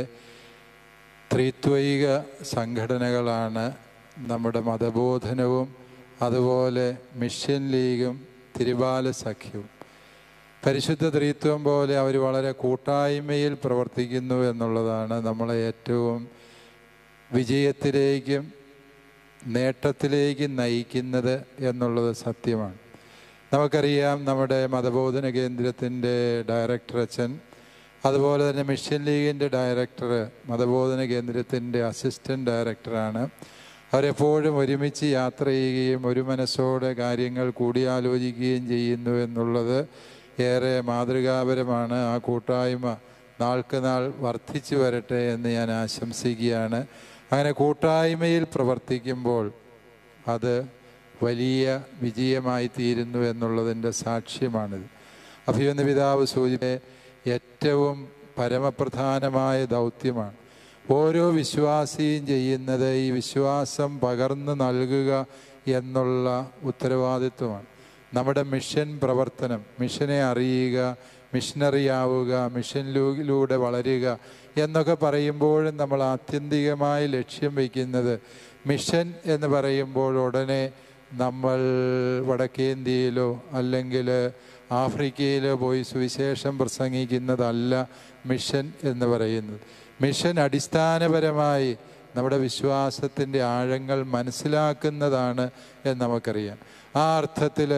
ത്രിത്വൈക സംഘടനകളാണ് നമ്മുടെ മതബോധനവും അതുപോലെ മിഷൻ ലീഗും തിരുബാല സഖ്യവും പരിശുദ്ധ ത്രിത്വം പോലെ അവർ വളരെ കൂട്ടായ്മയിൽ പ്രവർത്തിക്കുന്നു എന്നുള്ളതാണ് നമ്മളെ ഏറ്റവും വിജയത്തിലേക്കും നേട്ടത്തിലേക്കും നയിക്കുന്നത് എന്നുള്ളത് സത്യമാണ് നമുക്കറിയാം നമ്മുടെ മതബോധന കേന്ദ്രത്തിൻ്റെ ഡയറക്ടർ അച്ഛൻ അതുപോലെ തന്നെ മിഷൻ ലീഗിൻ്റെ ഡയറക്ടർ മതബോധന കേന്ദ്രത്തിൻ്റെ അസിസ്റ്റൻറ്റ് ഡയറക്ടറാണ് അവരെപ്പോഴും ഒരുമിച്ച് യാത്ര ചെയ്യുകയും ഒരു മനസ്സോടെ കാര്യങ്ങൾ കൂടിയാലോചിക്കുകയും ചെയ്യുന്നു എന്നുള്ളത് ഏറെ മാതൃകാപരമാണ് ആ കൂട്ടായ്മ നാൾക്ക് നാൾ വർദ്ധിച്ചു വരട്ടെ എന്ന് ഞാൻ ആശംസിക്കുകയാണ് അങ്ങനെ കൂട്ടായ്മയിൽ പ്രവർത്തിക്കുമ്പോൾ അത് വലിയ വിജയമായി തീരുന്നു എന്നുള്ളതിൻ്റെ സാക്ഷ്യമാണിത് അഭിമന്യ പിതാവ് സൂചിപ്പിച്ച ഏറ്റവും പരമപ്രധാനമായ ദൗത്യമാണ് ഓരോ വിശ്വാസിയും ചെയ്യുന്നത് ഈ വിശ്വാസം പകർന്നു നൽകുക എന്നുള്ള ഉത്തരവാദിത്വമാണ് നമ്മുടെ മിഷൻ പ്രവർത്തനം മിഷനെ അറിയുക മിഷനറി ആവുക മിഷനിലൂടെ വളരുക എന്നൊക്കെ പറയുമ്പോഴും നമ്മൾ ആത്യന്തികമായി ലക്ഷ്യം വയ്ക്കുന്നത് മിഷൻ എന്ന് പറയുമ്പോൾ ഉടനെ നമ്മൾ വടക്കേന്ത്യയിലോ അല്ലെങ്കിൽ ആഫ്രിക്കയിലോ പോയി സുവിശേഷം പ്രസംഗിക്കുന്നതല്ല മിഷൻ എന്ന് പറയുന്നത് മിഷൻ അടിസ്ഥാനപരമായി നമ്മുടെ വിശ്വാസത്തിൻ്റെ ആഴങ്ങൾ മനസ്സിലാക്കുന്നതാണ് എന്ന് നമുക്കറിയാം ആ അർത്ഥത്തിൽ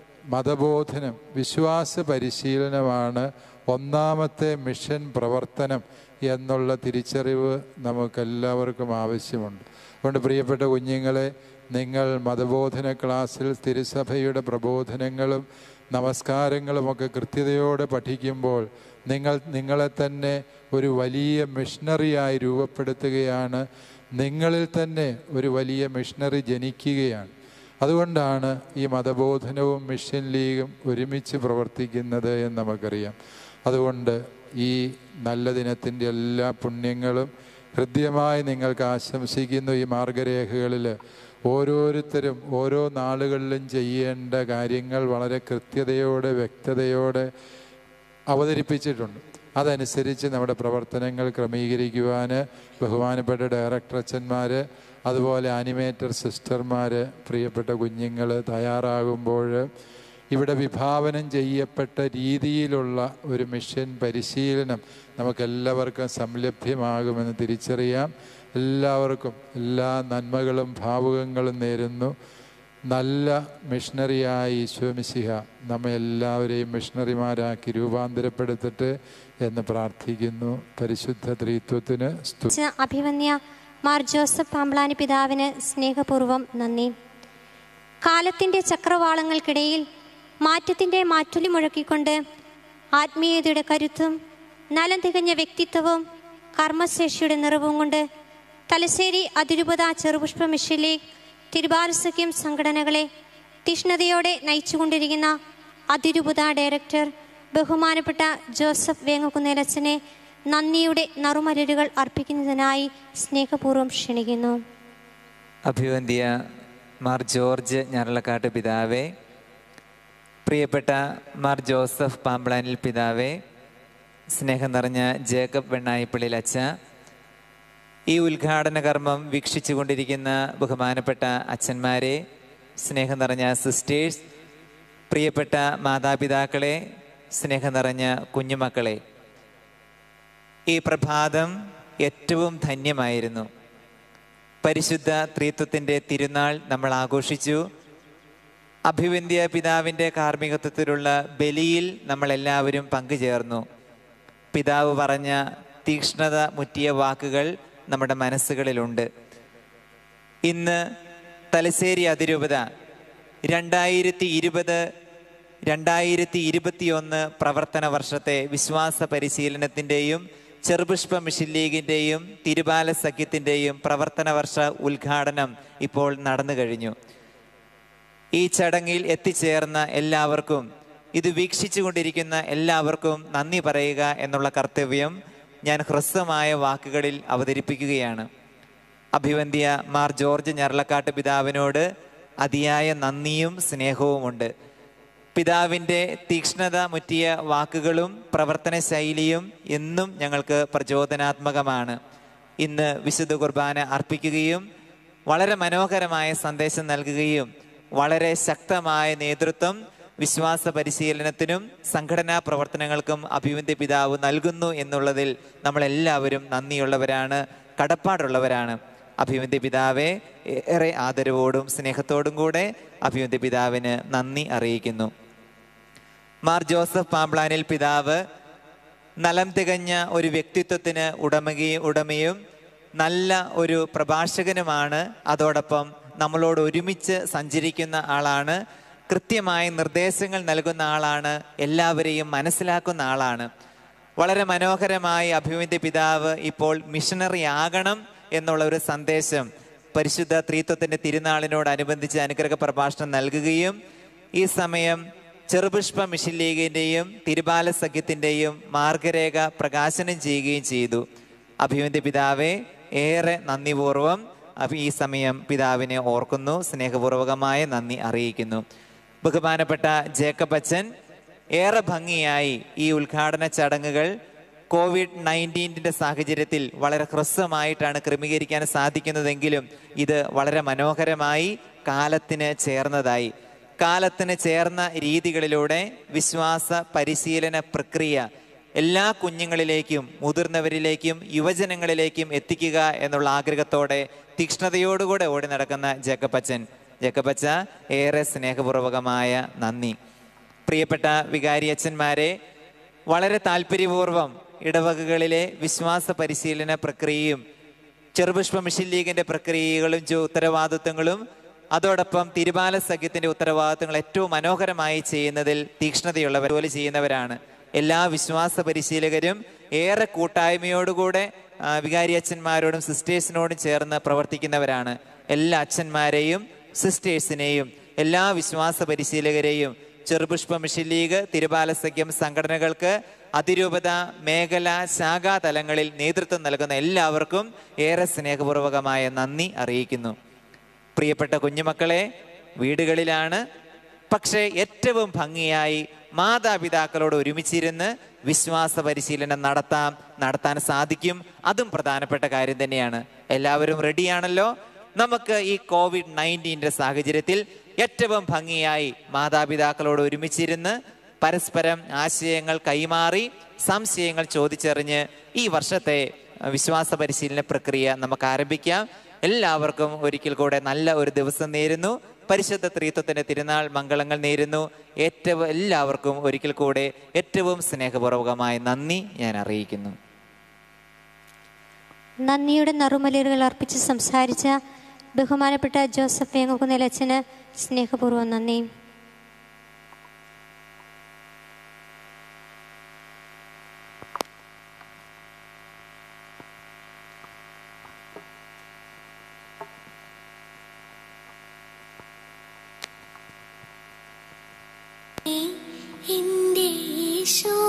മതബോധനം വിശ്വാസ പരിശീലനമാണ് ഒന്നാമത്തെ മിഷൻ പ്രവർത്തനം എന്നുള്ള തിരിച്ചറിവ് നമുക്കെല്ലാവർക്കും ആവശ്യമുണ്ട് അതുകൊണ്ട് പ്രിയപ്പെട്ട കുഞ്ഞുങ്ങളെ നിങ്ങൾ മതബോധന ക്ലാസ്സിൽ തിരുസഭയുടെ പ്രബോധനങ്ങളും നമസ്കാരങ്ങളുമൊക്കെ കൃത്യതയോടെ പഠിക്കുമ്പോൾ നിങ്ങൾ നിങ്ങളെ തന്നെ ഒരു വലിയ മിഷണറിയായി രൂപപ്പെടുത്തുകയാണ് നിങ്ങളിൽ തന്നെ ഒരു വലിയ മിഷണറി ജനിക്കുകയാണ് അതുകൊണ്ടാണ് ഈ മതബോധനവും മിഷൻ ലീഗും ഒരുമിച്ച് പ്രവർത്തിക്കുന്നത് എന്ന് നമുക്കറിയാം അതുകൊണ്ട് ഈ നല്ല ദിനത്തിൻ്റെ എല്ലാ പുണ്യങ്ങളും ഹൃദ്യമായി നിങ്ങൾക്ക് ആശംസിക്കുന്നു ഈ മാർഗരേഖകളിൽ ഓരോരുത്തരും ഓരോ നാളുകളിലും ചെയ്യേണ്ട കാര്യങ്ങൾ വളരെ കൃത്യതയോടെ വ്യക്തതയോടെ അവതരിപ്പിച്ചിട്ടുണ്ട് അതനുസരിച്ച് നമ്മുടെ പ്രവർത്തനങ്ങൾ ക്രമീകരിക്കുവാൻ ബഹുമാനപ്പെട്ട ഡയറക്ടർ അച്ഛന്മാർ അതുപോലെ ആനിമേറ്റർ സിസ്റ്റർമാർ പ്രിയപ്പെട്ട കുഞ്ഞുങ്ങൾ തയ്യാറാകുമ്പോൾ ഇവിടെ വിഭാവനം ചെയ്യപ്പെട്ട രീതിയിലുള്ള ഒരു മിഷൻ പരിശീലനം നമുക്കെല്ലാവർക്കും സംലഭ്യമാകുമെന്ന് തിരിച്ചറിയാം എല്ലാവർക്കും എല്ലാ നന്മകളും ഭാവുകങ്ങളും നേരുന്നു നല്ല മിഷണറിയായ ഈശോമിശിഹ നമ്മെ എല്ലാവരെയും മിഷണറിമാരാക്കി രൂപാന്തരപ്പെടുത്തട്ടെ എന്ന് പ്രാർത്ഥിക്കുന്നു പരിശുദ്ധ ത്രിത്വത്തിന് സ്തു ച്ച അഭിവന്യ മാർ ജോസഫ് പാമ്പ്ളാനി പിതാവിന് സ്നേഹപൂർവ്വം നന്ദി കാലത്തിൻ്റെ ചക്രവാളങ്ങൾക്കിടയിൽ മാറ്റത്തിൻ്റെ മാറ്റൊലി മുഴക്കിക്കൊണ്ട് ആത്മീയതയുടെ കരുത്തും നലം തികഞ്ഞ വ്യക്തിത്വവും കർമ്മശേഷിയുടെ നിറവും കൊണ്ട് തലശ്ശേരി അതിരൂപത ചെറുപുഷ്പ മിഷനിലെ തിരുബാലസഖ്യം സംഘടനകളെ തീഷ്ണതയോടെ നയിച്ചുകൊണ്ടിരിക്കുന്ന അതിരൂപത ഡയറക്ടർ ബഹുമാനപ്പെട്ട ജോസഫ് വേങ്ങക്കുന്നേലച്ചനെ നന്ദിയുടെ നറുമലരുകൾ അർപ്പിക്കുന്നതിനായി സ്നേഹപൂർവ്വം ക്ഷണിക്കുന്നു അഭിവന്ധ്യ മാർ ജോർജ് ഞരളക്കാട്ട് പിതാവേ പ്രിയപ്പെട്ട മാർ ജോസഫ് പാമ്പ്ളാനിൽ പിതാവേ സ്നേഹം നിറഞ്ഞ ജേക്കബ് വെണ്ണായിപ്പള്ളിയിൽ അച്ഛ ഈ ഉദ്ഘാടന കർമ്മം വീക്ഷിച്ചു കൊണ്ടിരിക്കുന്ന ബഹുമാനപ്പെട്ട അച്ഛന്മാരെ സ്നേഹം നിറഞ്ഞ സിസ്റ്റേഴ്സ് പ്രിയപ്പെട്ട മാതാപിതാക്കളെ സ്നേഹം നിറഞ്ഞ കുഞ്ഞുമക്കളെ ഈ പ്രഭാതം ഏറ്റവും ധന്യമായിരുന്നു പരിശുദ്ധ ത്രിത്വത്തിൻ്റെ തിരുനാൾ നമ്മൾ ആഘോഷിച്ചു അഭിവന്ധ്യ പിതാവിൻ്റെ കാർമ്മികത്വത്തിലുള്ള ബലിയിൽ നമ്മളെല്ലാവരും പങ്കുചേർന്നു പിതാവ് പറഞ്ഞ തീക്ഷ്ണത മുറ്റിയ വാക്കുകൾ നമ്മുടെ മനസ്സുകളിലുണ്ട് ഇന്ന് തലശ്ശേരി അതിരൂപത രണ്ടായിരത്തി ഇരുപത് രണ്ടായിരത്തി ഇരുപത്തിയൊന്ന് പ്രവർത്തന വർഷത്തെ വിശ്വാസ പരിശീലനത്തിൻ്റെയും ചെറുപുഷ്പ മിഷൻ ലീഗിൻ്റെയും തിരുബാല സഖ്യത്തിൻ്റെയും പ്രവർത്തന വർഷ ഉദ്ഘാടനം ഇപ്പോൾ നടന്നു കഴിഞ്ഞു ഈ ചടങ്ങിൽ എത്തിച്ചേർന്ന എല്ലാവർക്കും ഇത് വീക്ഷിച്ചു കൊണ്ടിരിക്കുന്ന എല്ലാവർക്കും നന്ദി പറയുക എന്നുള്ള കർത്തവ്യം ഞാൻ ഹ്രസ്വമായ വാക്കുകളിൽ അവതരിപ്പിക്കുകയാണ് അഭിവന്ധ്യ മാർ ജോർജ് ഞരളക്കാട്ട് പിതാവിനോട് അതിയായ നന്ദിയും സ്നേഹവുമുണ്ട് പിതാവിൻ്റെ തീക്ഷ്ണത മുറ്റിയ വാക്കുകളും പ്രവർത്തന ശൈലിയും എന്നും ഞങ്ങൾക്ക് പ്രചോദനാത്മകമാണ് ഇന്ന് വിശുദ്ധ കുർബാന അർപ്പിക്കുകയും വളരെ മനോഹരമായ സന്ദേശം നൽകുകയും വളരെ ശക്തമായ നേതൃത്വം വിശ്വാസ പരിശീലനത്തിനും സംഘടനാ പ്രവർത്തനങ്ങൾക്കും അഭിവന്ധ്യ പിതാവ് നൽകുന്നു എന്നുള്ളതിൽ നമ്മളെല്ലാവരും നന്ദിയുള്ളവരാണ് കടപ്പാടുള്ളവരാണ് അഭിവന്ധ്യ പിതാവെ ഏറെ ആദരവോടും സ്നേഹത്തോടും കൂടെ അഭിവന്ധ്യ പിതാവിന് നന്ദി അറിയിക്കുന്നു മാർ ജോസഫ് പാമ്പ്ലാനിൽ പിതാവ് നലം തികഞ്ഞ ഒരു വ്യക്തിത്വത്തിന് ഉടമകയും ഉടമയും നല്ല ഒരു പ്രഭാഷകനുമാണ് അതോടൊപ്പം നമ്മളോട് ഒരുമിച്ച് സഞ്ചരിക്കുന്ന ആളാണ് കൃത്യമായ നിർദ്ദേശങ്ങൾ നൽകുന്ന ആളാണ് എല്ലാവരെയും മനസ്സിലാക്കുന്ന ആളാണ് വളരെ മനോഹരമായി അഭിവന്ധ്യ പിതാവ് ഇപ്പോൾ മിഷണറി ആകണം എന്നുള്ള ഒരു സന്ദേശം പരിശുദ്ധ ത്രീത്വത്തിൻ്റെ തിരുനാളിനോടനുബന്ധിച്ച് അനുഗ്രഹ പ്രഭാഷണം നൽകുകയും ഈ സമയം ചെറുപുഷ്പ മിഷൻ ലീഗിൻ്റെയും തിരുബാല സഖ്യത്തിൻ്റെയും മാർഗരേഖ പ്രകാശനം ചെയ്യുകയും ചെയ്തു അഭിവന്ധ്യ പിതാവെ ഏറെ നന്ദിപൂർവം അഭി- ഈ സമയം പിതാവിനെ ഓർക്കുന്നു സ്നേഹപൂർവകമായ നന്ദി അറിയിക്കുന്നു ബഹുമാനപ്പെട്ട ജേക്കബ് അച്ഛൻ ഏറെ ഭംഗിയായി ഈ ഉദ്ഘാടന ചടങ്ങുകൾ കോവിഡ് നയൻറ്റീൻ്റെ സാഹചര്യത്തിൽ വളരെ ഹ്രസ്വമായിട്ടാണ് ക്രമീകരിക്കാൻ സാധിക്കുന്നതെങ്കിലും ഇത് വളരെ മനോഹരമായി കാലത്തിന് ചേർന്നതായി കാലത്തിന് ചേർന്ന രീതികളിലൂടെ വിശ്വാസ പരിശീലന പ്രക്രിയ എല്ലാ കുഞ്ഞുങ്ങളിലേക്കും മുതിർന്നവരിലേക്കും യുവജനങ്ങളിലേക്കും എത്തിക്കുക എന്നുള്ള ആഗ്രഹത്തോടെ തീക്ഷ്ണതയോടുകൂടെ ഓടി നടക്കുന്ന ജേക്കപ്പച്ചൻ ജേക്കപ്പച്ച ഏറെ സ്നേഹപൂർവകമായ നന്ദി പ്രിയപ്പെട്ട വികാരിയച്ഛന്മാരെ വളരെ താല്പര്യപൂർവ്വം ഇടവകകളിലെ വിശ്വാസ പരിശീലന പ്രക്രിയയും ചെറുപുഷ്പ മിഷൻ ലീഗിന്റെ പ്രക്രിയകളും ചു- ഉത്തരവാദിത്വങ്ങളും അതോടൊപ്പം തിരുമാല സഖ്യത്തിന്റെ ഉത്തരവാദിത്വങ്ങൾ ഏറ്റവും മനോഹരമായി ചെയ്യുന്നതിൽ തീക്ഷ്ണതയുള്ളവർ ജോലി ചെയ്യുന്നവരാണ് എല്ലാ വിശ്വാസ പരിശീലകരും ഏറെ കൂട്ടായ്മയോടുകൂടെ ആ, വികാരി അച്ഛന്മാരോടും സിസ്റ്റേഴ്സിനോടും ചേർന്ന് പ്രവർത്തിക്കുന്നവരാണ് എല്ലാ അച്ഛന്മാരെയും സിസ്റ്റേഴ്സിനെയും എല്ലാ വിശ്വാസ പരിശീലകരെയും ചെറുപുഷ്പ മിഷൻ ലീഗ് തിരുബാല സഖ്യം സംഘടനകൾക്ക് അതിരൂപത മേഖല ശാഖാ തലങ്ങളിൽ നേതൃത്വം നൽകുന്ന എല്ലാവർക്കും ഏറെ സ്നേഹപൂർവകമായ നന്ദി അറിയിക്കുന്നു പ്രിയപ്പെട്ട കുഞ്ഞുമക്കളെ വീടുകളിലാണ് പക്ഷേ ഏറ്റവും ഭംഗിയായി മാതാപിതാക്കളോട് ഒരുമിച്ചിരുന്ന് വിശ്വാസ പരിശീലനം നടത്താം നടത്താൻ സാധിക്കും അതും പ്രധാനപ്പെട്ട കാര്യം തന്നെയാണ് എല്ലാവരും റെഡിയാണല്ലോ നമുക്ക് ഈ കോവിഡ് നയൻറ്റീൻ്റെ സാഹചര്യത്തിൽ ഏറ്റവും ഭംഗിയായി മാതാപിതാക്കളോട് ഒരുമിച്ചിരുന്ന് പരസ്പരം ആശയങ്ങൾ കൈമാറി സംശയങ്ങൾ ചോദിച്ചറിഞ്ഞ് ഈ വർഷത്തെ അഹ്, വിശ്വാസ പരിശീലന പ്രക്രിയ നമുക്ക് ആരംഭിക്കാം എല്ലാവർക്കും ഒരിക്കൽ കൂടെ നല്ല ഒരു ദിവസം നേരുന്നു പരിശുദ്ധ ത്രീത്വത്തിന്റെ തിരുനാൾ മംഗളങ്ങൾ നേരുന്നു ഏറ്റവും എല്ലാവർക്കും ഒരിക്കൽ കൂടെ ഏറ്റവും സ്നേഹപൂർവകമായ നന്ദി ഞാൻ അറിയിക്കുന്നു നന്ദിയുടെ നറുമലരുകൾ അർപ്പിച്ച് സംസാരിച്ച ബഹുമാനപ്പെട്ട ജോസഫ് വേങ്ങുകുന്നലച്ചന് സ്നേഹപൂർവ്വം നന്ദി എന്റെ ഈശോ